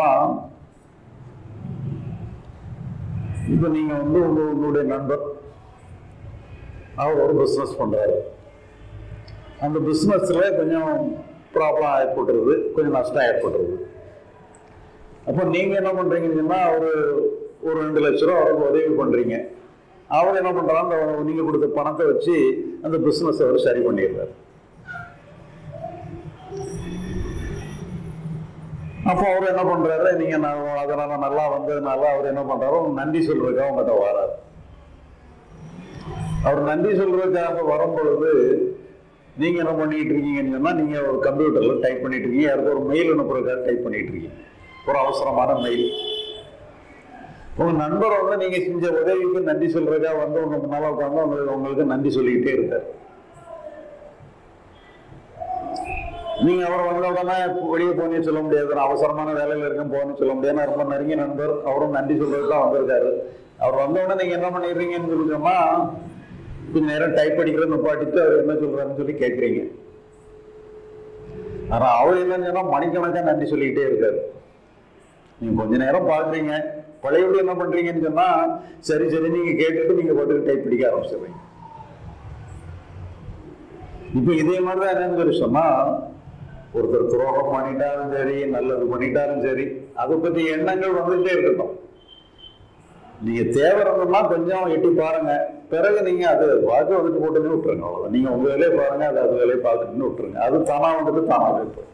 இப்போ நீங்க வந்து உங்க உங்களுடைய நண்பர் அவர் ஒரு பிசினஸ் பண்றாரு அந்த பிஸ்னஸ்ல கொஞ்சம் ப்ராப்ளம் ஏற்பட்டுருது கொஞ்சம் நஷ்டம் ஏற்பட்டுருது அப்போ நீங்க என்ன பண்றீங்கன்னு சொன்னா ஒரு ஒரு ரெண்டு லட்ச ரூபா அவருக்கு உதவி பண்றீங்க அவர் என்ன பண்றாரு அந்த நீங்க கொடுத்த பணத்தை வச்சு அந்த பிசினஸ் அவர் சரி பண்ணிடுறாரு அப்போ அவர் என்ன பண்றாரு நீங்க நான் அதனால நல்லா வந்ததுனால அவர் என்ன பண்றாரு உங்களுக்கு நன்றி சொல்றதுக்காக உங்கள்கிட்ட வராரு அவர் நன்றி சொல்றதுக்காக வரும் பொழுது நீங்க என்ன பண்ணிட்டு இருக்கீங்கன்னு சொன்னா நீங்க ஒரு கம்ப்யூட்டர்ல டைப் பண்ணிட்டு இருக்கீங்க யாருக்கு ஒரு மெயில் அனுப்புறதுக்காக டைப் பண்ணிட்டு இருக்கீங்க ஒரு அவசரமான மெயில் உங்க நண்பர் வந்து நீங்க செஞ்ச உதவிக்கு நன்றி சொல்றதுக்காக வந்து உங்க முன்னால உட்காந்து உங்களுக்கு உங்களுக்கு நன்றி சொல்லிக்கிட்டே இருக்காரு நீங்க அவர் வந்த உடனே வெளியே போனே சொல்ல முடியாது நான் அவசரமான வேலையில இருக்கேன் போன்னு சொல்ல முடியாது நான் ரொம்ப நெருங்கிய நண்பர் அவரும் நன்றி சொல்றதுக்கு தான் வந்திருக்காரு அவர் வந்த உடனே நீங்க என்ன பண்ணிடுறீங்கன்னு சொல்லி சொன்னா கொஞ்ச நேரம் டைப் அடிக்கிறத நிப்பாட்டிட்டு அவர் என்ன சொல்றாருன்னு சொல்லி கேட்குறீங்க ஆனா அவர் என்னன்னு சொன்னா மணிக்கணக்கா நன்றி சொல்லிக்கிட்டே இருக்காரு நீங்க கொஞ்ச நேரம் பாக்குறீங்க பழையபடி என்ன பண்றீங்கன்னு சொன்னா சரி சரி நீங்க கேட்டுட்டு நீங்க பாட்டுக்கு டைப் அடிக்க ஆரம்பிச்சிடுறீங்க இப்ப இதே மாதிரிதான் என்னன்னு சொல்லி சொன்னா ஒருத்தர் துரோகம் பண்ணிட்டாலும் சரி நல்லது பண்ணிட்டாலும் சரி அதை பத்தி எண்ணங்கள் வந்துட்டே இருக்கட்டும் நீங்க தேவை இருந்தோம்னா கொஞ்சம் எட்டி பாருங்க பிறகு நீங்க அது பார்க்க வந்துட்டு போட்டுன்னு விட்டுருங்க அவ்வளவுதான் நீங்க உங்க வேலையை பாருங்க அது அது வேலையை பார்த்துட்டுன்னு விட்டுருங்க அது தானா வந்துட்டு தானாவே போயிடும்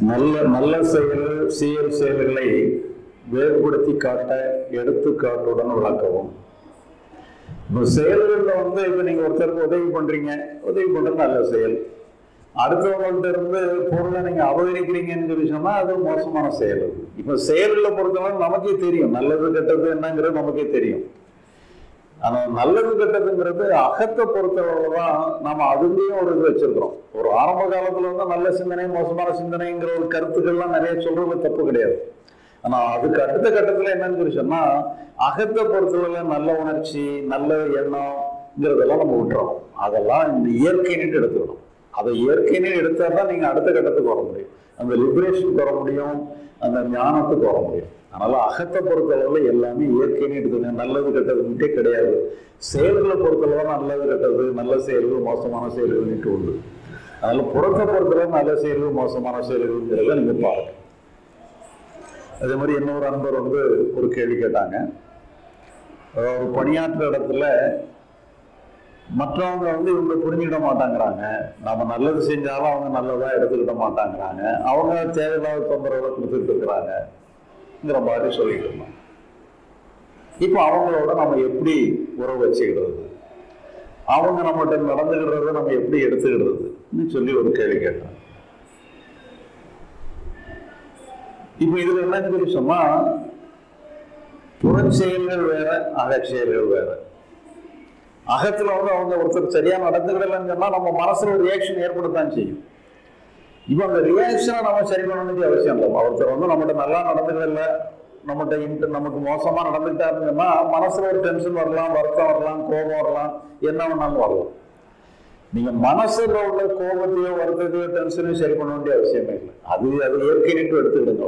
நல்ல நல்ல செயல் செயல் செயல்களை வேறுபடுத்தி காட்ட எடுத்துக்காட்டுடன் விளக்கவும் இப்போ செயல்களில் வந்து இப்போ நீங்கள் ஒருத்தருக்கு உதவி பண்ணுறீங்க உதவி பண்ணுறது நல்ல செயல் அடுத்தவங்கள்ட்ட இருந்து பொருளை நீங்கள் அபகரிக்கிறீங்கன்னு சொல்லி சொன்னால் அது மோசமான செயல் அது. இப்போ செயல்களை பொறுத்தவரை நமக்கே தெரியும் நல்லது கெட்டது என்னங்கிறது நமக்கே தெரியும் ஆனால் நல்லது கெட்டதுங்கிறது அகத்தை பொறுத்தளவு தான் நம்ம அதுலேயும் ஒரு இது வச்சிருக்கிறோம் ஒரு ஆரம்ப காலத்தில் வந்து நல்ல சிந்தனை மோசமான சிந்தனைங்கிற ஒரு கருத்துக்கள்லாம் நிறைய சொல்றது தப்பு கிடையாது ஆனா அதுக்கு அடுத்த கட்டத்துல என்னன்னு சொல்லி சொன்னா அகத்தை பொறுத்தளவுல நல்ல உணர்ச்சி நல்ல எண்ணம்ங்கிறதெல்லாம் நம்ம விட்டுறோம் அதெல்லாம் இந்த இயற்கைன்னு எடுத்துக்கணும் அதை இயற்கைன்னு எடுத்தா தான் நீங்க அடுத்த கட்டத்துக்கு வர முடியும் அந்த லிபரேஷனுக்கு வர முடியும் அந்த ஞானத்துக்கு வர முடியும் அதனால அகத்தை பொறுத்தளவுல எல்லாமே இயற்கைன்னு எடுத்துக்கணும் நல்லது கெட்டதுன்ட்டே கிடையாது செயல்களை பொறுத்தளவு நல்லது கெட்டது நல்ல செயல்கள் மோசமான செயல்கள்னுட்டு உண்டு அதனால புறத்தை பொறுத்தளவு நல்ல செயல்கள் மோசமான செயல்கள்ங்கிறத நீங்க பாருங்க அதே மாதிரி இன்னொரு அன்பர் வந்து ஒரு கேள்வி கேட்டாங்க அதாவது ஒரு பணியாற்ற இடத்துல மற்றவங்க வந்து இவங்க புரிஞ்சுக்கிட மாட்டாங்கிறாங்க நம்ம நல்லது செஞ்சாலும் அவங்க நல்லதா எடுத்துக்கிட மாட்டாங்கிறாங்க அவங்க தேவையில்லாத தொந்தரவுகளை கொடுத்துட்டு இருக்கிறாங்கங்கிற மாதிரி சொல்லிட்டு இருந்தாங்க இப்போ அவங்களோட நம்ம எப்படி உறவு வச்சுக்கிடுறது அவங்க நம்மகிட்ட நடந்துக்கிடுறத நம்ம எப்படி எடுத்துக்கிடுறதுன்னு சொல்லி ஒரு கேள்வி கேட்டாங்க இப்ப இதுல என்னன்னு சொல்லி சொன்னா புறச்செயல்கள் வேற அகச்செயல்கள் வேற அகத்துல வந்து அவங்க ஒருத்தர் சரியா நடந்துக்கிடலன்னு சொன்னா நம்ம மனசுல ஒரு ரியாக்ஷன் ஏற்படத்தான் செய்யும் இப்போ அந்த ரியாக்ஷனை நம்ம சரி பண்ண வேண்டிய அவசியம் இல்லை ஒருத்தர் வந்து நம்மகிட்ட நல்லா நடந்துக்கல நம்மகிட்ட இன்ட்டு நமக்கு மோசமா நடந்துக்கிட்டாருன்னா மனசுல ஒரு டென்ஷன் வரலாம் வருத்தம் வரலாம் கோபம் வரலாம் என்ன வேணாலும் வரலாம் நீங்க மனசுல உள்ள கோபத்தையோ வருத்தத்தையோ டென்ஷனையும் சரி பண்ண வேண்டிய அவசியமே இல்லை அது அது இயற்கையிட்டு எடுத்துக்கிடுங்க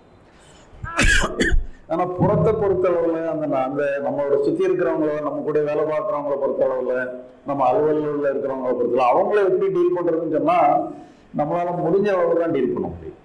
ஆனா புறத்தை பொறுத்தளவுல அந்த அந்த நம்மளோட சுத்தி இருக்கிறவங்கள நம்ம கூட வேலை பார்க்குறவங்கள பொறுத்தளவுல நம்ம அலுவலகத்தில் இருக்கிறவங்கள பொறுத்தளவு அவங்கள எப்படி டீல் பண்றதுன்னு சொன்னா நம்மளால முடிஞ்ச அளவு தான் டீல் பண்ண முடியும்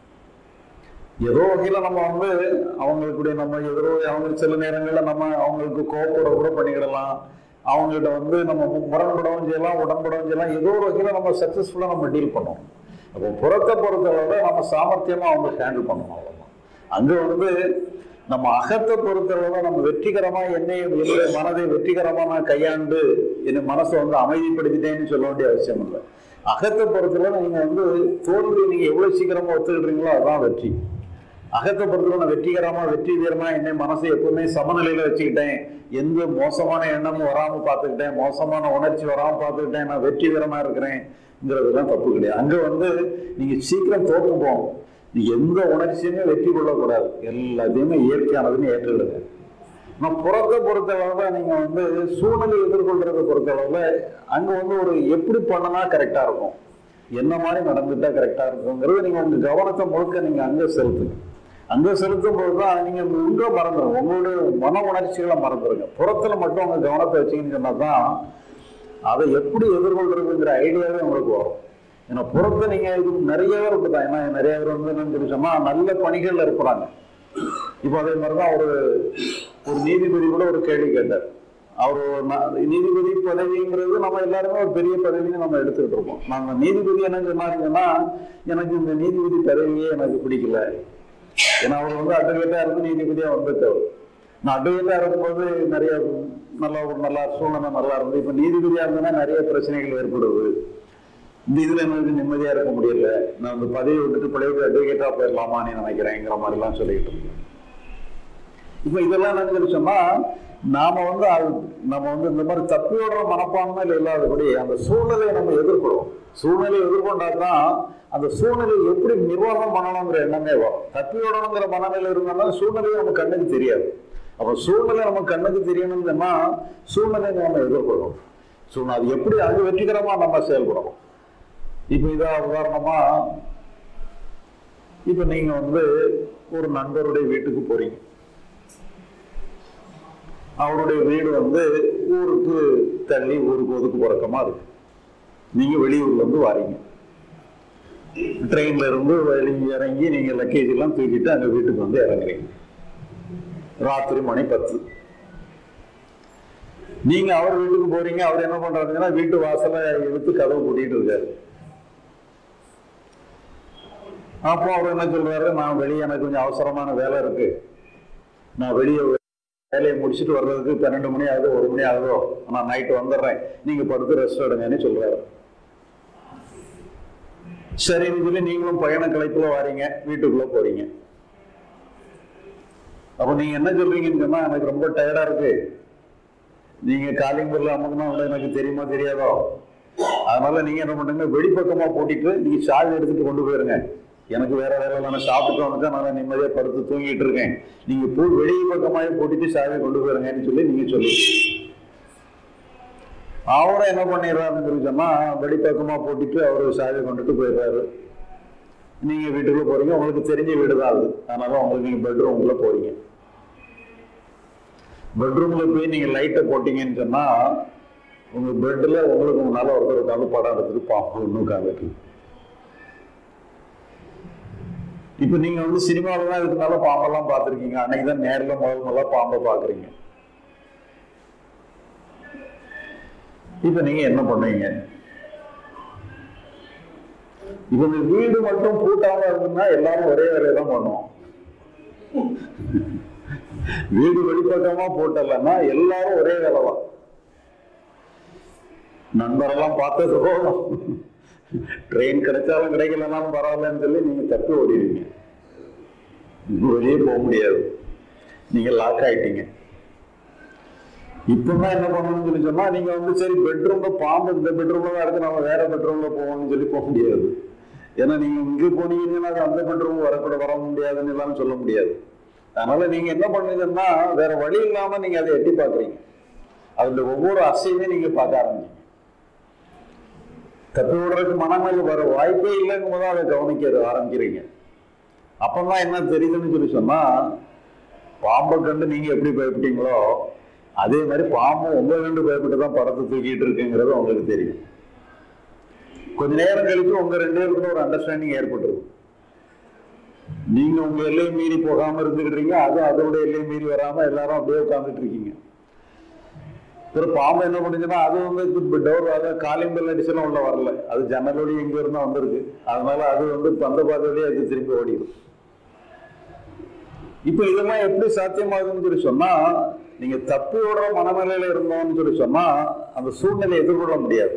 ஏதோ வகையில நம்ம வந்து அவங்களுக்குடைய நம்ம ஏதோ அவங்க சில நேரங்கள்ல நம்ம அவங்களுக்கு கோப்போட கூட பண்ணிக்கிடலாம் அவங்ககிட்ட வந்து நம்ம முரண்படவும் செய்யலாம் உடன்படவும் செய்யலாம் ஏதோ ஒரு வகையில நம்ம சக்சஸ்ஃபுல்லா நம்ம டீல் பண்ணோம் அப்போ புறத்தை பொறுத்தளவுல நம்ம சாமர்த்தியமா அவங்க ஹேண்டில் பண்ணணும் அவ்வளவுதான் அங்க வந்து நம்ம அகத்தை பொறுத்தளவுல நம்ம வெற்றிகரமா என்னை என்னுடைய மனதை வெற்றிகரமா நான் கையாண்டு என் மனசை வந்து அமைதிப்படுத்திட்டேன்னு சொல்ல வேண்டிய அவசியம் இல்லை அகத்தை பொறுத்தளவு நீங்க வந்து தோல்வி நீங்க எவ்வளவு சீக்கிரமா ஒத்துக்கிடுறீங்களோ அதுதான் வெற்றி அகத்தை பொறுத்தவரை நான் வெற்றிகரமா வெற்றி வீரமா என்னை மனசை எப்பவுமே சமநிலையில வச்சுக்கிட்டேன் எந்த மோசமான எண்ணமும் வராம பார்த்துக்கிட்டேன் மோசமான உணர்ச்சி வராம பார்த்துக்கிட்டேன் நான் வெற்றி வீரமா இருக்கிறேன்ங்கிறதுலாம் தப்பு கிடையாது அங்க வந்து நீங்க சீக்கிரம் தோற்று போகும் நீ எந்த உணர்ச்சியுமே வெற்றி கொள்ளக்கூடாது எல்லாத்தையுமே இயற்கையானதுன்னு ஏற்றுக்கிடுங்க நான் புறத்தை பொறுத்தளவுல நீங்க வந்து சூழ்நிலை எதிர்கொள்றதை பொறுத்தளவுல அங்க வந்து ஒரு எப்படி பண்ணனா கரெக்டா இருக்கும் என்ன மாதிரி நடந்துட்டா கரெக்டா இருக்குங்கிறது நீங்க உங்க கவனத்தை முழுக்க நீங்க அங்க செலுத்துங்க அங்க செலுத்தும் போதுதான் நீங்க உங்க மறந்துடும் உங்களுடைய மன உணர்ச்சிகளை மறந்துடுங்க புறத்துல மட்டும் உங்க கவனத்தை வச்சீங்கன்னு சொன்னாதான் அதை எப்படி எதிர்கொள்றதுங்கிற ஐடியாவே உங்களுக்கு வரும் ஏன்னா புறத்தை நீங்க இது நிறைய பேர் இருக்குதான் ஏன்னா நிறைய பேர் வந்து என்னன்னு சொல்லி சொன்னா நல்ல பணிகள்ல இருக்கிறாங்க இப்போ அதே மாதிரிதான் ஒரு ஒரு நீதிபதி கூட ஒரு கேள்வி கேட்டார் அவர் நீதிபதி பதவிங்கிறது நம்ம எல்லாருமே ஒரு பெரிய பதவின்னு நம்ம எடுத்துக்கிட்டு இருக்கோம் நாங்க நீதிபதி என்ன சொன்னாருங்கன்னா எனக்கு இந்த நீதிபதி பதவியே எனக்கு பிடிக்கல ஏன்னா அவர் வந்து அட்வொகேட்டா இருந்து நீதிபதியா வந்துட்டவர் நான் அட்வொகேட்டா இருக்கும்போது நிறைய நல்ல ஒரு நல்ல சூழ்நிலை நல்லா இருந்து இப்ப நீதிபதியா இருந்ததுன்னா நிறைய பிரச்சனைகள் ஏற்படுது இந்த இதுல எனக்கு நிம்மதியா இருக்க முடியல நான் அந்த பதவி விட்டுட்டு பழைய அட்வொகேட்டா போயிடலாமான்னு நினைக்கிறேங்கிற மாதிரி எல்லாம் சொல்லிட்டு இருந்தேன் இப்ப இதெல்லாம் என்னன்னு சொன்னா நாம வந்து நம்ம வந்து இந்த மாதிரி தப்பியோடுற மனப்பான்மையில் இல்லாதபடி அந்த சூழ்நிலையை நம்ம எதிர்கொள்வோம் சூழ்நிலையை எதிர்கொண்டாதான் அந்த சூழ்நிலையை எப்படி நிர்வாகம் பண்ணணுங்கிற எண்ணமே வரும் தப்பியோடணுங்கிற மனநிலை இருந்தாலும் சூழ்நிலையை நம்ம கண்ணுக்கு தெரியாது அப்ப சூழ்நிலை நம்ம கண்ணுக்கு தெரியணும்னா சூழ்நிலையை நம்ம எதிர்கொள்ளும் சூழ்நிலை அது எப்படி அது வெற்றிகரமா நம்ம செயல்படணும் இப்ப இதா உதாரணமா இப்ப நீங்க வந்து ஒரு நண்பருடைய வீட்டுக்கு போறீங்க அவருடைய வீடு வந்து ஊருக்கு தள்ளி ஊருக்கு ஒதுக்கு புறக்கமா இருக்கு நீங்க வெளியூர்ல இருந்து வாரீங்க ட்ரெயின்ல இருந்து வெளியே இறங்கி நீங்க லக்கேஜ் எல்லாம் தூக்கிட்டு அங்க வீட்டுக்கு வந்து இறங்குறீங்க ராத்திரி மணி பத்து நீங்க அவர் வீட்டுக்கு போறீங்க அவர் என்ன பண்றாருங்கன்னா வீட்டு வாசலை இழுத்து கதவு பூட்டிட்டு இருக்காரு அப்போ அவர் என்ன சொல்றாரு நான் வெளியே எனக்கு கொஞ்சம் அவசரமான வேலை இருக்கு நான் வெளியே வேலையை முடிச்சுட்டு வர்றதுக்கு பன்னெண்டு மணி ஆகுது ஒரு மணி ஆகுதோ நான் நைட்டு வந்துடுறேன் நீங்க படுத்து ரெஸ்ட் எடுங்கன்னு சொல்றாரு சரின்னு சொல்லி நீங்களும் பயண கலைப்புல வாரீங்க வீட்டுக்குள்ள போறீங்க அப்ப நீங்க என்ன சொல்றீங்கன்னு சொன்னா எனக்கு ரொம்ப டயர்டா இருக்கு நீங்க காலிங் பில்ல அமுக்கணும் இல்லை எனக்கு தெரியுமா தெரியாதோ அதனால நீங்க என்ன பண்ணுங்க வெளிப்பக்கமா போட்டிட்டு நீங்க சாவி எடுத்துட்டு கொண்டு போயிருங்க எனக்கு வேற வேலை இல்லை நான் சாப்பிட்டு வந்துட்டு நான் நிம்மதியா படுத்து தூங்கிட்டு இருக்கேன் நீங்க போ வெளி பக்கமாவே போட்டுட்டு சாவி கொண்டு போயிருங்கன்னு சொல்லி நீங்க சொல்லி அவரை என்ன பண்ணிடுறாருன்னு சொல்லி சொன்னா வெளிப்பக்கமா போட்டுட்டு அவரு சாவி கொண்டுட்டு போயிடுறாரு நீங்க வீட்டுக்குள்ள போறீங்க உங்களுக்கு தெரிஞ்ச வீடு தான் அது அதனால உங்களுக்கு நீங்க பெட்ரூம்குள்ள போறீங்க பெட்ரூம்ல போய் நீங்க லைட்டை போட்டீங்கன்னு சொன்னா உங்க பெட்ல உங்களுக்கு முன்னால ஒருத்தர் உட்காந்து படம் எடுத்துட்டு பாம்பு ஒண்ணு உட்காந்துருக்கு இப்ப நீங்க வந்து சினிமாவில தான் இதுக்குனால பாம்பெல்லாம் பார்த்திருக்கீங்க அன்னைக்கு தான் நேர்ல முதல் முதல்ல பாம்பை பாக்குறீங்க இப்ப நீங்க என்ன பண்ணுவீங்க இவங்க வீடு மட்டும் பூட்டாம இருந்ததுன்னா எல்லாரும் ஒரே வேலையை தான் பண்ணுவோம் வீடு வெளிப்பக்கமா போட்டலன்னா எல்லாரும் ஒரே வேலை தான் நண்பரெல்லாம் பார்த்தது போதும் ட்ரெயின் கிடைச்சாலும் கிடைக்கலனாலும் பரவாயில்லன்னு சொல்லி நீங்க தப்பி ஓடிடுவீங்க வெளியே போக முடியாது நீங்க லாக் ஆயிட்டீங்க இப்பதான் என்ன பண்ணணும்னு சொல்லி சொன்னா நீங்க வந்து சரி பெட்ரூம்ல பாம்பு இந்த பெட்ரூம்ல தான் இருக்கு நம்ம வேற பெட்ரூம்ல போகணும்னு சொல்லி போக முடியாது ஏன்னா நீங்க இங்க போனீங்கன்னா அது அந்த பெட்ரூம் வரக்கூட வர முடியாதுன்னு எல்லாம் சொல்ல முடியாது அதனால நீங்க என்ன பண்ணுங்கன்னா வேற வழி இல்லாம நீங்க அதை எட்டி பாக்குறீங்க அதுல ஒவ்வொரு அசையுமே நீங்க பார்க்க ஆரம்பிங்க தப்பி விடுறதுக்கு மனநிலை வர வாய்ப்பே இல்லைங்கும் போது அதை கவனிக்க ஆரம்பிக்கிறீங்க அப்பதான் என்ன தெரியுதுன்னு சொல்லி சொன்னா பாம்பை கண்டு நீங்க எப்படி பயப்பட்டீங்களோ அதே மாதிரி பாம்பு உங்க கண்டு பயப்பட்டு தான் படத்தை தூக்கிட்டு இருக்குங்கிறது உங்களுக்கு தெரியும் கொஞ்ச நேரம் கழிச்சு உங்க ரெண்டு பேருக்குள்ள ஒரு அண்டர்ஸ்டாண்டிங் ஏற்பட்டுருது நீங்க உங்க எல்லையை மீறி போகாம இருந்துக்கிட்டீங்க அது அதோட எல்லையை மீறி வராம எல்லாரும் அப்படியே உட்காந்துட்டு இருக்கீங்க ஒரு பாம்பு என்ன பண்ணுச்சுன்னா அது வந்து டோர் அது காலிங் பெல் அடிச்செல்லாம் உள்ள வரல அது ஜன்னலோடய எங்க இருந்தா வந்திருக்கு அதனால அது வந்து பந்த பாதையிலேயே அது திரும்பி ஓடிடும் இப்ப இதெல்லாம் எப்படி சாத்தியமாகுதுன்னு சொல்லி சொன்னா நீங்க தப்பி ஓடுற மனநிலையில இருந்தோம்னு சொல்லி சொன்னா அந்த சூழ்நிலையை எதிர்கொள்ள முடியாது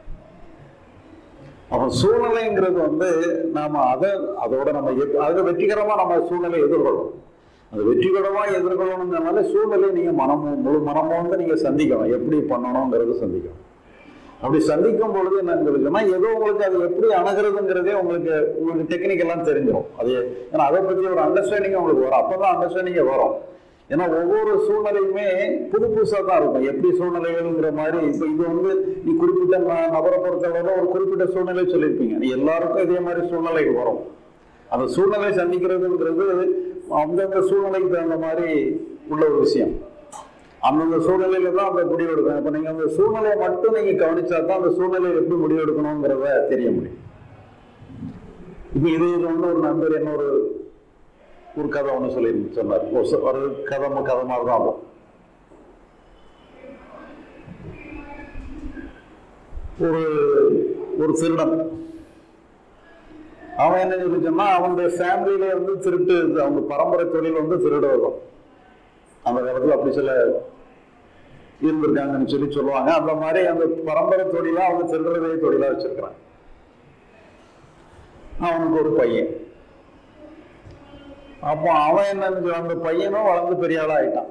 அப்ப சூழ்நிலைங்கிறது வந்து நாம அதை அதோட நம்ம எது- அதை வெற்றிகரமா நம்ம சூழ்நிலை எதிர்கொள்ளணும் அது வெற்றிகரமா எதிர்கொள்ளணுங்கிறனால சூழ்நிலையை நீங்க மனமும் முழு மனமும் வந்து நீங்க சந்திக்கணும் எப்படி பண்ணணுங்கிறத சந்திக்கணும் அப்படி சந்திக்கும் பொழுது என்னன்னு சொன்னா ஏதோ உங்களுக்கு அது எப்படி அணுகிறதுங்கிறதே உங்களுக்கு உங்களுக்கு டெக்னிக் எல்லாம் தெரிஞ்சிடும் அது ஏன்னா அதை பத்தி ஒரு அண்டர்ஸ்டாண்டிங் உங்களுக்கு வரும் அப்பதான் அண்டர்ஸ்டாண்டிங்கே வரும் ஏன்னா ஒவ்வொரு சூழ்நிலையுமே புது புதுசா தான் இருக்கும் எப்படி சூழ்நிலைகள்ங்கிற மாதிரி இப்ப இது வந்து நீ குறிப்பிட்ட ந- நபரை பொறுத்தளவுல ஒரு குறிப்பிட்ட சூழ்நிலை சொல்லியிருப்பீங்க நீ எல்லாருக்கும் இதே மாதிரி சூழ்நிலைகள் வரும் அந்த சூழ்நிலை சந்திக்கிறதுங்கிறது அந்தந்த சூழ்நிலைக்கு தகுந்த மாதிரி உள்ள ஒரு விஷயம் அந்தந்த சூழ்நிலையில தான் அந்த முடிவு எடுக்கணும் இப்ப நீங்க அந்த சூழ்நிலையை மட்டும் நீங்க கவனிச்சா தான் அந்த சூழ்நிலையை எப்படி முடிவு எடுக்கணுங்கிறத தெரிய முடியும் இப்ப இது இது வந்து ஒரு நண்பர் என்ன ஒரு ஒரு கதை ஒண்ணு சொல்லி சொன்னார் ஒரு ச- ஒரு கதை ம- கதை மாதிரி தான் ஆகும் ஒரு ஒரு திருடன் அவன் என்ன சொல்லி சொன்னா அவனுடைய ஃபேமிலியில வந்து திருட்டு இது, அவங்க பரம்பரை தொழில் வந்து திருடுவதும் அந்த காலத்துல அப்படி சில இருந்திருக்காங்கன்னு சொல்லி சொல்லுவாங்க அந்த மாதிரி அந்த பரம்பரை தொழிலா அவங்க திருடுறதே தொழிலா வச்சிருக்கிறாங்க அவனுக்கு ஒரு பையன் அப்போ அவன் என்ன அந்த பையனும் வளர்ந்து பெரிய ஆளா ஆயிட்டான்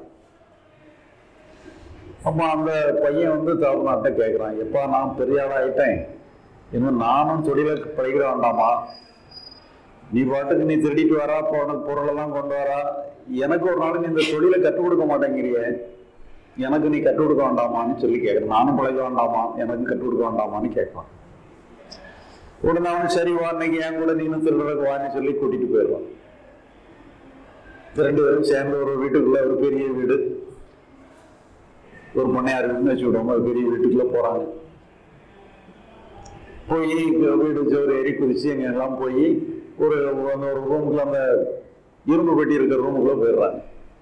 அப்போ அந்த பையன் வந்து தவறுநாட்ட கேட்குறான் எப்பா நான் பெரிய ஆளா ஆயிட்டேன் இன்னும் நானும் தொழிலை பழகிட வேண்டாமா நீ பாட்டுக்கு நீ திருடிட்டு வரா போன பொருளெல்லாம் கொண்டு வரா எனக்கு ஒரு நாள் நீ இந்த தொழிலை கற்றுக் கொடுக்க மாட்டேங்கிறிய எனக்கு நீ கற்றுக் கொடுக்க வேண்டாமான்னு சொல்லி கேட்குறேன் நானும் பழக வேண்டாமா எனக்கு கற்றுக் கொடுக்க வேண்டாமான்னு கேட்கலாம் உடனே அவன் சரி வா இன்னைக்கு என் கூட நீனும் திருடுறதுக்கு வான்னு சொல்லி கூட்டிட்டு போயிடுவான் ரெண்டு பேரும் சேர்ந்து ஒரு வீட்டுக்குள்ள ஒரு பெரிய வீடு ஒரு பண்ணையார் வீடுன்னு வச்சு விடுவாங்க ஒரு பெரிய வீட்டுக்குள்ள போறாங்க போய் வீடு சோறு ஏறி குதிச்சு எங்க எல்லாம் போய் ஒரு அந்த ஒரு ரூமுக்குள்ள அந்த இரும்பு பெட்டி இருக்கிற ரூமுக்குள்ள போயிடுறாங்க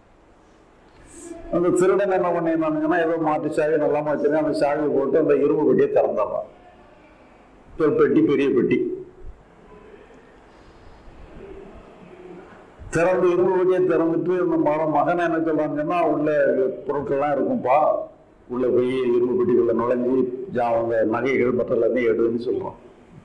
அந்த திருடன் என்ன பண்ணிருந்தானுங்கன்னா ஏதோ மாட்டு சாவி நல்லா வச்சிருக்கேன் அந்த சாவியை போட்டு அந்த இரும்பு பெட்டியை திறந்துடுறான் ஒரு பெட்டி பெரிய பெட்டி திறந்து இரும்பு வழியை திறந்துட்டு அந்த மகன் மகன் என்ன சொல்றாங்கன்னா உள்ள பொருட்கள்லாம் இருக்கும்பா உள்ள போய் இரும்பு பெட்டிக்குள்ள நுழைஞ்சு ஜா- அவங்க நகைகள் மற்ற எல்லாத்தையும் எடுன்னு சொல்றான்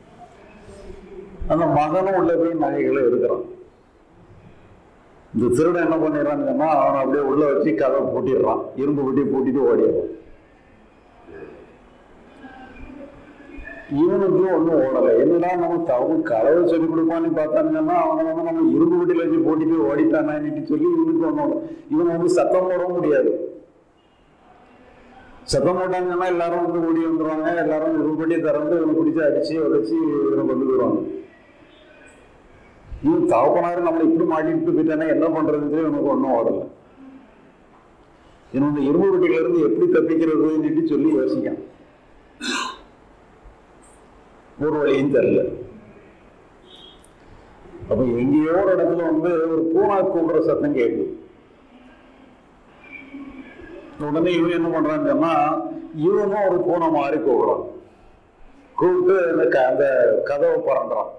அந்த மகனும் உள்ள போய் நகைகளை எடுக்கிறான் இந்த திருடன் என்ன பண்ணிடுறான்னு சொன்னா அவனை அப்படியே உள்ள வச்சு கதவை பூட்டிடுறான் இரும்பு பெட்டி பூட்டிட்டு ஓடிடுறான் இவனுக்கு ஒன்றும் ஓடலை என்னடா நம்ம தவறு களவு சொல்லி கொடுப்பான்னு பார்த்தாங்கன்னா அவனை வந்து நம்ம இரும்பு வீட்டில் வச்சு போட்டிட்டு ஓடிட்டானான்னு சொல்லி இவனுக்கு ஒன்றும் இவன் வந்து சத்தம் போடவும் முடியாது சத்தம் போட்டாங்கன்னா எல்லாரும் வந்து ஓடி வந்துருவாங்க எல்லாரும் இரும்பு பெட்டியை திறந்து இவனை பிடிச்சி அடிச்சு உடைச்சு இவனை கொண்டு போயிடுவாங்க இவன் தவப்பனாரு நம்மளை இப்படி மாட்டிட்டு போயிட்டானே என்ன பண்றதுன்னு சொல்லி இவனுக்கு ஒன்றும் ஓடலை இவன் இந்த இரும்பு பெட்டியில இருந்து எப்படி தப்பிக்கிறதுன்னு சொல்லி யோசிக்கான் ஒரு வழியும் தெரியல அப்ப எங்கேயோ ஒரு இடத்துல வந்து ஒரு பூனா கூப்பிடுற சத்தம் கேட்குது உடனே இவன் என்ன பண்றான்னு சொன்னா இவனும் ஒரு பூனை மாதிரி கூப்பிடுறான் கூப்பிட்டு அந்த க- அந்த கதவை பறந்துறான்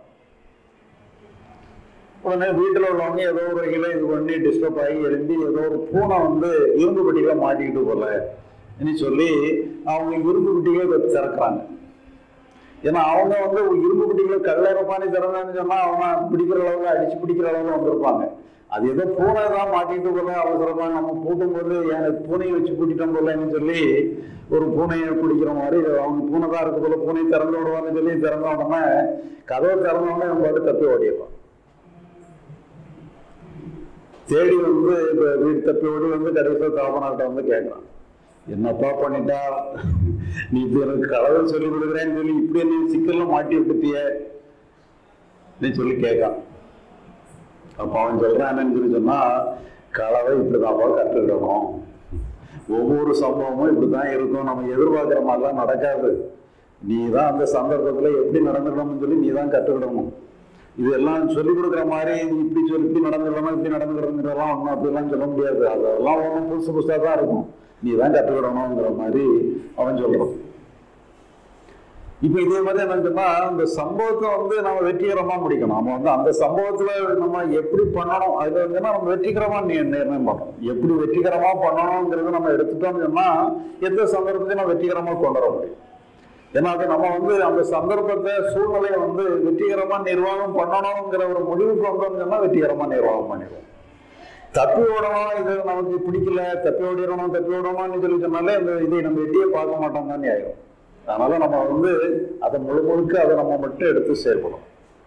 உடனே வீட்டுல உள்ளவங்க ஏதோ ஒரு வகையில இது பண்ணி டிஸ்டர்ப் ஆகி எழும்பி ஏதோ ஒரு பூனை வந்து இரும்பு பெட்டியில மாட்டிக்கிட்டு போல ன்னு சொல்லி அவங்க இரும்பு பெட்டிகளை திறக்கிறாங்க ஏன்னா அவங்க வந்து ஒரு இரும்பு பிடிக்கல கல்லறப்பானி திறந்தான்னு சொன்னா அவன் பிடிக்கிற அளவுக்கு அடிச்சு பிடிக்கிற அளவுக்கு வந்திருப்பாங்க அது ஏதோ பூனை தான் மாட்டிட்டு போல அவசரமா நம்ம பூட்டும் போது எனக்கு பூனையை வச்சு பூட்டிட்டோம் போலன்னு சொல்லி ஒரு பூனையை பிடிக்கிற மாதிரி அவங்க பூனை தான் இருக்கு போல பூனை திறந்து விடுவான்னு சொல்லி திறந்த உடனே கதவை திறந்த உடனே அவன் பாட்டு தப்பி ஓடிடுவான் தேடி வந்து இப்ப வீடு தப்பி ஓடி வந்து கடைசியில் தாப்பனாட்ட வந்து கேட்கறான் என்னப்பா பண்ணிட்டா நீ இப்ப எனக்கு கடவுள் சொல்லி கொடுக்குறேன்னு சொல்லி இப்படி என்ன சிக்கல்ல மாட்டி விட்டுட்டிய நீ சொல்லி கேட்கான் அப்ப அவன் சொல்றான் என்னன்னு சொல்லி சொன்னா களவை இப்படிதான்ப்பா கற்றுக்கிடணும் ஒவ்வொரு சம்பவமும் இப்படிதான் இருக்கும் நம்ம எதிர்பார்க்கிற மாதிரிலாம் நடக்காது நீ தான் அந்த சந்தர்ப்பத்துல எப்படி நடந்துக்கணும்னு சொல்லி நீ தான் கற்றுக்கிடணும் இதெல்லாம் சொல்லிக் கொடுக்குற மாதிரி நீ இப்படி சொல்லி இப்படி நடந்துக்கணும் இப்படி நடந்துக்கிறதுங்கிறதெல்லாம் ஒன்றும் அப்படிலாம் சொல்ல முடியாது அதெல்லாம் ஒன்றும் புதுசு புதுசாக தான் இருக்கும் நீ தான் கற்றுக்கிடணுங்கிற மாதிரி அவன் சொல்றான் இப்ப இதே மாதிரி என்ன சொன்னா அந்த சம்பவத்தை வந்து நம்ம வெற்றிகரமா முடிக்கணும் நம்ம வந்து அந்த சம்பவத்துல நம்ம எப்படி பண்ணணும் அது வந்துன்னா நம்ம வெற்றிகரமா நி- நிர்ணயம் பண்ணணும் எப்படி வெற்றிகரமா பண்ணணுங்கிறது நம்ம எடுத்துட்டோம்னு சொன்னா எந்த சந்தர்ப்பத்தையும் நம்ம வெற்றிகரமா கொண்டு வர முடியும் ஏன்னா அது நம்ம வந்து அந்த சந்தர்ப்பத்தை சூழ்நிலையை வந்து வெற்றிகரமா நிர்வாகம் பண்ணணுங்கிற ஒரு முடிவுக்கு வந்தோம்னு சொன்னா வெற்றிகரமா நிர்வாகம் பண்ணிடுவோம் தப்பி ஓடணும் இது நமக்கு பிடிக்கல தப்பி ஓடிடணும் தப்பி ஓடணும்னு சொல்லி சொன்னாலே அந்த இதை நம்ம எட்டியே பார்க்க மாட்டோம் தானே ஆயிரும் அதனால நம்ம வந்து அதை முழு முழுக்க அதை நம்ம மட்டும் எடுத்து செயல்படும்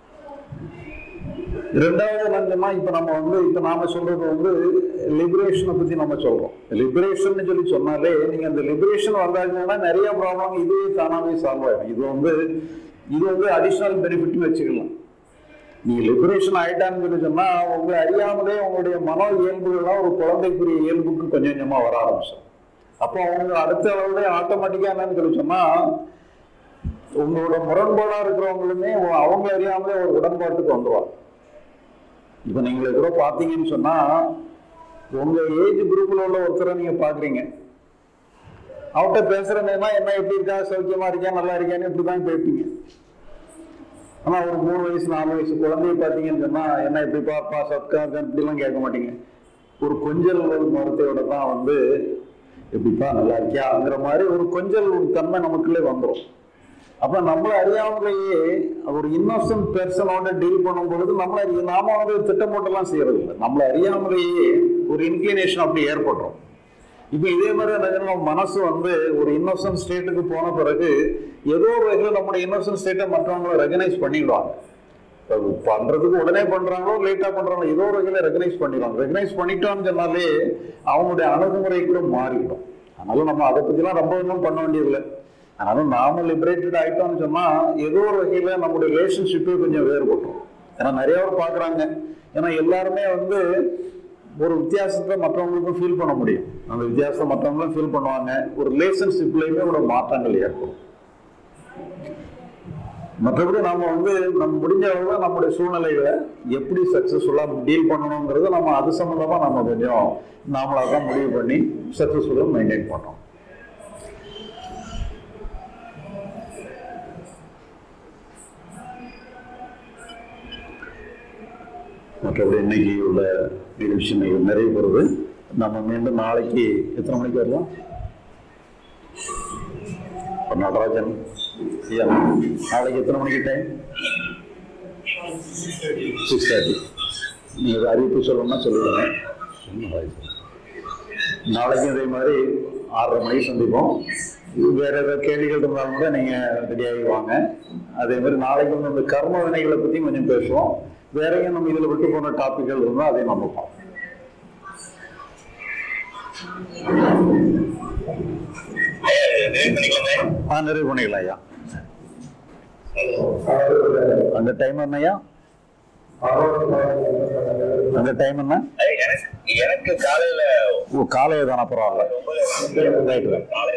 ரெண்டாவது என்னன்னா இப்ப நம்ம வந்து இப்ப நாம சொல்றது வந்து லிபரேஷனை பத்தி நம்ம சொல்றோம் லிபரேஷன் சொல்லி சொன்னாலே நீங்க அந்த லிபரேஷன் வந்தாங்கன்னா நிறைய ப்ராப்ளம் இதுவே தானாவே சால்வ் ஆயிடும் இது வந்து இது வந்து அடிஷனல் பெனிஃபிட்னு வச்சுக்கலாம் நீங்க லிபரேஷன் ஆயிட்டான்னு சொல்லி சொன்னா உங்க அறியாமலே உங்களுடைய மனோ இயல்புகள்லாம் ஒரு குழந்தைக்குரிய இயல்புக்கு கொஞ்சம் கொஞ்சமா வர ஆரம்பிச்சிடும் அப்போ அவங்க அடுத்த அளவுல ஆட்டோமேட்டிக்கா என்னன்னு சொல்லி சொன்னா உங்களோட முரண்பாடா இருக்கிறவங்களுமே அவங்க அறியாமலே ஒரு உடன்பாட்டுக்கு வந்துருவாங்க இப்ப நீங்க கூட பாத்தீங்கன்னு சொன்னா உங்க ஏஜ் குரூப்ல உள்ள ஒருத்தரை நீங்க பாக்குறீங்க அவர்கிட்ட பேசுறேன்னா என்ன எப்படி இருக்கா சௌக்கியமா இருக்கா நல்லா இருக்கான்னு இப்படிதான் பேப்பீங்க ஆனா ஒரு மூணு வயசு நாலு வயசு குழந்தைய பாத்தீங்கன்னு சொன்னா என்ன எப்படி பாப்பா சத்கா இப்படிலாம் கேட்க மாட்டீங்க ஒரு கொஞ்சல் மரத்தையோட தான் வந்து எப்படிப்பா நல்லா இருக்கியாங்கிற மாதிரி ஒரு கொஞ்சல் ஒரு தன்மை நமக்குள்ளே வந்துடும் அப்ப நம்மள அறியாமலேயே ஒரு இன்னோசன்ட் பெர்சனோட டீல் பண்ணும் பொழுது நம்மள அறிய- நாம வந்து திட்டம் போட்டெல்லாம் செய்யறது இல்லை நம்மள அறியாமலேயே ஒரு இன்க்ளினேஷன் அப்படி ஏற்படுறோம் இப்ப இதே மாதிரி என்ன நம்ம மனசு வந்து ஒரு இன்னோசன்ட் ஸ்டேட்டுக்கு போன பிறகு ஏதோ ஒரு வகையில் நம்முடைய இன்னோசன்ட் ஸ்டேட்டை மற்றவங்களை ரெகனைஸ் பண்ணிடுவாங்க இப்ப பண்றதுக்கு உடனே பண்றாங்களோ லேட்டா பண்றாங்களோ ஏதோ ஒரு வகையில ரெகனைஸ் பண்ணிடுவாங்க ரெகனைஸ் பண்ணிட்டோம்னு சொன்னாலே அவங்களுடைய அணுகுமுறை கூட மாறிடும் அதனால நம்ம அதை பத்திலாம் ரொம்ப ஒன்றும் பண்ண வேண்டியதில்லை அதனால நாம லிபரேட்டட் ஆயிட்டோம்னு சொன்னா ஏதோ ஒரு வகையில நம்முடைய ரிலேஷன்ஷிப்பே கொஞ்சம் வேறுபட்டோம் ஏன்னா நிறைய பேர் பாக்குறாங்க ஏன்னா எல்லாருமே வந்து ஒரு வித்தியாசத்தை மற்றவங்களுக்கும் ஃபீல் பண்ண முடியும் அந்த வித்தியாசத்தை மற்றவங்களும் ஃபீல் பண்ணுவாங்க ஒரு ரிலேஷன்ஷிப்லயுமே ஒரு மாற்றங்கள் ஏற்படும் மற்றபடி நாம வந்து நம்ம முடிஞ்ச அளவு நம்முடைய சூழ்நிலைகளை எப்படி சக்சஸ்ஃபுல்லா டீல் பண்ணணுங்கிறது நம்ம அது சம்பந்தமா நம்ம கொஞ்சம் நாமளா தான் முடிவு பண்ணி சக்சஸ்ஃபுல்லா மெயின்டைன் பண்ணோம் மற்றபடி இன்னைக்கு உள்ள நிகழ்ச்சி இன்னைக்கு நிறைவு பெறுது நம்ம மீண்டும் நாளைக்கு எத்தனை மணிக்கு வரலாம் இப்ப நடராஜன் ஐயா நாளைக்கு எத்தனை மணிக்கு டைம் சிக்ஸ் தேர்ட்டி நீங்கள் அறிவிப்பு சொல்லணும்னா சொல்லிடுங்க நாளைக்கும் இதே மாதிரி ஆறரை மணிக்கு சந்திப்போம் வேற ஏதாவது கேள்விகள் இருந்தாலும் கூட நீங்க ரெடியாகி வாங்க அதே மாதிரி நாளைக்கு வந்து இந்த கர்ம வினைகளை பத்தி கொஞ்சம் பேசுவோம் வேற எங்கேயும் நம்ம இதுல விட்டு போன டாபிக்கள் இருந்தால் அதையும் நம்ம பார்ப்போம் ஆ நிறைவு பண்ணிக்கலாம் ஐயா அந்த டைம் என்னய்யா அந்த டைம் என்ன எனக்கு எனக்கு காலையில ஓ காலையை தானே பரவாயில்ல ஒன்பது ரைட் ரைட் காலை